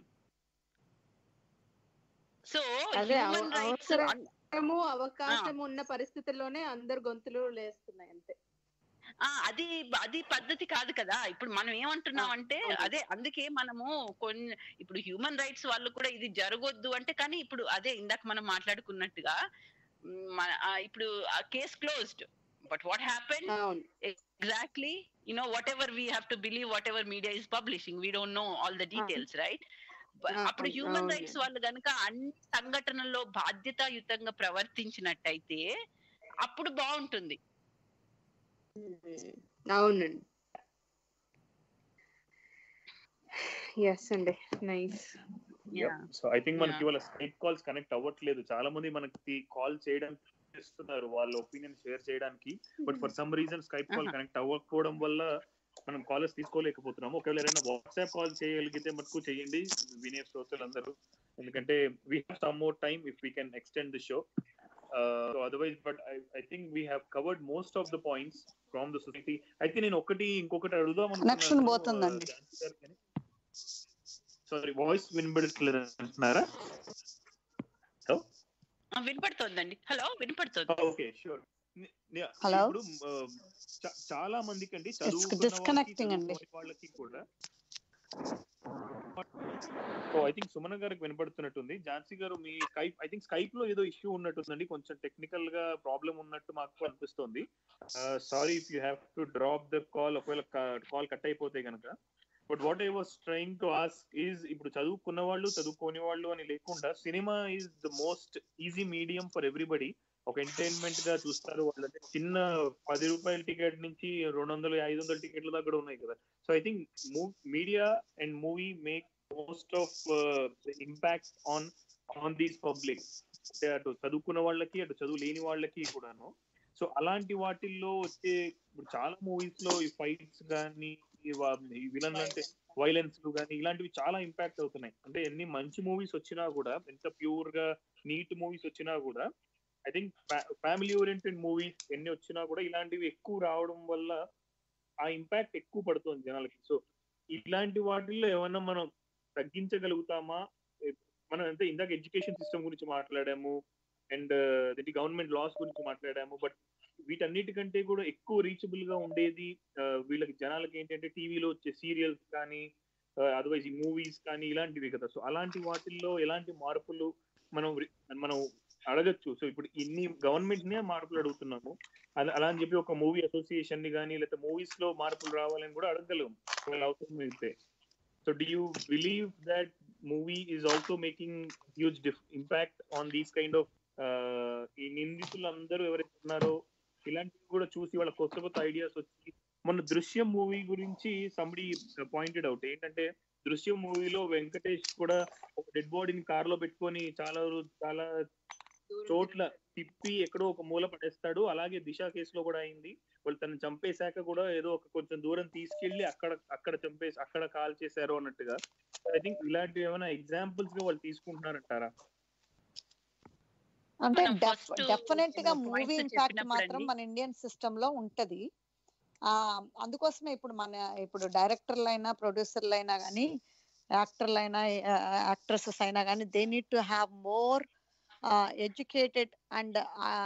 so అదే అవ- హ్యూమన్ రైట్స్ అవసరం- అవకాశము అవకాశం ఉన్న పరిస్థితుల్లోనే అందరు గొంతులు లేస్తున్నాయి అంతే ఆ అది అది పద్ధతి కాదు కదా ఇప్పుడు మనం ఏమంటున్నాం అంటే అవును. అదే అందుకే మనము కొన్ని ఇప్పుడు హ్యూమన్ రైట్స్ వాళ్ళు కూడా ఇది జరగొద్దు అంటే కానీ ఇప్పుడు అదే ఇందాక మనం మాట్లాడుకున్నట్టుగా మ్, మన ఆ, ఇప్పుడు case closed but what happen అవును exactly you know whatever we have to believe whatever media is publishing we don't know all the details right ఆ, అప్పుడు హ్యూమన్ అవును. రైట్స్ వాళ్ళు గనుక అన్ని సంఘటనల్లో బాధ్యతాయుతంగా ప్రవర్తించినట్టయితే అప్పుడు బాగుంటుంది అవునండి ఎస్ అండి నైస్ సో ఐ థింక్ మనకి Yeah. ఇవాళ స్కైప్ కాల్స్ కనెక్ట్ అవ్వట్లేదు చాలా మంది మనకి కాల్ చేయడానికి చేస్తున్నారు వాళ్ళ ఒపీనియన్ షేర్ చేయడానికి but for some reason Skype call Uh-huh. Connect అవ్వకపోవడం వల్ల మనం కాలర్స్ తీసుకోలేకపోతున్నాము ఒకవేళ ఎవరైనా వాట్సాప్ కాల్ చేయగలిగితే మటుకు చేయండి వినే శ్రోతలు అందరూ ఎందుకంటే we have some more time if we can extend the show so otherwise but I think we have covered most of the points from the society అయితే నేను ఒకటి ఇంకొకటి అడుగుదాం Connection పోతుందండి. సారీ వాయిస్ వినబడట్లేదు అంటున్నారా ఆ, వినపడుతోందండి హలో వినపడుతోంది ఓకే షూర్ Hello? ఇప్పుడు ఆ, చా- చాలా మందికి అండి disconnecting అండి. వాళ్ళకి కూడా ఓ ఐ థింక్ సుమన గారికి వినపడుతున్నట్టుంది ఝాన్సీ గారు మీ స్కైప్ ఐ థింక్ స్కైప్ లో ఏదో ఇష్యూ ఉన్నట్టుందండి కొంచెం టెక్నికల్ గా ప్రాబ్లం ఉన్నట్టు మాకు అనిపిస్తుంది sorry if you have to drop the call ఒకవేళ కాల్ కట్ అయిపోతే గనక but what I was trying to ask is ఇప్పుడు చదువుకున్న వాళ్ళు చదువుకోని వాళ్ళు అని లేకుండా cinema is the most easy medium for everybody ఒక ఎంటర్టైన్మెంట్ గా చూస్తారు వాళ్ళంటే చిన్న పది రూపాయల టికెట్ నుంచి రెండు వందలు ఐదు వందల టికెట్ల దాకా కూడా ఉన్నాయి కదా so I think media and movie make most of impact on on these public అంటే అటు చదువుకున్న వాళ్ళకి అటు చదువు లేని వాళ్ళకి కూడాను సో అలాంటి వాటిల్లో వచ్చే ఇప్పుడు చాలా మూవీస్ లో ఈ ఫైట్స్ కానీ ఈ విలన్ అంటే వైలెన్స్ కానీ ఇలాంటివి చాలా ఇంపాక్ట్ అవుతున్నాయి అంటే ఎన్ని మంచి మూవీస్ వచ్చినా కూడా ఎంత ప్యూర్ గా నీట్ మూవీస్ వచ్చినా కూడా I think family oriented movies ఎన్ని వచ్చినా కూడా ఇలాంటివి ఎక్కువ రావడం వల్ల ఆ ఇంపాక్ట్ ఎక్కువ పడుతుంది జనాలకి సో ఇలాంటి వాటిల్లో ఏమన్నా మనం తగ్గించగలుగుతామా ఏ- మనం అంటే ఇందాక ఎడ్యుకేషన్ సిస్టమ్ గురించి మాట్లాడాము అండ్ గవర్నమెంట్ లాస్ గురించి మాట్లాడాము బట్ వీటన్నిటికంటే కూడా ఎక్కువ రీచబుల్ గా ఉండేది ఆ, వీళ్ళకి జనాలకి ఏంటంటే టీవీలో వచ్చే సీరియల్స్ కానీ అదర్వైజ్ ఈ మూవీస్ కానీ ఇలాంటివి కదా సో అలాంటి వాటిల్లో ఎలాంటి మార్పులు మనం రి- మనం అడగచ్చు సో ఇప్పుడు ఇన్ని గవర్నమెంట్ నే మార్పులు అడుగుతున్నాము అలా అలా అని చెప్పి ఒక మూవీ అసోసియేషన్ ని కానీ లేకపోతే మూవీస్ లో మార్పులు రావాలని కూడా అడగలేము ఒకవేళ అవసరం అయితే so do you believe that movie is also making huge impact on these kind of ఈ నిందితులు అందరూ ఎవరైతే ఉన్నారో ఇలాంటివి కూడా చూసి వాళ్ళ కొత్త కొత్త ఐడియాస్ వచ్చి మొన్న దృశ్యం మూవీ గురించి సంబడి పాయింటెడ్ అవుట్ ఏంటంటే దృశ్యం మూవీలో వెంకటేష్ కూడా ఒక డెడ్ బాడీని కార్ లో పెట్టుకొని చాలా రో- చాలా చోట్ల తిప్పి ఎక్కడో ఒక మూల పడేస్తాడు అలాగే దిశ కేసులో కూడా అయింది వాళ్ళు తను చంపేశాక కూడా ఏదో ఒక కొంచెం దూరం తీసుకెళ్లి అక్కడ అక్కడ చంపేసి అక్కడ కాల్ చేశారు అన్నట్టుగా ఐ థింక్ ఇలాంటివి ఏమైనా ఎగ్జాంపుల్స్ గా వాళ్ళు తీసుకుంటున్నారంటారా అంటే మనం first డెఫినెట్ గా points మూవీ ఇంపాక్ట్ చెప్పినప్పుడు మాత్రం అండి. మన ఇండియన్ సిస్టమ్ లో ఉంటది ఆ అందుకోసమే ఇప్పుడు మన ఇప్పుడు డైరెక్టర్లు అయినా ప్రొడ్యూసర్లు అయినా కానీ యాక్టర్లు అయినా యాక్ట్రెసెస్ అయినా కానీ they need to have more educated and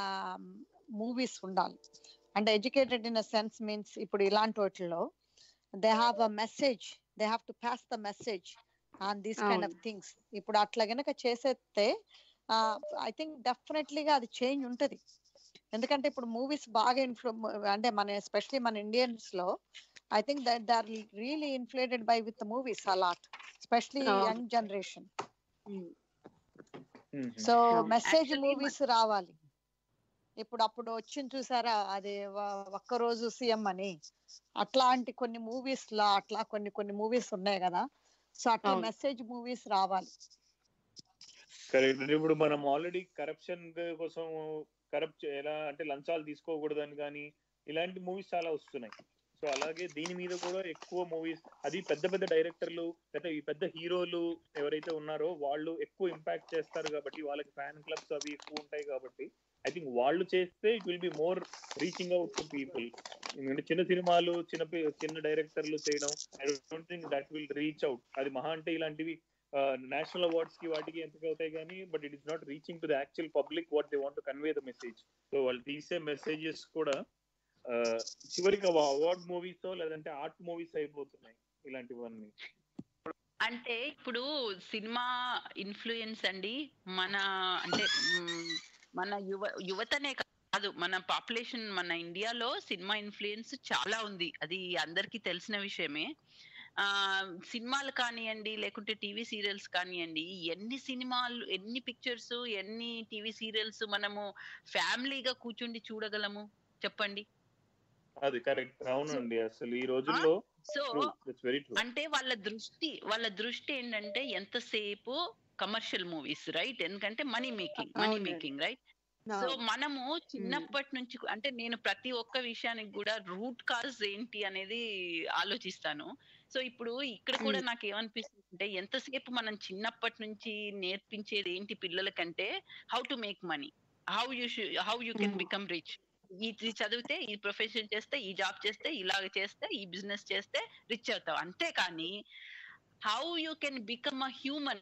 movies ఉండాలి and educated in a sense means ఇప్పుడు ఇలాంటి వాటిల్లో they have a message they have to pass the message on these kind of things ఇప్పుడు అట్లా గనక చేసేస్తే ఐ థింక్ డెఫినెట్లీగా అది చేంజ్ ఉంటది ఎందుకంటే ఇప్పుడు మూవీస్ బాగా ఇన్ఫ్లు అంటే మన ఎస్పెషలీ మన ఇండియన్స్ లో I think that they are really inflated by with movies a lot especially అవును. Young generation um. సో అవును. మెసేజ్ Actually, మూవీస్ రావాలి ఇప్పుడు అప్పుడు వచ్చింది చూసారా అది వ- ఒక్క రోజు సీఎం అని అట్లాంటి కొన్ని మూవీస్ లా అట్లా కొన్ని కొన్ని మూవీస్ ఉన్నాయి కదా సో అట్లా అవును. మెసేజ్ మూవీస్ రావాలి కరెక్ట్ ఇప్పుడు మనం ఆల్రెడీ కరప్షన్ కోసం కరప్ట్ ఎలా అంటే లంచాలు తీసుకోకూడదని కానీ ఇలాంటి మూవీస్ చాలా వస్తున్నాయి సో అలాగే దీని మీద కూడా ఎక్కువ మూవీస్ అది పెద్ద పెద్ద డైరెక్టర్లు లేదా ఈ పెద్ద హీరోలు ఎవరైతే ఉన్నారో వాళ్ళు ఎక్కువ ఇంపాక్ట్ చేస్తారు కాబట్టి వాళ్ళకి ఫ్యాన్ క్లబ్స్ అవి ఎక్కువ ఉంటాయి కాబట్టి ఐ థింక్ వాళ్ళు చేస్తే it will be more reaching out to people ఎందుకంటే చిన్న సినిమాలు చిన్న పి- చిన్న డైరెక్టర్లు చేయడం I don't think that will reach out అది మహా అంటే ఇలాంటివి నేషనల్ అవార్డ్స్ కి వాటికి ఎంపిక అవుతాయి కానీ but it is not reaching to the actual public what they want convey the message so వాళ్ళు తీసే మెసేజెస్ కూడా ఆ, చివరికి అవార్డ్ మూవీస్ లేదంటే ఆర్ట్ మూవీస్ అయిపోతున్నాయి ఇలాంటివన్నీ అంటే ఇప్పుడు సినిమా ఇన్ఫ్లుయెన్స్ అండి మన అంటే మ్, మన యువ యువతనే కాదు మన పాపులేషన్ మన ఇండియాలో సినిమా ఇన్ఫ్లుయెన్స్ చాలా ఉంది అది అందరికీ తెలిసిన విషయమే ఆ సినిమాలు కానివ్వండి లేకుంటే టీవీ సీరియల్స్ కానివ్వండి ఎన్ని సినిమాలు ఎన్ని పిక్చర్స్ ఎన్ని టీవీ సీరియల్స్ మనము ఫ్యామిలీగా కూర్చుండి చూడగలము చెప్పండి అది కరెక్ట్ అవునండి అసలు ఈ రోజుల్లో సో ఇట్స్ వెరీ ట్రూ అంటే వాళ్ళ దృష్టి వాళ్ళ దృష్టి ఏంటంటే ఎంతసేపు కమర్షియల్ మూవీస్ రైట్ ఎందుకంటే మనీ మేకింగ్ మనీ అవునండి. మేకింగ్ రైట్ సో అవును. మనము చిన్నప్పటి నుంచి కు- అంటే నేను ప్రతి ఒక్క విషయానికి కూడా రూట్ కాజ్ ఏంటి అనేది ఆలోచిస్తాను సో ఇప్పుడు ఇక్కడ కూడా నాకు ఏమనిపిస్తుంది అంటే ఎంతసేపు మనం చిన్నప్పటి నుంచి నేర్పించేది ఏంటి పిల్లలకంటే how to make money how you how you can Mm. Become rich ఇది చదివితే ఈ ప్రొఫెషన్ చేస్తే ఈ జాబ్ చేస్తే ఇలాగ చేస్తే ఈ బిజినెస్ చేస్తే రిచ్ అవుతావు అంతేకాని how you can become a human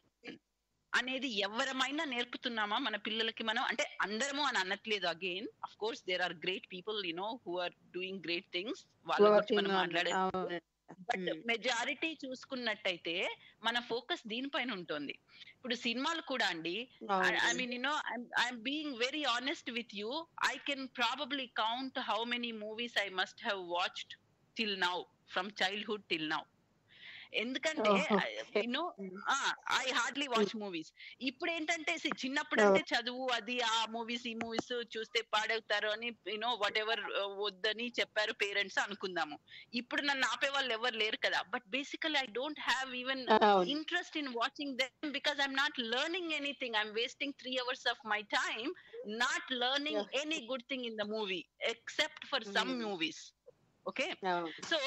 అనేది ఎవరమైనా నేర్పుతున్నామా మన పిల్లలకి మనం అంటే అందరము అని అనట్లేదు again of course there are great people you know who are doing great things వాళ్ళ గురించి Working మనం on- మాట్లాడే అవును. But Mm. మెజారిటీ చూసుకున్నట్టయితే మన ఫోకస్ దీనిపైన ఉంటుంది ఇప్పుడు సినిమాలు కూడా అండి I, I అవును. mean, you know, I'm I'm being very honest with you. I can probably count how many movies I must have watched till now, from childhood till now. ఎందుకంటే Oh, you know Mm. I hardly watch movies ఇప్పుడు ఏంటంటే see, చిన్నప్పుడు అంటే చదువు అది ఆ మూవీస్ ఈ మూవీస్ చూస్తే పాడవుతారు అని యూనో వాట్ ఎవర్ వద్దని చెప్పారు పేరెంట్స్ అనుకుందాము ఇప్పుడు నన్ను ఆపే వాళ్ళు ఎవరు లేరు కదా but basically I don't have even అవును. interest in watching them because I'm not learning anything. I'm wasting three hours of my time not learning Yeah. any good thing in the movie except for some Mm. movies. Okay అవును. సో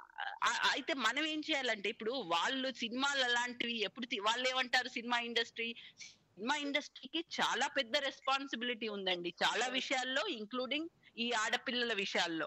అయితే మనం ఏం చేయాలంటే ఇప్పుడు వాళ్ళు సినిమాలు అలాంటివి ఎప్పుడు తీ- వాళ్ళు ఏమంటారు సినిమా ఇండస్ట్రీ సినిమా ఇండస్ట్రీకి చాలా పెద్ద రెస్పాన్సిబిలిటీ ఉందండి చాలా విషయాల్లో ఇంక్లూడింగ్ ఈ ఆడపిల్లల విషయాల్లో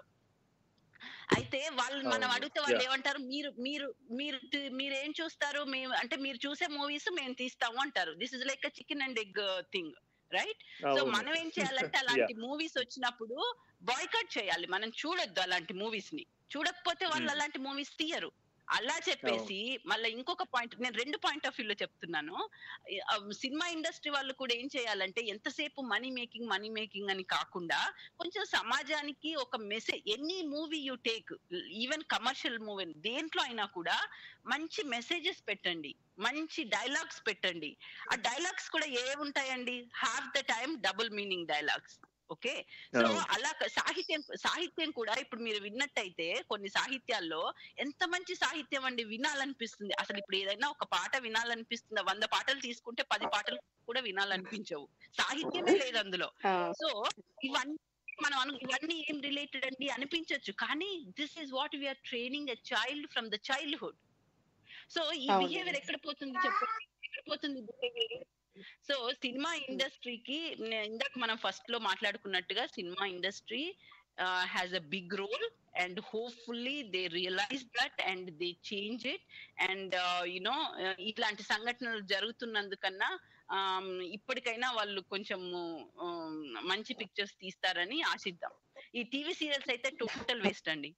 అయితే వాళ్ళు మనం అవును. అడిగితే వాళ్ళు Yeah. ఏమంటారు మీరు మీరు మీరు తి- మీరు ఏం చూస్తారు మేము అంటే మీరు చూసే మూవీస్ మేము తీస్తాము అంటారు this is like chicken and egg thing right so మనం ఏం చేయాలంటే అలాంటి మూవీస్ వచ్చినప్పుడు బాయ్కట్ చేయాలి మనం చూడొద్దు అలాంటి మూవీస్ ని చూడకపోతే వాళ్ళు Hmm. అలాంటి మూవీస్ తీయరు అలా చెప్పేసి మళ్ళీ ఇంకొక పాయింట్ నేను రెండు పాయింట్ ఆఫ్ వ్యూలో చెప్తున్నాను ఈ, ఆ, సినిమా ఇండస్ట్రీ వాళ్ళు కూడా ఏం చేయాలంటే ఎంతసేపు మనీ మేకింగ్ మనీ మేకింగ్ అని కాకుండా కొంచెం సమాజానికి ఒక message any movie you take even commercial movie దేంట్లో అయినా కూడా మంచి మెసేజెస్ పెట్టండి మంచి డైలాగ్స్ పెట్టండి ఆ డైలాగ్స్ కూడా ఏ ఉంటాయండి half the time double meaning dialogues okay so అవును. అలా క- సాహిత్యం సాహిత్యం కూడా ఇప్పుడు మీరు విన్నట్టయితే కొన్ని సాహిత్యాల్లో ఎంత మంచి సాహిత్యం అండి వినాలనిపిస్తుంది అసలు ఇప్పుడు ఏదైనా ఒక పాట వినాలనిపిస్తుంది వంద పాటలు తీసుకుంటే పది పాటలు కూడా వినాలనిపించవు సాహిత్యమే లేదు అందులో సో ఇవన్నీ మనం అను ఇవన్నీ ఏం రిలేటెడ్ అండి అనిపించవచ్చు కానీ this is what we are training a child from the childhood so ఈ అవును. బిహేవియర్ ఎక్కడ పోతుంది చెప్పండి ఎక్కడ పోతుంది బిహేవియర్ సో సినిమా ఇండస్ట్రీకి ఇందాక మనం ఫస్ట్ లో మాట్లాడుకున్నట్టుగా cinema industry has a big role and hopefully they realise that and they change it and you know ఇట్లాంటి సంఘటనలు జరుగుతున్నందుకన్నా um, ఇప్పటికైనా వాళ్ళు కొంచెం మంచి పిక్చర్స్ తీస్తారని ఆశిద్దాం ఈ టీవీ సీరియల్స్ అయితే టోటల్ వేస్ట్ అండి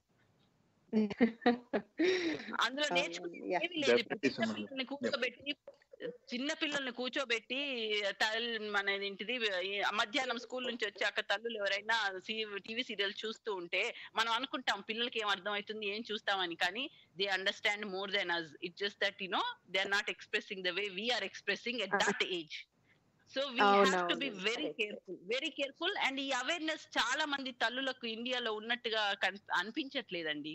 అందులో నేర్చుకునే Yeah. ఏమీ లేదు ఇప్పుడు Definitely, చిన్న Suman. పిల్లల్ని కూర్చోబెట్టి చిన్న పిల్లల్ని కూర్చోబెట్టి తల్ మన ఏంటిది ఈ మధ్యాహ్నం స్కూల్ నుంచి వచ్చాక తల్లులు ఎవరైనా టీవీ సీరియల్ చూస్తూ ఉంటే మనం అనుకుంటాం పిల్లలకి ఏం అర్థం అవుతుంది ఏం చూస్తామని కానీ they understand more than us it just that you know they are not expressing the way we are expressing at that age so we have to be అవునవును. Very careful very careful and ఈ అవేర్నెస్ చాలా మంది తల్లులకు ఇండియాలో ఉన్నట్టుగా కన్- అనిపించట్లేదండి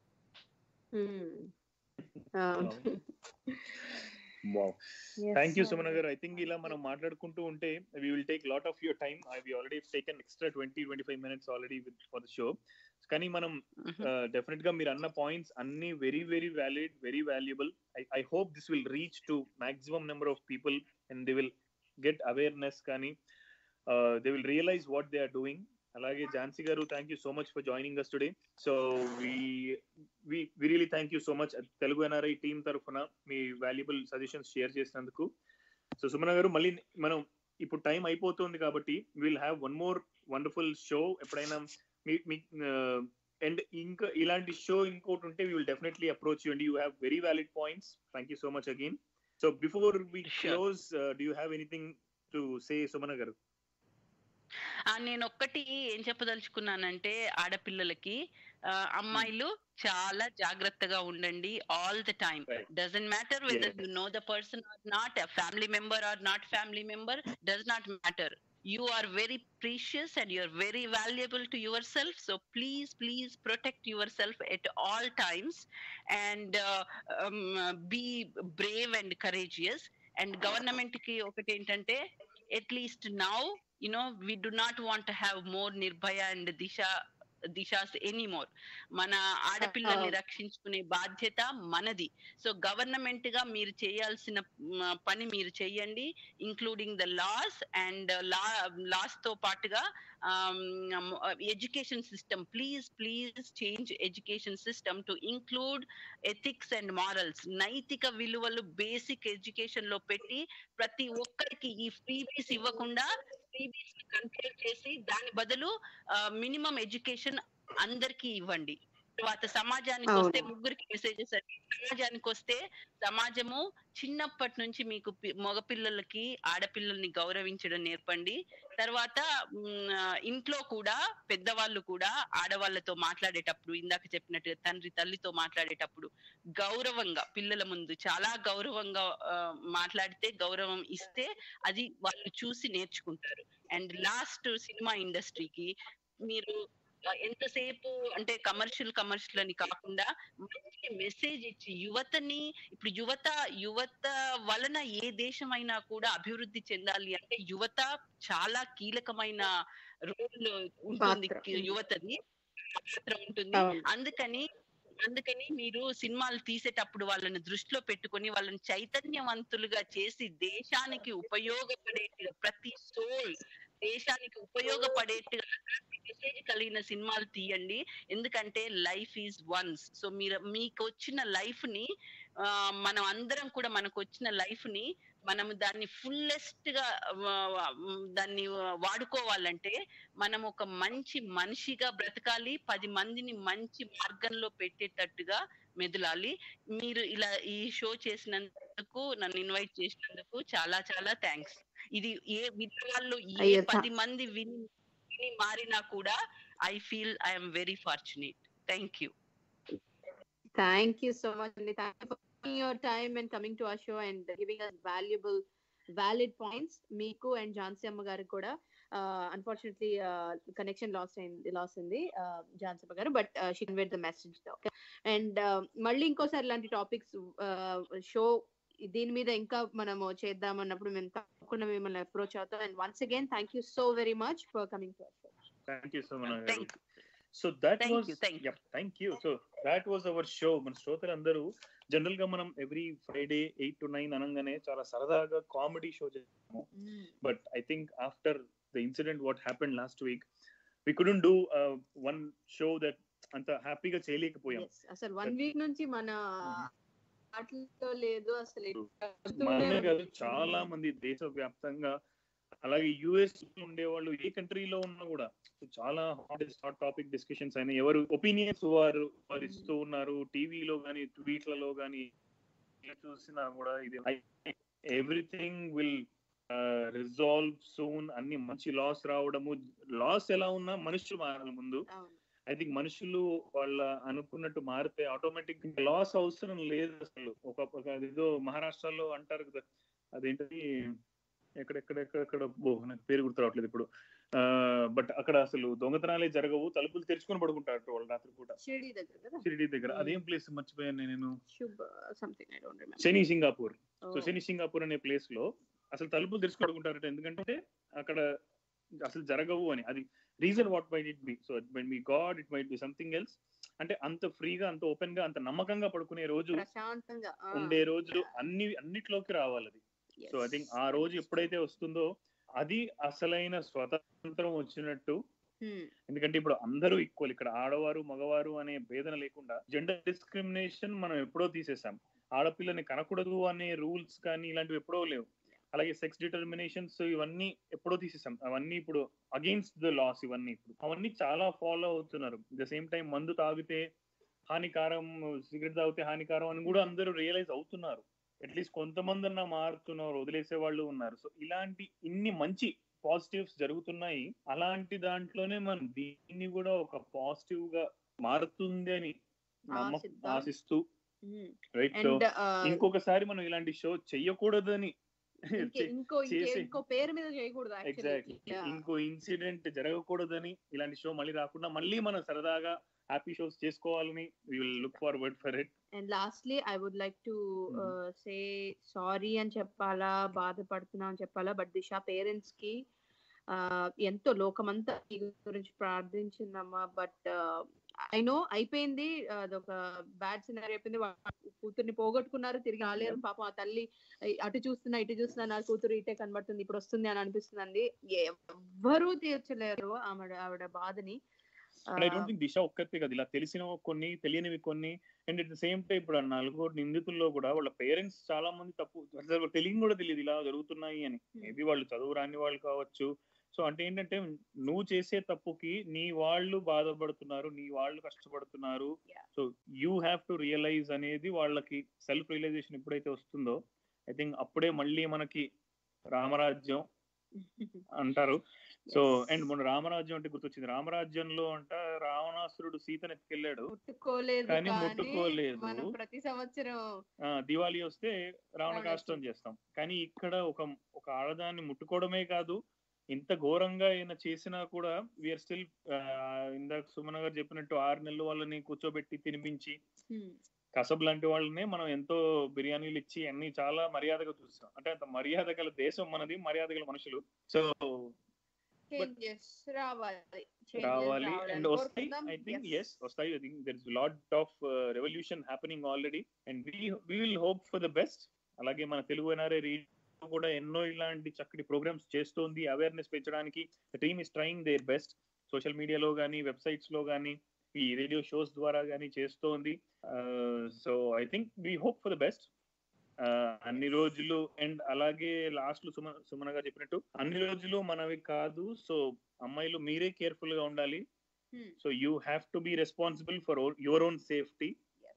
థ్యాంక్ యూ సుమన్ గారు ఐ థింక్ ఇలా మనం మాట్లాడుకుంటూ ఉంటే we will take lot of your time I already taken extra twenty twenty five minutes already with for the show కానీ మనం డెఫినెట్ గా మీరు అన్న పాయింట్స్ అన్ని very very valid very valuable I hope this will reach to maximum number of people and they will get awareness కానీ they will realise what they are doing అలాగే Jhansi garu thank you so much for joining us today so we really thank you so much Telugu NRI team తరఫున మీ వాల్యుబుల్ సజెషన్స్ షేర్ చేసినందుకు సో సుమన గారు మళ్ళీ మనం ఇప్పుడు టైం అయిపోతుంది కాబట్టి will have one more wonderful show ఎప్పుడైనా మీ మీ అండ్ ఇంకా ఇలాంటి షో ఇంకోటి ఉంటే will definitely approach you and you have very valid points thank you so much again so before we Sure. Close do you have anything to say Sumana garu ఆ, నేను ఒక్కటి ఏం చెప్పదలుచుకున్నానంటే ఆడపిల్లలకి ఆ, అమ్మాయిలు చాలా జాగ్రత్తగా ఉండండి all the time Right. Doesn't matter whether Yes. You know the person or not family member or not family member does not matter you are very precious and you're very valuable to yourself so please please protect yourself at all times and uh, um, be brave and courageous and government కి ఒకటి ఏంటంటే at least now you know we do not want to have more nirbhaya and disha Dishas anymore మన ఆడపిల్లల్ని అవును. రక్షించుకునే బాధ్యత మనది సో గవర్నమెంట్ గా మీరు చేయాల్సిన మ, పని మీరు చెయ్యండి including the laws and law laws తో పాటుగా education system please please change education system to include ethics and morals నైతిక విలువలు బేసిక్ ఎడ్యుకేషన్ లో పెట్టి ప్రతి ఒక్కరికి ఈ ఫ్రీబీస్ ఇవ్వకుండా ఫ్రీబీస్ ని కంట్రోల్ చేసి దాని బదులు మినిమం ఎడ్యుకేషన్ అందరికీ ఇవ్వండి తర్వాత సమాజానికి అవును. వస్తే ముగ్గురికి మెసేజెస్ అండి సమాజానికి వస్తే సమాజము చిన్నప్పటి నుంచి మీకు పి- మగపిల్లలకి ఆడపిల్లల్ని గౌరవించడం నేర్పండి తర్వాత మ్, ఆ, ఇంట్లో కూడా పెద్దవాళ్ళు కూడా ఆడవాళ్ళతో మాట్లాడేటప్పుడు ఇందాక చెప్పినట్టుగా తండ్రి తల్లితో మాట్లాడేటప్పుడు గౌరవంగా పిల్లల ముందు చాలా గౌరవంగా ఆ, మాట్లాడితే గౌరవం ఇస్తే అది వాళ్ళు చూసి నేర్చుకుంటారు అండ్ లాస్ట్ సినిమా ఇండస్ట్రీకి మీరు ఆ, ఎంతసేపు అంటే కమర్షియల్ కమర్షియల్ అని కాకుండా మంచి మెసేజ్ ఇచ్చి యువతని ఇప్పుడు యువత యువత వలన ఏ దేశమైనా కూడా అభివృద్ధి చెందాలి అంటే యువత చాలా కీలకమైన రోల్ ఉంటుంది పాత్ర. యువతది పాత్ర ఉంటుంది అవును. అందుకని అందుకని మీరు సినిమాలు తీసేటప్పుడు వాళ్ళని దృష్టిలో పెట్టుకొని వాళ్ళని చైతన్యవంతులుగా చేసి దేశానికి ఉపయోగపడేట్టుగా ప్రతి సోల్ దేశానికి ఉపయోగపడేట్టుగా మెసేజ్ కలిగిన సినిమాలు తీయండి ఎందుకంటే లైఫ్ ఈజ్ వన్స్ సో మీరు మీకు వచ్చిన లైఫ్ ని ఆ, మనం అందరం కూడా మనకు వచ్చిన లైఫ్ ని మనము దాన్ని ఫుల్లెస్ట్ గా ఆ, ఆ, దాన్ని వాడుకోవాలంటే మనం ఒక మంచి మనిషిగా బ్రతకాలి పది మందిని మంచి మార్గంలో పెట్టేటట్టుగా మెదలాలి మీరు ఇలా ఈ షో చేసినందుకు నన్ను ఇన్వైట్ చేసినందుకు చాలా చాలా థ్యాంక్స్ ఇది ఏ విన్న వాళ్ళు ఏ అయ్యో, థా- పది మంది విని విని మారినా కూడా I feel I'm very fortunate thank you Thank you so much, Andy. Thank you for taking your time and coming to our show and giving us valuable, valid points. Meeku and Jansi Amma గారికి కూడా అన్ఫార్చునేట్లీ కనెక్షన్ లాస్ అయింది లాస్ ఉంది Jhansi Amma garu but she conveyed the message and మళ్ళీ ఇంకోసారి ఇలాంటి టాపిక్స్ షో దీని మీద ఇంకా మనము చేద్దాం అన్నప్పుడు మేము తప్పకుండా మిమ్మల్ని అప్రోచ్ అవుతాం and once again thank you so very much for coming to our show thank you so much thank so that Thank was you, thank you. Thank you so that was our show మన శ్రోతలందరూ జనరల్ గా మనం every Friday eight to nine అనగానే చాలా సరదాగా కామెడీ షో చేస్తాము but I think after the incident what happened last week we couldn't do one show that అంత హ్యాపీగా చేయలేకపోయాం Yes, అసలు వన్ వీక్ నుంచి మన ఆటలో లేదు అసలు మనమే కాదు చాలా మంది దేశవ్యాప్తంగా అలాగే యుఎస్ ఉండేవాళ్ళు ఏ కంట్రీలో ఉన్నా కూడా చాలా హాటెస్ట్ హాట్ టాపిక్ డిస్కషన్స్ అయినా ఎవరు ఒపీనియన్స్ వారు వారు ఇస్తూ ఉన్నారు టీవీలో కానీ ట్వీట్లలో కానీ చూసినా కూడా ఇది ఎవ్రీథింగ్ విల్ రిజాల్వ్ సూన్ అన్ని మంచి లాస్ రావడము లాస్ ఎలా ఉన్నా మనుషులు మారాలి ముందు అవును ఐ థింక్ మనుషులు వాళ్ళ అనుకున్నట్టు మారితే ఆటోమేటిక్ లాస్ అవసరం లేదు అసలు ఒక ఒక ఏదో మహారాష్ట్రలో అంటారు కదా అదేంటది ఎక్కడెక్కడెక్కడెక్కడ ఓ నాకు పేరు గుర్తు రావట్లేదు ఇప్పుడు బట్ అక్కడ అసలు దొంగతనాలే జరగవు తలుపులు తెరుచుకొని పడుకుంటారు వాళ్ళు రాత్రి పూట షిరిడి దగ్గర కదా షిరిడి దగ్గర అదేం ప్లేస్ మర్చిపోయాను నేను శుభ్ సంథింగ్ ఐ డోంట్ రిమెంబర్ శని సింగాపూర్ సో శని సింగాపూర్ అనే ప్లేస్ లో అసలు తలుపులు తెరుచుకొని పడుకుంటారట ఎందుకంటే అక్కడ అసలు జరగవు అని అది reason what might it be so it me god it might be something else అంటే అంత ఫ్రీగా అంత ఓపెన్ గా అంత నమ్మకంగా పడుకునే రోజు ప్రశాంతంగా ఆ, ఉండే రోజు అన్ని అన్నిట్లోకి రావాలి అది yes. సో ఐ థింక్ ఆ రోజు ఎప్పుడైతే వస్తుందో అది అసలైన స్వతంత్రం వచ్చినట్టు Hmm. ఎందుకంటే ఇప్పుడు అందరూ ఈక్వల్ ఇక్కడ ఆడవారు మగవారు అనే భేదన లేకుండా జెండర్ డిస్క్రిమినేషన్ మనం ఎప్పుడో తీసేసాం ఆడపిల్లని కనకూడదు అనే రూల్స్ కానీ ఇలాంటివి ఎప్పుడో లేవు అలాగే సెక్స్ డిటర్మినేషన్స్ ఇవన్నీ ఎప్పుడో తీసేసాం అవన్నీ ఇప్పుడు అగెయిన్స్ట్ ద లాస్ ఇవన్నీ ఇప్పుడు అవన్నీ చాలా ఫాలో అవుతున్నారు ద సేమ్ టైం మందు తాగితే హానికారం సిగరెట్ తాగితే హానికారం అని కూడా అందరూ రియలైజ్ అవుతున్నారు అట్లీస్ట్ కొంతమంది అన్నా మారుతున్నారు వదిలేసే వాళ్ళు ఉన్నారు సో ఇలాంటి ఇన్ని మంచి పాజిటివ్స్ జరుగుతున్నాయి అలాంటి దాంట్లోనే మనం దీన్ని కూడా ఒక పాజిటివ్ గా మారుతుంది అని నమ్మకం ఆశిద్దాం. ఆశిస్తూ Hmm. Right so And, uh, ఇంకొకసారి మనం ఇలాంటి షో చెయ్యకూడదని ఇంకే- ఇంకో ఇంకే- చేసి- ఇంకో పేరు మీద చేయకూడదు ఎగ్జాక్ట్లీ యాక్చువల్లీ ఇంకో ఇన్సిడెంట్ జరగకూడదని ఇలాంటి షో మళ్ళీ రాకుండా మళ్ళీ మనం సరదాగా హ్యాపీ షోస్ చేసుకోవాలని we will look forward for it and lastly I would like to Mhm. Say sorry అని చెప్పాలా బాధపడుతున్నా అని చెప్పాలా బట్ దిశ పేరెంట్స్ కి uh, ఎంతో లోకమంతా ఈ గురించి ప్రార్థించిందమ్మా బట్ ఐ నో అయిపోయింది uh, అదొక బ్యాడ్ సినారీ అయిపోయింది వాళ్ళ కూతుర్ని పోగొట్టుకున్నారు తిరిగి రాలేరు పాపం ఆ తల్లి "ఐ- అటు చూస్తున్నా ఇటు చూస్తున్నా నా కూతురు ఇటే కనబడుతుంది ఇప్పుడు వస్తుంది అని అనిపిస్తుంది ఎవ్వరూ తీర్చలేరు ఆవిడ ఆవిడ బాధని ఐ డోంట్ థింక్ దిశ ఒక్కతే కదా ఇలా తెలిసిన కొన్ని తెలియనివి కొన్ని and at the same time ఇప్పుడు ఆ నలుగురు నిందితుల్లో కూడా వాళ్ళ పేరెంట్స్ చాలా మంది తప్పు అసలు తెలియని కూడా తెలియదు ఇలా జరుగుతున్నాయి అని మేబీ వాళ్ళు చదువు రాని వాళ్ళు కావచ్చు సో అంటే ఏంటంటే నువ్వు చేసే తప్పుకి నీ వాళ్ళు బాధపడుతున్నారు నీ వాళ్ళు కష్టపడుతున్నారు Yeah. So you have to realise అనేది వాళ్ళకి సెల్ఫ్ రియలైజేషన్ ఎప్పుడైతే వస్తుందో ఐ థింక్ అప్పుడే మళ్ళీ మనకి రామరాజ్యం అంటారు సో అండ్ మొన్న రామరాజ్యం అంటే గుర్తొచ్చింది రామరాజ్యంలో అంట రావణాసురుడు సీతను ఎత్తుకెళ్ళాడు ముట్టుకోలేదు కానీ కానీ ముట్టుకోలేదు. మనం ప్రతి సంవత్సరం ఆ, దివాళీ వస్తే రావణ రావణాసురుడు. కాష్టం చేస్తాం కానీ ఇక్కడ ఒక ఒక ఆడదాన్ని ముట్టుకోవడమే కాదు ఇంత ఘోరంగా ఈయన చేసినా కూడా వీఆర్ స్టిల్ ఇందాక సుమన్ గారు చెప్పినట్టు ఆరు నెలలు వాళ్ళని కూర్చోబెట్టి తినిపించి హ్మ్, కసబ్ లాంటి వాళ్ళని మనం ఎంతో బిర్యానీలు ఇచ్చి అన్ని చాలా మర్యాదగా చూస్తాం అంటే అంత మర్యాద గల దేశం మనది మర్యాద గల మనుషులు సో changes రావాలి Changes రావాలి రావాలని అండ్ వస్తాయి కోరుకుందాం. I think Yes. ఎస్ వస్తాయి I think there is lot of revolution happening already and we will hope for the best అలాగే మన తెలుగు ఎన్ఆర్ఐ రీడ్ కూడా ఎన్నో ఇలాంటి చక్కటి ప్రోగ్రామ్స్ చేస్తోంది అవేర్నెస్ పెంచడానికి team is trying their best social మీడియాలో కానీ వెబ్సైట్స్ లో కానీ ఈ రేడియో షోస్ ద్వారా కానీ చేస్తోంది so I think we hope for the best ఆ, అన్ని రోజులు అండ్ అలాగే లాస్ట్ లో సుమ సుమన గారు చెప్పినట్టు అన్ని రోజులు మనవి కాదు సో అమ్మాయిలు మీరే కేర్ఫుల్ గా ఉండాలి Hmm. So you have to be responsible for your own safety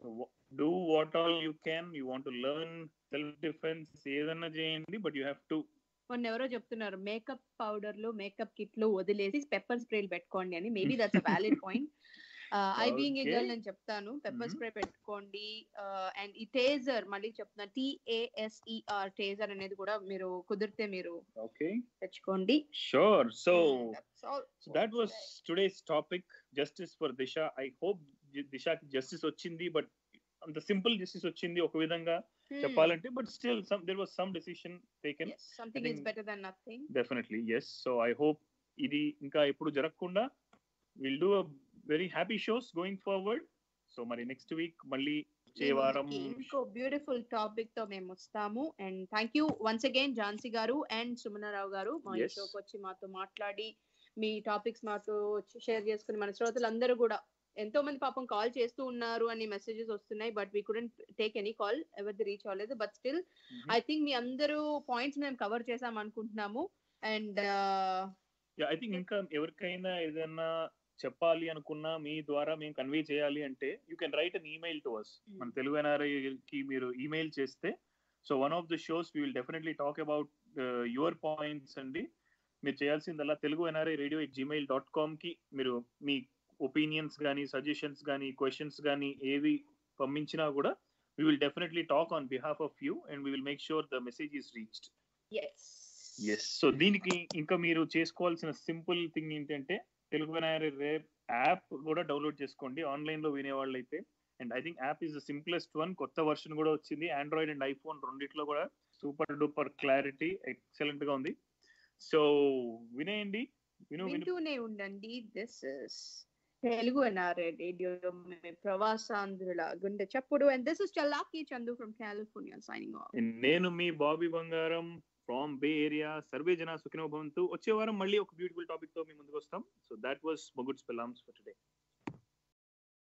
do what all you can you want learn self defence ఏదన్నా చేయండి బట్ యూ హ్యావ్ టు మొన్న ఎవరో చెప్తున్నారు మేకప్ పౌడర్లు మేకప్ కిట్లు వదిలేసి పెప్పర్ స్ప్రేలు పెట్టుకోండి అని maybe that's valid point I being a Okay. Girl నేను చెప్తాను పెప్పర్ Mhm. స్ప్రే పెట్టుకోండి అండ్ ఈ టేజర్ మళ్ళీ చెప్తున్నా టిఏఎస్ఈఆర్ టేజర్ అనేది కూడా మీరు కుదిరితే మీరు ఓకే తెచ్చుకోండి sure so Mm, that's all so for that was today. Today's topic justice for Disha I hope దిశకి జస్టిస్ వచ్చింది బట్ అంత సింపుల్ జస్టిస్ వచ్చింది ఒక విధంగా Hmm. చెప్పాలంటే but still some there was some decision taken Yes, something I is think- better than nothing. Definitely yes so I hope ఇది ఇంకా ఎప్పుడు జరగకుండా will do a very happy shows going forward so మరి నెక్స్ట్ వీక్ మళ్ళీ వచ్చే వారం ఈ ఇంకో బ్యూటిఫుల్ టాపిక్ తో మేము వస్తాము and thank you once again Jhansi garu and సుమనారావు గారు మా ఈ Yes. షోకి వచ్చి మాతో మాట్లాడి మీ టాపిక్స్ మాతో షేర్ చేసుకుని మన శ్రోతలందరూ కూడా ఎంతో మంది పాపం కాల్ చేస్తూ ఉన్నారు అని మెసేజెస్ వస్తున్నాయి but we couldn't take any call ఎవరిది రీచ్ అవ్వలేదు బట్ స్టిల్ ఐ థింక్ మీ అందరూ పాయింట్స్ మేము కవర్ చేసాం అనుకుంటున్నాము అండ్ ఐ థింక్ ఇంకా ఎవరికైనా ఏదైనా చెప్పాలి అనుకున్నా మీ ద్వారా మేము కన్వే చేయాలి అంటే you can write an email to us మన తెలుగు NRI కి మీరు ఈమెయిల్ చేస్తే so one of the shows we will definitely talk about your points అండి మీరు చేయాల్సిందల్లా Telugu NRI radio Gmail dot com కి మీరు మీ ఒపీనియన్స్ కానీ సజెషన్స్ కానీ క్వశ్చన్స్ కానీ ఏవి పంపించినా కూడా we will definitely talk on behalf of you and we will make sure the message is reached yes yes so దీనికి ఇంకా మీరు చేసుకోవాల్సిన సింపుల్ థింగ్ ఏంటంటే తెలుగు ఎన్ఆర్ఐ రేప్ యాప్ కూడా డౌన్లోడ్ చేసుకోండి ఆన్లైన్ లో వినేవాళ్ళు అయితే and I think app is the simplest one కొత్త వర్షన్ కూడా వచ్చింది ఆండ్రాయిడ్ అండ్ ఐఫోన్ రెండిట్లో కూడా సూపర్ డూపర్ క్లారిటీ ఎక్సలెంట్ గా ఉంది సో వినేయండి విను విను వింటూనే ఉండండి this is Telugu NRI radio ప్రవాసాంధ్రుల గుండె చప్పుడు అండ్ దిస్ ఇస్ చల్లాకి Chandu from California signing off నేను మీ బాబీ బంగారం ఫ్రమ్ బే ఏరియా సర్వే జన సుఖినో భవంతు వచ్చే వారం మళ్ళీ ఒక బ్యూటిఫుల్ టాపిక్ తో మీ ముందుకు వస్తాం సో దాట్ వాస్ మొగుడ్స్ పెలామ్స్ ఫర్ టుడే